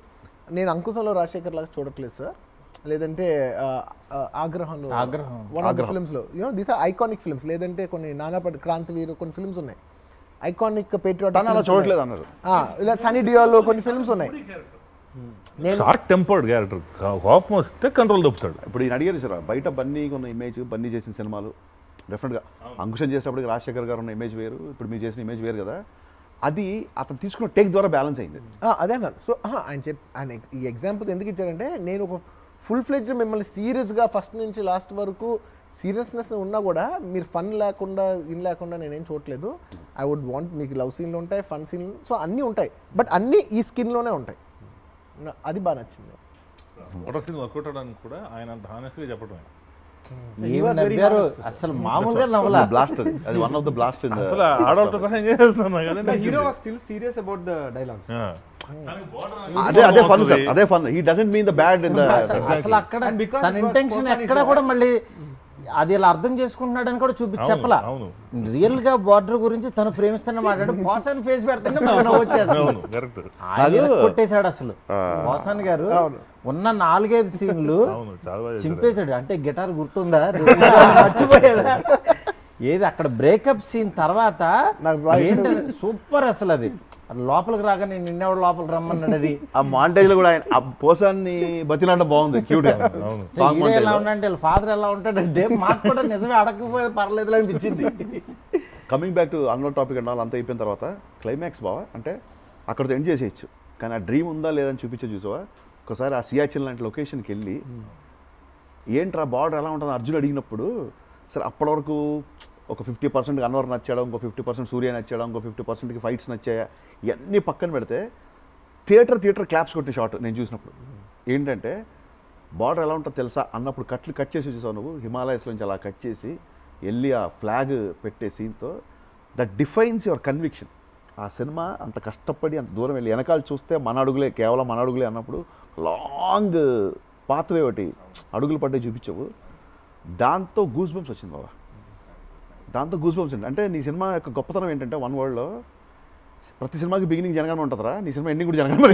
S2: నేను అంకుశంలో రాజశేఖర్ లాగా చూడట్లేదు సార్ లేదంటే ఆ, ఆ, ఆగ్రహంలో
S4: ఆగ్రహం.
S2: వన్ ఆఫ్ ద ఫిల్మ్స్ లో you know these are iconic films లేదంటే కొన్ని నానాపటి క్రాంతివీరు కొన్ని ఫిల్మ్స్ ఉన్నాయి ఐకానిక్ పేట్రియాట్
S1: తను అలా చూడట్లేదు అన్నారు
S2: ఇలా సనీ డియోలో కొన్ని ఫిల్మ్స్ ఉన్నాయి నేను
S3: షార్ట్ టెంపర్డ్ క్యారెక్టర్ కోపం వస్తే కంట్రోల్ తప్పుతాడు
S1: ఇప్పుడు ఈయన అడిగారు సార్ బయట బన్నీకి ఉన్న ఇమేజ్ బన్నీ చేసిన సినిమాలు డెఫినెట్గా అంకుశం చేసేటప్పటికి రాజశేఖర్ గారు ఉన్న ఇమేజ్ వేరు ఇప్పుడు మీరు చేసిన ఇమేజ్ వేరు కదా అది అతను తీసుకున్న టేక్ ద్వారా బ్యాలెన్స్ అయింది
S2: ఆ, అదే అన్నాను సో ఆహా, ఆయన చెప్ ఆయన ఈ ఎగ్జాంపుల్ ఎందుకు ఇచ్చారంటే నేను ఒక ఫుల్ ఫ్లెడ్జ్ మిమ్మల్ని సీరియస్గా ఫస్ట్ నుంచి లాస్ట్ వరకు సీరియస్నెస్ ఉన్నా కూడా మీరు ఫన్ లేకుండా ఇన్ లేకుండా నేనేం చూడట్లేదు ఐ వుడ్ వాంట్ మీకు లవ్ సీన్లు ఉంటాయి ఫన్ సీన్లు సో అన్నీ ఉంటాయి బట్ అన్నీ ఈ స్కిన్లోనే ఉంటాయి నా- అది బాగా నచ్చింది
S3: మోటార్ సీన్ వర్కౌట్ అవడానికి కూడా ఆయన అంత హానెస్ట్గా చెప్పడం
S4: ఏం నవ్వారు అసలు మామూలుగా నవ్వలా
S1: బ్లాస్ట్ అది అది one of the blast in
S3: అసలు ఆడవాళ్ళతో సహాయం చేస్తున్నా కదా
S5: The hero was still serious about the dialogues.
S1: అదే అదే ఫన్ సార్ అదే fun he doesn't mean the bad in the
S4: అసలు- అసలు అక్కడ
S5: And because
S4: తన
S5: it was
S4: intention
S5: Kosan is
S4: ఎక్కడ
S5: a-
S4: కూడా మళ్ళీ అది ఇలా అర్థం చేసుకుంటున్నాడని కూడా చూపి
S3: అవును,
S4: చెప్పలా
S3: అవును.
S4: రియల్ గా బార్డర్ గురించి తను ప్రేమిస్తున్న మాట్లాడు పోసాన్ ఫేస్ పెడుతుంటే మనకు నవ్వు వచ్చేస్తుంది
S3: అవును కరెక్ట్
S4: ఆయన ఇలా కొట్టేశాడు అసలు పోసాన్ గారు ఉన్న నాలుగైదు సీన్లు
S3: అవును చాలా బాగా చేశారు.
S4: చింపేశాడు అంటే గిటార్ గుర్తుందా మర్చిపోయాడా ఏది అక్కడ బ్రేకప్ సీన్ తర్వాత
S2: నాకు బాగా
S4: ఏంటంటే సూపర్ అసలు అది లోపలికి రాగా నేను నిన్నెవడు లోపలికి రమ్మన్నాడు అది
S1: ఆ మాంటేజ్ లో కూడా ఆయన ఆ పోసాన్ని బతిలాంట బాగుంది క్యూట్ గా
S3: అవును.
S1: సాంగ్
S4: ఈడే ఎలా
S1: మాంటేజ్
S4: ఉన్నాడంటే వాళ్ళ ఫాదర్ ఎలా ఉంటాడు అంటే మాకు కూడా నిజమే అడగకపోతే పర్లేదు అనిపించింది
S1: కమింగ్ బ్యాక్ టు అన్నో టాపిక్ అండ్ అంతా అయిపోయిన తర్వాత క్లైమాక్స్ బావా అంటే అక్కడితో ఎండ్ చేసేయచ్చు కానీ ఆ డ్రీమ్ ఉందా లేదని చూపించే చూసావా ఒకసారి ఆ సియాచిన్ లాంటి లొకేషన్కి వెళ్ళి ఏంట్రా బార్డర్ ఎలా ఉంటుంది అర్జున్ అడిగినప్పుడు సరే అప్పటి వరకు ఒక ఫిఫ్టీ పర్సెంట్ అన్వర్ నచ్చాడు ఇంకో ఫిఫ్టీ పర్సెంట్ సూర్య నచ్చాడు ఇంకో ఫిఫ్టీ పర్సెంట్కి ఫైట్స్ నచ్చాయా ఇవన్నీ పక్కన పెడితే థియేటర్ థియేటర్ క్లాప్స్ కొట్టిన షాట్ నేను చూసినప్పుడు ఏంటంటే బార్డర్ ఎలా ఉంటుందో తెలుసా అన్నప్పుడు కట్లు కట్ చేసి చూసావు నువ్వు హిమాలయస్ నుంచి అలా కట్ చేసి వెళ్ళి ఆ ఫ్లాగ్ పెట్టే సీన్తో దట్ డిఫైన్స్ యువర్ కన్విక్షన్ ఆ సినిమా అంత కష్టపడి అంత దూరం వెళ్ళి వెనకాల చూస్తే మన అడుగులే కేవలం మన అడుగులే అన్నప్పుడు లాంగ్ పాత్వే ఒకటి అడుగులు పడ్డే చూపించవు దాంతో గూస్ బంప్స్ వచ్చింది బాబా దాంతో గూస్ బంప్స్ అంటే నీ సినిమా యొక్క గొప్పతనం ఏంటంటే వన్ వరల్డ్లో ప్రతి సినిమాకి బిగినింగ్ జనగానే ఉంటుందిరా నీ సినిమా ఎండింగ్ కూడా జనగానే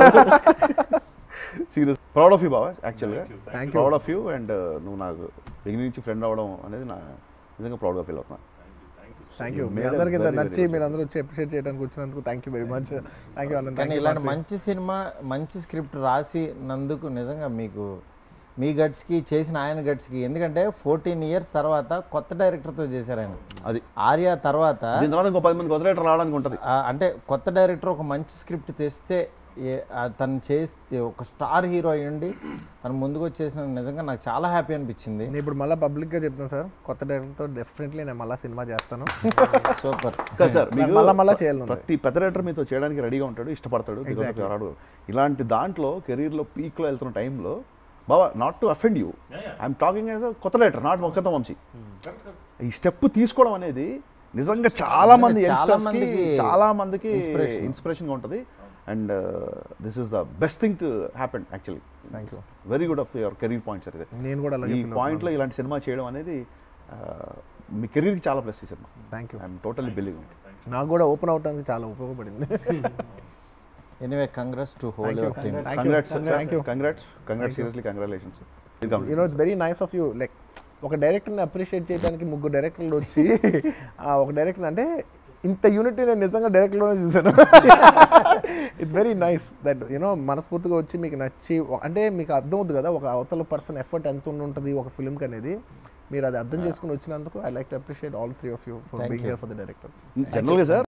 S1: సీరియస్ ప్రౌడ్ ఆఫ్ యూ బాబా యాక్చువల్గా
S2: Thank you.
S1: Proud of you and నువ్వు నాకు బిగినింగ్ నుంచి ఫ్రెండ్ అవ్వడం అనేది నా నిజంగా ప్రౌడ్గా ఫీల్ అవుతున్నా
S2: థ్యాంక్ యూ
S1: You
S2: మీ
S1: made a
S2: అందరికి ఇంత
S1: very,
S2: నచ్చి
S1: very
S2: మీరు అందరూ వచ్చి అప్రిషియేట్ చేయడానికి వచ్చినందుకు thank you very much thank you Anant
S4: కానీ ఇలాంటి మంచి సినిమా మంచి స్క్రిప్ట్ రాసి నందుకు నిజంగా మీకు మీ గట్స్కి చేసిన ఆయన గట్స్కి ఎందుకంటే ఫోర్టీన్ ఇయర్స్ తర్వాత కొత్త డైరెక్టర్తో చేశారు ఆయన
S1: అది
S4: ఆర్య తర్వాత
S1: దీని తర్వాత ఇంకో పది మంది కొత్త రైటర్ రావడానికి ఉంటుంది
S4: ఆ, అంటే కొత్త డైరెక్టర్ ఒక మంచి స్క్రిప్ట్ తెస్తే ఏ- ఆ, తను చేస్తే ఒక స్టార్ హీరో అయ్యండి తను ముందుకు వచ్చేసిన నిజంగా నాకు చాలా హ్యాపీ అనిపించింది
S2: నేను ఇప్పుడు మళ్ళీ పబ్లిక్గా చెప్తాను సార్ కొత్త డైరెక్టర్తో డెఫినెట్లీ నేను మళ్ళీ సినిమా చేస్తాను
S4: సూపర్
S1: కాదు సార్ మీకు
S2: మళ్ళా మళ్ళా చేయాలి ఉంది.
S1: ప్రతి పెద్ద రైటర్ మీతో చేయడానికి రెడీగా ఉంటాడు ఇష్టపడతాడు because of your hard work. ఇలాంటి దాంట్లో కెరీర్లో పీక్లో వెళ్తున్న టైంలో బాబా not to offend you I'm talking as కొత్త రైటర్ నాట్ ఒక్కత వంశీ ఈ స్టెప్ తీసుకోవడం అనేది నిజంగా చాలా మంది
S4: చాలా
S1: youngsters కి,
S4: మందికి
S1: చాలా మందికి
S4: inspiration.
S1: ఇన్స్పిరేషన్గా ఉంటుంది and this is the best thing to happen actually
S2: thank you
S1: very good of your career points ఇది
S2: నేను కూడా అలాగే
S1: ఈ పాయింట్లో ఇలాంటి సినిమా చేయడం అనేది ఆ, మీ కెరీర్కి చాలా ప్లస్ ఈ cinema
S2: thank you
S1: I'm totally believe
S2: నాకు కూడా ఓపెన్ అవడానికి చాలా ఉపయోగపడింది
S4: anyway congrats to whole
S2: Thank you.
S4: Your team
S2: Thank you.
S1: Congrats
S2: Thank you.
S1: Congrats congrats seriously congratulations
S2: you know it's very nice of you like ఒక డైరెక్టర్ని అప్రిషియేట్ చేయడానికి ముగ్గురు డైరెక్టర్లు వచ్చి ఆ ఒక డైరెక్టర్ అంటే ఇంత యూనిటీ నేను నిజంగా డైరెక్ట్లోనే చూశాను it's very nice that you know మనస్ఫూర్తిగా వచ్చి మీకు నచ్చి ఒక- అంటే మీకు అర్థం అవుతుంది కదా ఒక అవతల పర్సన్ ఎఫర్ట్ ఎంత ఉండి ఉంటుంది ఒక ఫిల్మ్కి అనేది మీరు అది అర్థం చేసుకుని వచ్చినందుకు I like to appreciate all three of you for
S4: Thank
S2: being
S4: you.
S2: Here for the director
S1: జనరల్గా సార్